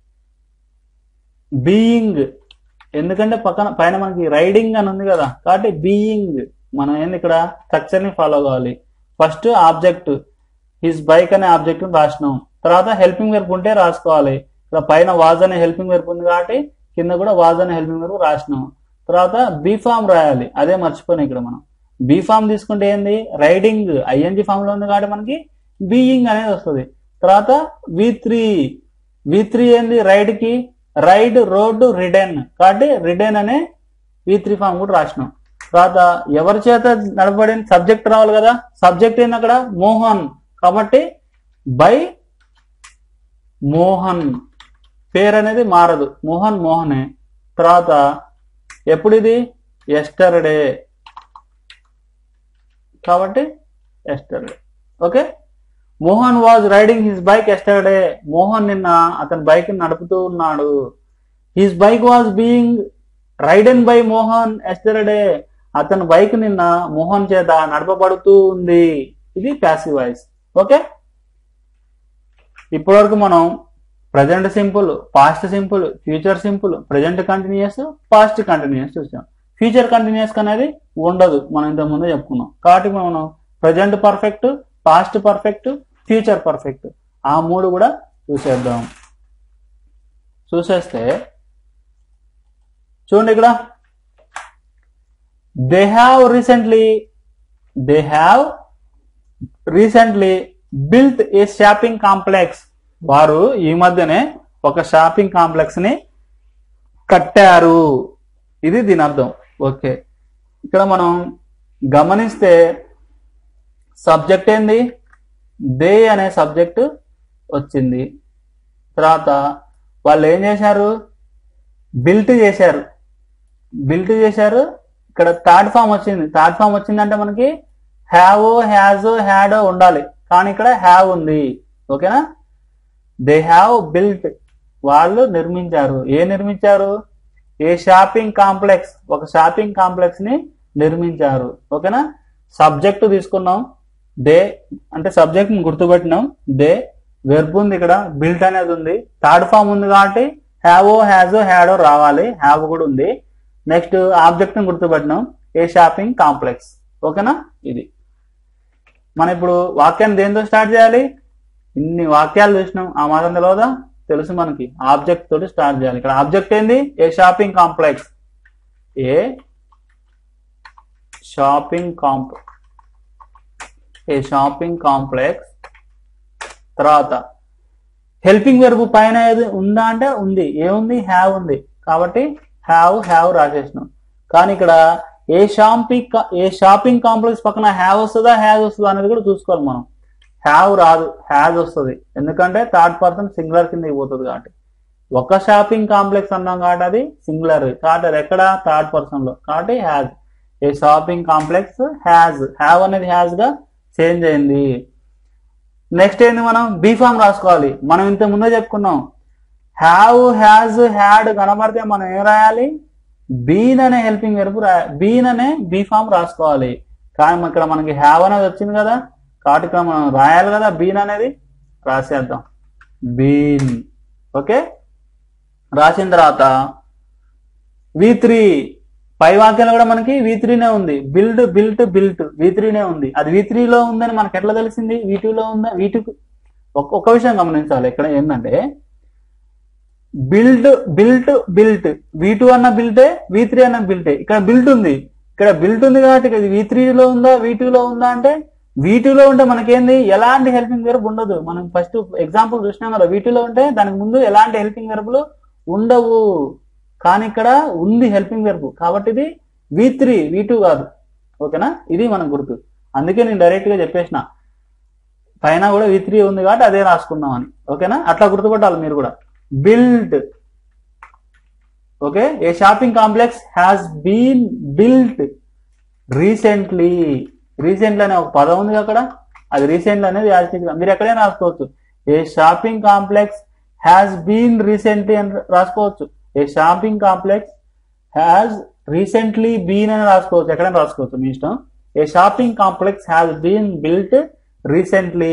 బీయింగ్ ఎందుకంటే పక్కన పైన మనకి రైడింగ్ అని ఉంది కదా కాబట్టి బీయింగ్ మనం ఏంది ఇక్కడ స్ట్రక్చర్ ని ఫాలో కావాలి ఫస్ట్ ఆబ్జెక్ట్ హిస్ బైక్ అనే ఆబ్జెక్ట్ రాసినాం తర్వాత హెల్పింగ్ వెర్బ్ ఉంటే రాసుకోవాలి ఇక్కడ పైన వాజ్ అనే హెల్పింగ్ వెర్బ్ ఉంది కాబట్టి కింద కూడా వాజ్ అనే హెల్పింగ్ వెర్బ్ రాసినాం తర్వాత బీఫామ్ రాయాలి అదే మర్చిపోయినా ఇక్కడ మనం బీఫామ్ తీసుకుంటే ఏంది రైడింగ్ ఐఎన్జి ఫామ్ లో ఉంది కాబట్టి మనకి బీయింగ్ అనేది వస్తుంది తర్వాత వి త్రీ వి త్రీ ఏంది రైడ్ కి రైడ్ రోడ్ రిడెన్ కాబట్టి రిడెన్ అనే వి త్రీ ఫామ్ కూడా రాసినాం తర్వాత ఎవరి చేత నడపబడిన సబ్జెక్ట్ రావాలి కదా సబ్జెక్ట్ ఏంది అక్కడ మోహన్ కాబట్టి బై మోహన్ పేరు అనేది మారదు మోహన్ మోహనే తర్వాత ఎప్పుడు ఇది ఎస్టర్డే కాబట్టి yesterday okay Mohan was riding his bike yesterday Mohan నిన్న అతని బైక్ నడుపుతూ ఉన్నాడు his bike was being ridden by Mohan yesterday అతని బైక్ నిన్న మోహన్ చేత నడపబడుతూ ఉంది ఇది ప్యాసివ్ వాయిస్ ఓకే ఇప్పటివరకు మనం present simple past simple future simple present continuous past continuous చూసాం ఫ్యూచర్ కంటిన్యూస్ అనేది ఉండదు మనం ఇంతకు ముందే చెప్పుకున్నాం కాబట్టి మనం present perfect past perfect future perfect ఆ మూడు కూడా చూసేద్దాం చూసేస్తే చూడండి ఇక్కడ they have recently they have recently built a shopping complex వారు ఈ మధ్యనే ఒక షాపింగ్ కాంప్లెక్స్ ని కట్టారు ఇది దీని అర్థం ఓకే ఇక్కడ మనం గమనిస్తే సబ్జెక్ట్ ఏంది దే అనే సబ్జెక్ట్ వచ్చింది తర్వాత వాళ్ళు ఏం చేశారు బిల్ట్ చేశారు బిల్ట్ చేశారు ఇక్కడ థర్డ్ ఫామ్ వచ్చింది థర్డ్ ఫామ్ వచ్చిందంటే మనకి హ్యావ్ హ్యాజ్ హ్యాడ్ ఉండాలి కానీ ఇక్కడ హ్యావ్ ఉంది ఓకేనా దే హ్యావ్ బిల్ట్ వాళ్ళు నిర్మించారు ఏ నిర్మించారు ఏ షాపింగ్ కాంప్లెక్స్ ఒక షాపింగ్ కాంప్లెక్స్ ని నిర్మించారు ఓకేనా సబ్జెక్ట్ తీసుకున్నాం దే అంటే సబ్జెక్ట్ గుర్తుపెట్టినాం దే వెర్బ్ ఉంది ఇక్కడ బిల్ట్ అనేది ఉంది థర్డ్ ఫామ్ ఉంది కాబట్టి హ్యావో హ్యాజో హ్యాడో రావాలి హ్యావ్ కూడా ఉంది నెక్స్ట్ ఆబ్జెక్ట్ ని గుర్తుపెట్టినాం ఏ షాపింగ్ కాంప్లెక్స్ ఓకేనా ఇది మనం ఇప్పుడు వాక్యాన్ని దేంతో స్టార్ట్ చేయాలి ఇన్ని వాక్యాలు చూసినాం ఆ మాత్రం తెలియదా తెలుసు మనకి ఆబ్జెక్ట్ తోటి స్టార్ట్ చేయాలి ఇక్కడ ఆబ్జెక్ట్ ఏంది a shopping complex a shopping comp a shopping complex తర్వాత హెల్పింగ్ వెర్బ్ పైన ఏది ఉందా అంటే ఉంది ఏముంది హ్యావ్ ఉంది కాబట్టి హ్యావ్ హ్యావ్ రాసేసినాం కానీ ఇక్కడ a shopping a shopping complex పక్కన హ్యావ్ వస్తుందా హ్యాజ్ వస్తుందా అనేది కూడా చూసుకోవాలి మనం హ్యావ్ రాదు హ్యాజ్ వస్తుంది ఎందుకంటే థర్డ్ పర్సన్ సింగులర్ కింద పోతుంది కాబట్టి ఒక షాపింగ్ కాంప్లెక్స్ అన్నాం కాబట్టి అది సింగులర్ కాబట్టి అది ఎక్కడ థర్డ్ పర్సన్ లో కాబట్టి has a shopping complex has have అనేది హ్యాజ్ గా చేంజ్ అయింది నెక్స్ట్ ఏంది మనం బీ ఫామ్ రాసుకోవాలి మనం ఇంత ముందే చెప్పుకున్నాం హ్యావ్ హ్యాజ్ హ్యాడ్ కనబడితే మనం ఏం రాయాలి బీన్ అనే హెల్పింగ్ వెర్బ్ రా బీన్ అనే బీ ఫామ్ రాసుకోవాలి కానీ ఇక్కడ మనకి హ్యావ్ అనేది వచ్చింది కదా కాబట్టి ఇక్కడ మనం రాయాలి కదా బీన్ అనేది రాసేద్దాం బీన్ ఓకే రాసిన తర్వాత వి త్రీ పై వాక్యాలు కూడా మనకి వి త్రీనే ఉంది బిల్డ్ బిల్ట్ బిల్ట్ వి త్రీనే ఉంది అది వి త్రీలో ఉందని మనకి ఎట్లా తెలిసింది వి టూలో ఉందా వి టూ ఒక విషయం గమనించాలి ఇక్కడ ఏంటంటే build built built V two అన్న బిల్టే వి త్రీ అన్న బిల్టే ఇక్కడ బిల్ట్ ఉంది ఇక్కడ బిల్ట్ ఉంది కాబట్టి ఇది వి త్రీలో ఉందా వి టూలో ఉందా అంటే వి టూలో ఉంటే మనకేంది ఎలాంటి హెల్పింగ్ వెర్బ్ ఉండదు మనం ఫస్ట్ ఎగ్జాంపుల్ చూసినాం కదా వి టూలో ఉంటే దానికి ముందు ఎలాంటి హెల్పింగ్ వెర్బులు ఉండవు కానీ ఇక్కడ ఉంది హెల్పింగ్ వెర్బ్ కాబట్టి ఇది వి త్రీ వి టూ కాదు ఓకేనా ఇది మనకు గుర్తు అందుకే నేను డైరెక్ట్ గా చెప్పేసిన పైన కూడా వి త్రీ ఉంది కాబట్టి అదే రాసుకుందాం అని ఓకేనా అట్లా గుర్తుపట్టాలి మీరు కూడా build okay a shopping complex has been built recently recently అనే ఒక పదం ఉంది అక్కడ అది రీసెంట్లీ అనేది యాజిటివ్ మీరు ఎక్కడైనా రాసుకోవచ్చు a shopping complex has been recently అని రాసుకోవచ్చు a shopping complex has recently been అని రాసుకోవచ్చు ఎక్కడైనా రాసుకోవచ్చు మీ ఇష్టం a shopping complex has been built recently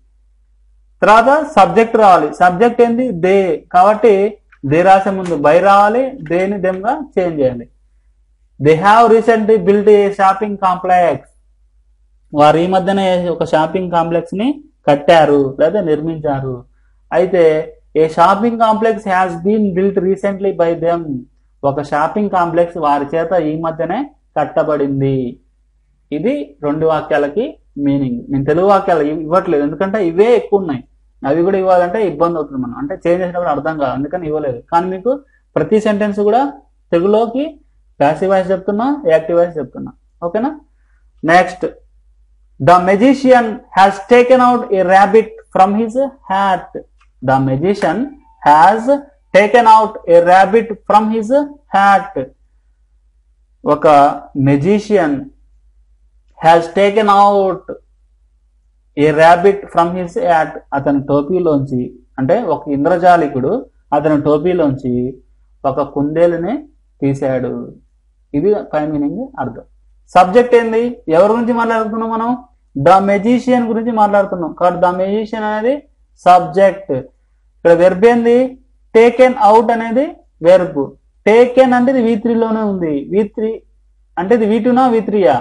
తర్వాత సబ్జెక్ట్ రావాలి సబ్జెక్ట్ ఏంది దే కాబట్టి దే రాసే ముందు బై రావాలి దేని దెమ్గా చేంజ్ చేయాలి they have recently built a shopping complex వారు ఈ మధ్యనే ఒక షాపింగ్ కాంప్లెక్స్ ని కట్టారు లేదా నిర్మించారు అయితే a shopping complex has been built recently by them ఒక షాపింగ్ కాంప్లెక్స్ వారి చేత ఈ మధ్యనే కట్టబడింది ఇది రెండు వాక్యాలకి మీనింగ్ నేను తెలుగు వాక్యాలు ఇవ్- ఇవ్వట్లేదు ఎందుకంటే ఇవే ఎక్కువ ఉన్నాయి అవి కూడా ఇవ్వాలంటే ఇబ్బంది అవుతుంది మనం అంటే చేంజ్ చేసినప్పుడు అర్థం కాదు అందుకని ఇవ్వలేదు కానీ మీకు ప్రతి సెంటెన్స్ కూడా తెలుగులోకి ప్యాసివ్ వాయిస్ చెప్తున్నా యాక్టివ్ వాయిస్ చెప్తున్నా ఓకేనా next the magician has taken out a rabbit from his hat the magician has taken out a rabbit from his hat ఒక magician has taken out a rabbit from his hat అతని టోపీలోంచి అంటే ఒక ఇంద్రజాలికుడు అతని టోపీలోంచి ఒక కుందేలుని తీశాడు ఇది పై మీనింగ్ అర్థం సబ్జెక్ట్ ఏంది ఎవరి గురించి మాట్లాడుతున్నాం మనం ద మెజిషియన్ గురించి మాట్లాడుతున్నాం కాబట్టి ద మెజిషియన్ అనేది సబ్జెక్ట్ ఇక్కడ వెర్బ్ ఏంది టేకెన్ అవుట్ అనేది వెర్బ్ టేకెన్ అంటే ఇది వి లోనే ఉంది వి త్రీ అంటే ఇది వి టూనా వి త్రీయా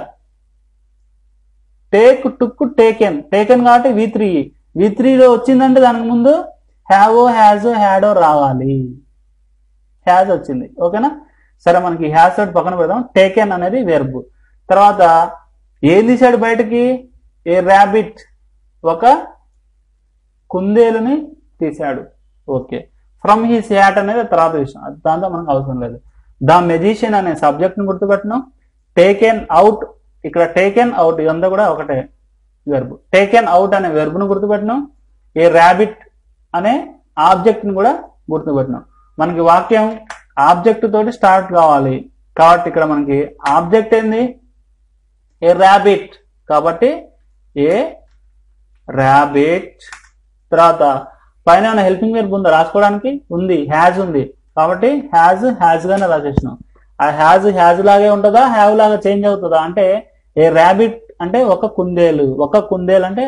టేక్ టుక్ టేకెన్ టేకెన్ కాబట్టి వి త్రీ వి త్రీలో వచ్చిందంటే దానికి ముందు హ్యావో హ్యాజో హ్యాడో రావాలి హ్యాజ్ వచ్చింది ఓకేనా సరే మనకి హ్యాజ్ తోటి పక్కన పెడదాం టేకెన్ అనేది వెర్బ్ తర్వాత ఏం తీశాడు బయటకి ఏ ర్యాబిట్ ఒక కుందేలుని తీశాడు ఓకే ఫ్రమ్ హిస్ హ్యాట్ అనేది తర్వాత విషయం అది దాంతో మనకు అవసరం లేదు ద మెజిషియన్ అనే సబ్జెక్ట్ ని గుర్తుపెట్టడం టేకెన్ అవుట్ ఇక్కడ టేకెన్ అవుట్ ఇదంతా కూడా ఒకటే వెర్బ్ టేకెన్ అవుట్ అనే వెర్బ్ ను గుర్తుపెట్టడం ఏ ర్యాబిట్ అనే ఆబ్జెక్ట్ ని కూడా గుర్తుపెట్టడం మనకి వాక్యం ఆబ్జెక్ట్ తోటి స్టార్ట్ కావాలి కాబట్టి ఇక్కడ మనకి ఆబ్జెక్ట్ ఏంది ఏ ర్యాబిట్ కాబట్టి ఏ ర్యాబిట్ తర్వాత పైన ఏమైనా హెల్పింగ్ వెర్బ్ ఉందా రాసుకోవడానికి ఉంది హ్యాజ్ ఉంది కాబట్టి హ్యాజ్ హ్యాజ్ గానే రాసేసినాం ఆ హ్యాజ్ హ్యాజ్ లాగే ఉంటుందా హ్యావ్ లాగా చేంజ్ అవుతుందా అంటే ఏ ర్యాబిట్ అంటే ఒక కుందేలు ఒక కుందేలు అంటే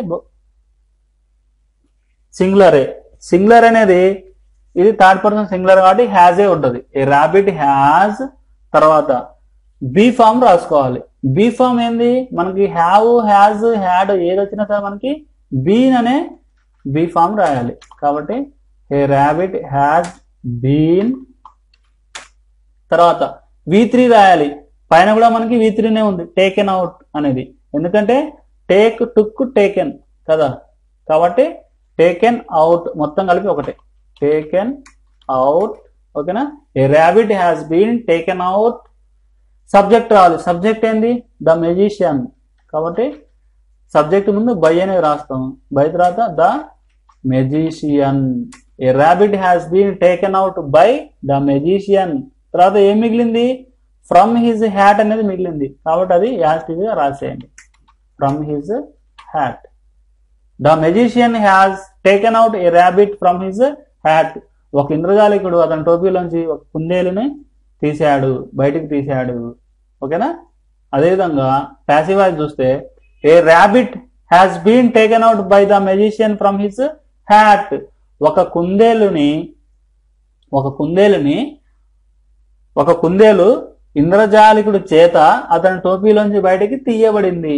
సింగులరే సింగులర్ అనేది ఇది థర్డ్ పర్సన్ సింగులర్ కాబట్టి హ్యాజే ఉంటుంది ఏ ర్యాబిట్ హ్యాజ్ తర్వాత బీ ఫామ్ రాసుకోవాలి బీ ఫామ్ ఏంది మనకి హ్యావ్ హ్యాజ్ హ్యాడ్ ఏది వచ్చినా సరే మనకి బీన్ అనే బీ ఫామ్ రాయాలి కాబట్టి ఏ ర్యాబిట్ హ్యాజ్ బీన్ తర్వాత వి త్రీ రాయాలి పైన కూడా మనకి వి త్రీనే ఉంది టేకెన్ అవుట్ అనేది ఎందుకంటే టేక్ టుక్ టేకెన్ కదా కాబట్టి టేకెన్ అవుట్ మొత్తం కలిపి ఒకటే టేకెన్ అవుట్ ఓకేనా a rabbit has been taken out subject రావాలి సబ్జెక్ట్ ఏంది ద మెజిషియన్ కాబట్టి సబ్జెక్ట్ ముందు బై అనేది రాస్తాం బై తర్వాత the magician a rabbit has been taken out by the magician తర్వాత ఏం మిగిలింది ఫ్రమ్ హిజ్ హ్యాట్ అనేది మిగిలింది కాబట్టి అది యాస్టివ్ గా రాసేయండి from his hat the magician has taken out a rabbit from his hat ఒక ఇంద్రజాలికుడు అతని టోపీలోంచి ఒక కుందేలుని తీశాడు బయటికి తీశాడు ఓకేనా అదేవిధంగా ప్యాసివ్ వాయిస్ చూస్తే a rabbit has been taken out by the magician from his hat ఒక కుందేలుని ఒక కుందేలుని ఒక కుందేలు ఇంద్రజాలికుడు చేత అతని టోపీలోంచి బయటికి తీయబడింది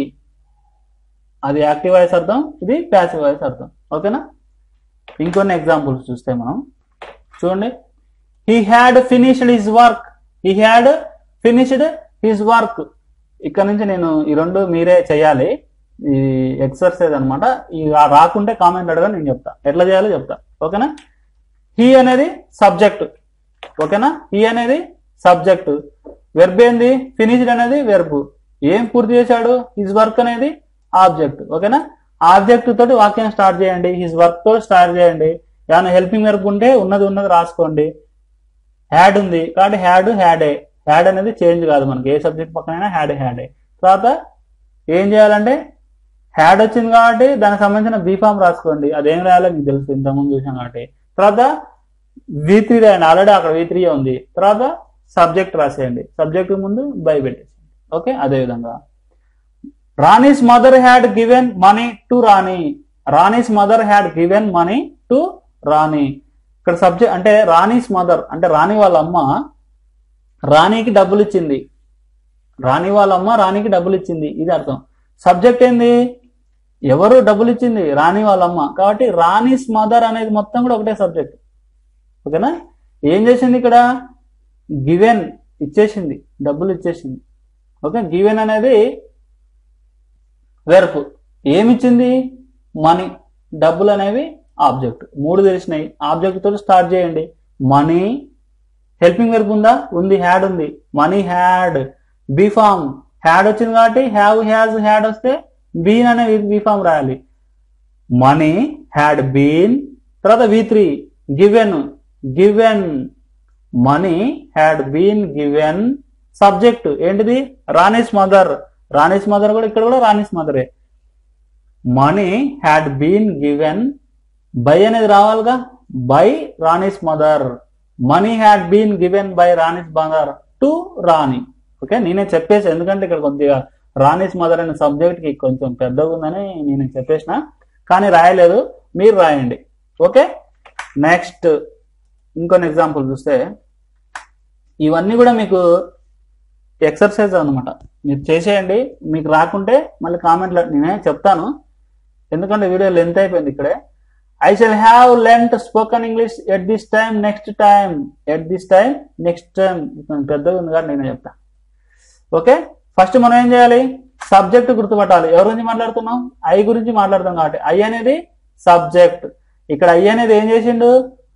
అది యాక్టివ్ వాయిస్ అర్థం ఇది ప్యాసివ్ వాయిస్ అర్థం ఓకేనా ఇంకొన్ని ఎగ్జాంపుల్స్ చూస్తే మనం చూడండి he had finished his work he had finished his work ఇక్కడ నుంచి నేను ఈ రెండు మీరే చేయాలి ఈ ఎక్సర్సైజ్ అనమాట ఈ రా- రాకుంటే కామెంట్ అడగా నేను చెప్తా ఎట్లా చేయాలో చెప్తా ఓకేనా హీ అనేది సబ్జెక్ట్ ఓకేనా హీ అనేది సబ్జెక్ట్ వెర్బ్ ఏంది ఫినిష్డ్ అనేది వెర్బ్ ఏం పూర్తి చేశాడు హిజ్ వర్క్ అనేది ఆబ్జెక్ట్ ఓకేనా ఆబ్జెక్ట్ తోటి వాక్యం స్టార్ట్ చేయండి హిజ్ వర్క్ తో స్టార్ట్ చేయండి ఏమైనా హెల్పింగ్ వెర్బ్ ఉంటే ఉన్నది ఉన్నది రాసుకోండి హ్యాడ్ ఉంది కాబట్టి హ్యాడ్ హ్యాడే హ్యాడ్ అనేది చేంజ్ కాదు మనకి ఏ సబ్జెక్ట్ పక్కనైనా హ్యాడ్ హ్యాడే తర్వాత ఏం చేయాలంటే హ్యాడ్ వచ్చింది కాబట్టి దానికి సంబంధించిన బీఫామ్ రాసుకోండి అదేం రాయాలో మీకు తెలుసు ఇంతకుముందు చూసాం కాబట్టి తర్వాత వి త్రీ రాయండి ఆల్రెడీ అక్కడ వి త్రీ ఉంది తర్వాత సబ్జెక్ట్ రాసేయండి సబ్జెక్ట్ ముందు బై పెట్టేసేయండి ఓకే అదే విధంగా Rani's mother had given money to Rani Rani's mother had given money to Rani ఇక్కడ సబ్జెక్ట్ అంటే రాణీస్ మదర్ అంటే రాణి వాళ్ళ అమ్మ రాణికి డబ్బులు ఇచ్చింది రాణి వాళ్ళ అమ్మ రాణికి డబ్బులు ఇచ్చింది ఇది అర్థం సబ్జెక్ట్ ఏంది ఎవరు డబ్బులు ఇచ్చింది రాణి వాళ్ళ అమ్మ కాబట్టి రాణీస్ మదర్ అనేది మొత్తం కూడా ఒకటే సబ్జెక్ట్ ఓకేనా ఏం చేసింది ఇక్కడ గివెన్ ఇచ్చేసింది డబ్బులు ఇచ్చేసింది ఓకే గివెన్ అనేది వెర్పు ఏమిచ్చింది మనీ డబ్బులు అనేవి ఆబ్జెక్ట్ మూడు తెలిసినాయి ఆబ్జెక్ట్ తోటి స్టార్ట్ చేయండి మనీ హెల్పింగ్ వెర్బ్ ఉందా ఉంది హ్యాడ్ ఉంది మనీ హ్యాడ్ బీఫామ్ హ్యాడ్ వచ్చింది కాబట్టి హ్యావ్ హ్యాజ్ హ్యాడ్ వస్తే బీన్ అనే బీఫామ్ రాయాలి మనీ హ్యాడ్ బీన్ తర్వాత V three given given money had been given subject ఏంటిది రాణీస్ మదర్ రాణీస్ మదర్ కూడా ఇక్కడ కూడా రాణీస్ మదరే money had been given by అనేది రావాలిగా by Rani's mother money had been given by Rani's mother to Rani okay నేనే చెప్పేసి ఎందుకంటే ఇక్కడ కొద్దిగా రాణీస్ మదర్ అనే సబ్జెక్ట్ కి కొంచెం పెద్దగా ఉందని నేను చెప్పేసిన కానీ రాయలేదు మీరు రాయండి ఓకే నెక్స్ట్ ఇంకొన్ని ఎగ్జాంపుల్ చూస్తే ఇవన్నీ కూడా మీకు ఎక్సర్సైజ్ అనమాట మీరు చేసేయండి మీకు రాకుంటే మళ్ళీ కామెంట్లో నేనే చెప్తాను ఎందుకంటే వీడియో లెంత్ అయిపోయింది ఇక్కడే I shall have learnt spoken English at this time next time at this time next time పెద్దగా ఉంది కాబట్టి నేనే చెప్తా ఓకే ఫస్ట్ మనం ఏం చేయాలి సబ్జెక్ట్ గుర్తుపట్టాలి ఎవరి గురించి మాట్లాడుతున్నాం ఐ గురించి మాట్లాడుతాం కాబట్టి ఐ అనేది సబ్జెక్ట్ ఇక్కడ ఐ అనేది ఏం చేసిండు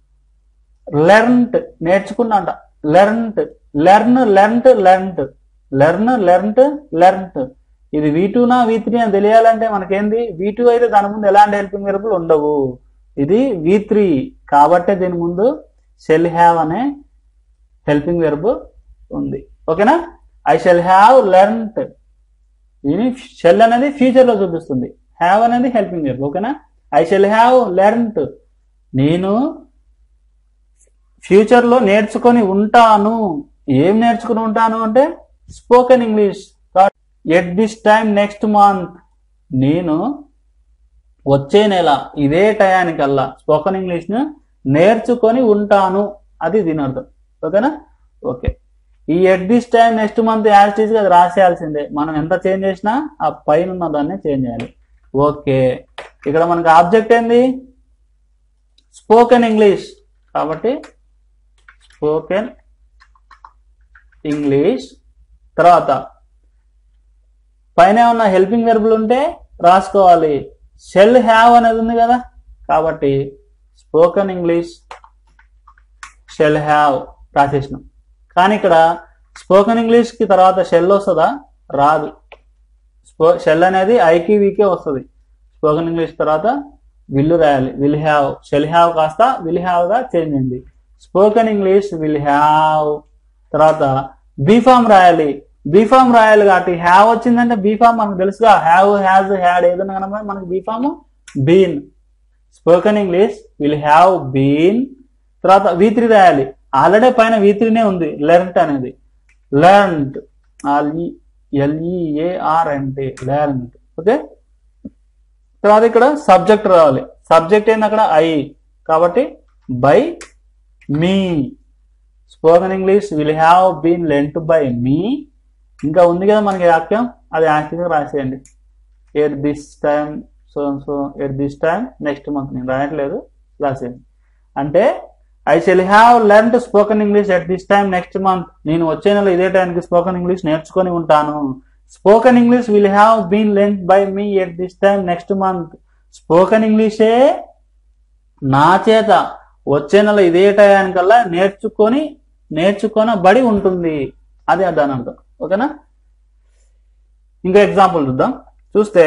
లెర్న్ట్ నేర్చుకున్నాంట learnt learn learnt learnt learn learnt learnt ఇది వి టూనా వి త్రీ అని తెలియాలంటే మనకేంది వి టూ అయితే దాని ముందు ఎలాంటి హెల్పింగ్ వెరబుల్ ఉండవు ఇది వి త్రీ కాబట్టే దీని ముందు షెల్ హ్యావ్ అనే హెల్పింగ్ వెర్బ్ ఉంది ఓకేనా ఐ షెల్ హ్యావ్ లెర్న్ట్ దీని షెల్ అనేది ఫ్యూచర్ లో చూపిస్తుంది హ్యావ్ అనేది హెల్పింగ్ వెర్బ్ ఓకేనా ఐ షెల్ హ్యావ్ లెర్న్ట్ నేను ఫ్యూచర్ లో నేర్చుకొని ఉంటాను ఏం నేర్చుకుని ఉంటాను అంటే spoken English at this time next month నేను వచ్చే నెల ఇదే టయానికల్లా స్పోకెన్ ఇంగ్లీష్ ను నేర్చుకొని ఉంటాను అది దీని అర్థం ఓకేనా ఓకే ఈ at this time next month as గా అది రాసేయాల్సిందే మనం ఎంత చేంజ్ చేసినా ఆ పైన ఉన్న దాన్ని చేంజ్ చేయాలి ఓకే ఇక్కడ మనకి ఆబ్జెక్ట్ ఏంది స్పోకెన్ ఇంగ్లీష్ కాబట్టి స్పోకెన్ ఇంగ్లీష్ తర్వాత పైన ఉన్న హెల్పింగ్ వెర్బులు ఉంటే రాసుకోవాలి షెల్ హ్యావ్ అనేది ఉంది కదా కాబట్టి స్పోకెన్ ఇంగ్లీష్ షెల్ హ్యావ్ రాసేసినాం కానీ ఇక్కడ స్పోకెన్ ఇంగ్లీష్ కి తర్వాత షెల్ వస్తుందా రాదు స్పో షెల్ అనేది ఐకి వీకే వస్తుంది స్పోకెన్ ఇంగ్లీష్ తర్వాత విల్లు రాయాలి విల్ హ్యావ్ షెల్ హ్యావ్ కాస్త విల్ హ్యావ్ గా చేంజ్ అయింది స్పోకెన్ ఇంగ్లీష్ విల్ హ్యావ్ తర్వాత బీఫామ్ రాయాలి బీఫామ్ రాయాలి కాబట్టి హ్యావ్ వచ్చిందంటే బీఫామ్ మనకు తెలుసుగా హ్యావ్ హ్యాజ్ హ్యాడ్ ఏదైనా కనుక మనకి be form been spoken English will have been తర్వాత వి త్రీ రాయాలి ఆల్రెడీ పైన వి త్రీనే ఉంది లెర్న్ట్ అనేది లెర్న్ట్ ఎల్ఈఏఆర్ అంటే లెర్న్ట్ ఓకే తర్వాత ఇక్కడ సబ్జెక్ట్ రావాలి సబ్జెక్ట్ ఏంది అక్కడ ఐ కాబట్టి by me spoken English will have been learnt by me ఇంకా ఉంది కదా మనకి వాక్యం అది యాక్టివ్గా రాసేయండి at this time so so at this time next month నేను రాయట్లేదు రాసేయండి అంటే I shall have learn spoken English at this time next month నేను వచ్చే నెల ఇదే టైంకి స్పోకెన్ ఇంగ్లీష్ నేర్చుకొని ఉంటాను spoken English will have been learnt by me at this time next month spoken ఇంగ్లీషే నా చేత వచ్చే నెల ఇదే టయానికల్లా నేర్చుకొని నేర్చుకొనబడి ఉంటుంది అది దాని అర్థం ఓకేనా ఇంకా ఎగ్జాంపుల్ చూద్దాం చూస్తే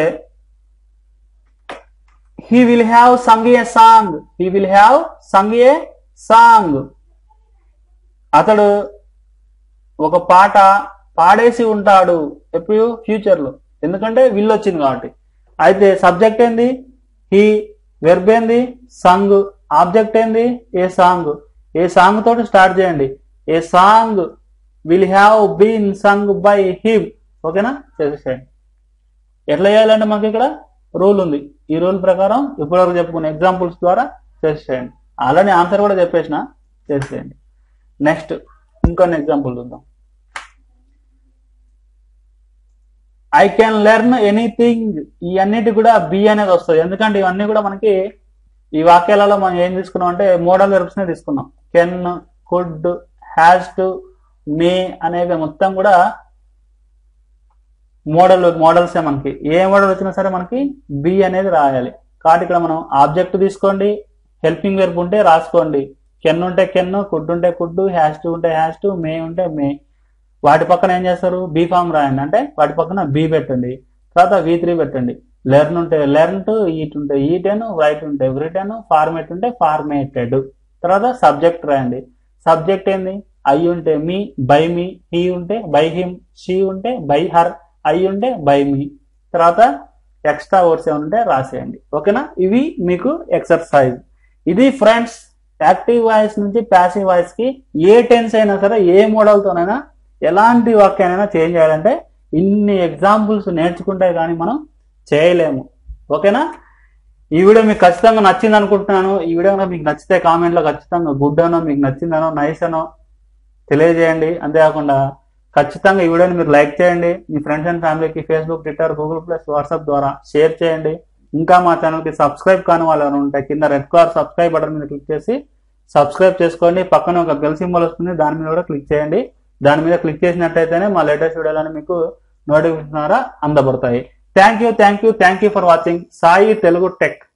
he will have sung a song he will have sung a song అతడు ఒక పాట పాడేసి ఉంటాడు ఎప్పుడు ఫ్యూచర్ లో ఎందుకంటే విల్ వచ్చింది కాబట్టి అయితే సబ్జెక్ట్ ఏంది హీ వెర్బ్ ఏంది సంగ్ ఆబ్జెక్ట్ ఏంది ఏ సాంగ్ ఏ సాంగ్ తోటి స్టార్ట్ చేయండి a song will have been sung by him ఓకేనా చేసేసేయండి ఎట్లా చేయాలంటే మనకి ఇక్కడ రూల్ ఉంది ఈ రూల్ ప్రకారం ఇప్పటివరకు చెప్పుకున్న ఎగ్జాంపుల్స్ ద్వారా చేసేయండి ఆల్రెడీ ఆన్సర్ కూడా చెప్పేసిన చేసేయండి నెక్స్ట్ ఇంకొన్ని ఎగ్జాంపుల్ చూద్దాం ఐ కెన్ లెర్న్ ఎనీథింగ్ ఈ అన్నిటి కూడా బి అనేది వస్తుంది ఎందుకంటే ఇవన్నీ కూడా మనకి ఈ వాక్యాలలో మనం ఏం తీసుకున్నాం అంటే మోడల్ వెర్బ్స్ నే తీసుకున్నాం can could has to may అనేవి మొత్తం కూడా మోడల్ మోడల్సే మనకి ఏ మోడల్ వచ్చినా సరే మనకి బి అనేది రాయాలి కాబట్టి ఇక్కడ మనం ఆబ్జెక్ట్ తీసుకోండి హెల్పింగ్ వెర్బ్ ఉంటే రాసుకోండి కెన్ ఉంటే కెన్ కుడ్ ఉంటే కుడ్ హ్యాష్ టు ఉంటే హ్యాష్ టు మే ఉంటే మే వాటి పక్కన ఏం చేస్తారు బీ ఫామ్ రాయండి అంటే వాటి పక్కన బి పెట్టండి తర్వాత వి త్రీ పెట్టండి లెర్న్ ఉంటే లెర్న్ టు ఈట్ ఉంటే ఈటెన్ రైట్ ఉంటే రిటర్న్ ఫార్మేట్ ఉంటే ఫార్మేటెడ్ తర్వాత సబ్జెక్ట్ రాయండి సబ్జెక్ట్ ఏంది ఐ ఉంటే మీ బై మీ హీ ఉంటే బై హిమ్ షీ ఉంటే బై హర్ ఐ ఉంటే బై మీ తర్వాత ఎక్స్ట్రా వర్డ్స్ ఏమైనా ఉంటే రాసేయండి ఓకేనా ఇవి మీకు ఎక్సర్సైజ్ ఇది ఫ్రెండ్స్ యాక్టివ్ వాయిస్ నుంచి ప్యాసివ్ వాయిస్ కి ఏ టెన్స్ అయినా సరే ఏ మోడల్తోనైనా ఎలాంటి వాక్యానైనా చేంజ్ చేయాలంటే ఇన్ని ఎగ్జాంపుల్స్ నేర్చుకుంటే కానీ మనం చేయలేము ఓకేనా ఈ వీడియో మీకు ఖచ్చితంగా నచ్చింది అనుకుంటున్నాను ఈ వీడియో కనుక మీకు నచ్చితే కామెంట్ లో ఖచ్చితంగా గుడ్ అనో మీకు నచ్చిందనో నైస్ అనో తెలియజేయండి అంతేకాకుండా ఖచ్చితంగా ఈ వీడియోని మీరు లైక్ చేయండి మీ ఫ్రెండ్స్ అండ్ ఫ్యామిలీకి Facebook Twitter Google plus WhatsApp ద్వారా షేర్ చేయండి ఇంకా మా ఛానల్కి సబ్స్క్రైబ్ కాని వాళ్ళు ఎవరైనా ఉంటే కింద రెడ్ కలర్ సబ్స్క్రైబ్ బటన్ మీద క్లిక్ చేసి సబ్స్క్రైబ్ చేసుకోండి పక్కన ఒక బెల్ సింబల్ వస్తుంది దాని మీద కూడా క్లిక్ చేయండి దాని మీద క్లిక్ చేసినట్టయితేనే మా లేటెస్ట్ వీడియోలని మీకు నోటిఫికేషన్ ద్వారా అందబడతాయి thank you thank you thank you for watching Sai Telugu tech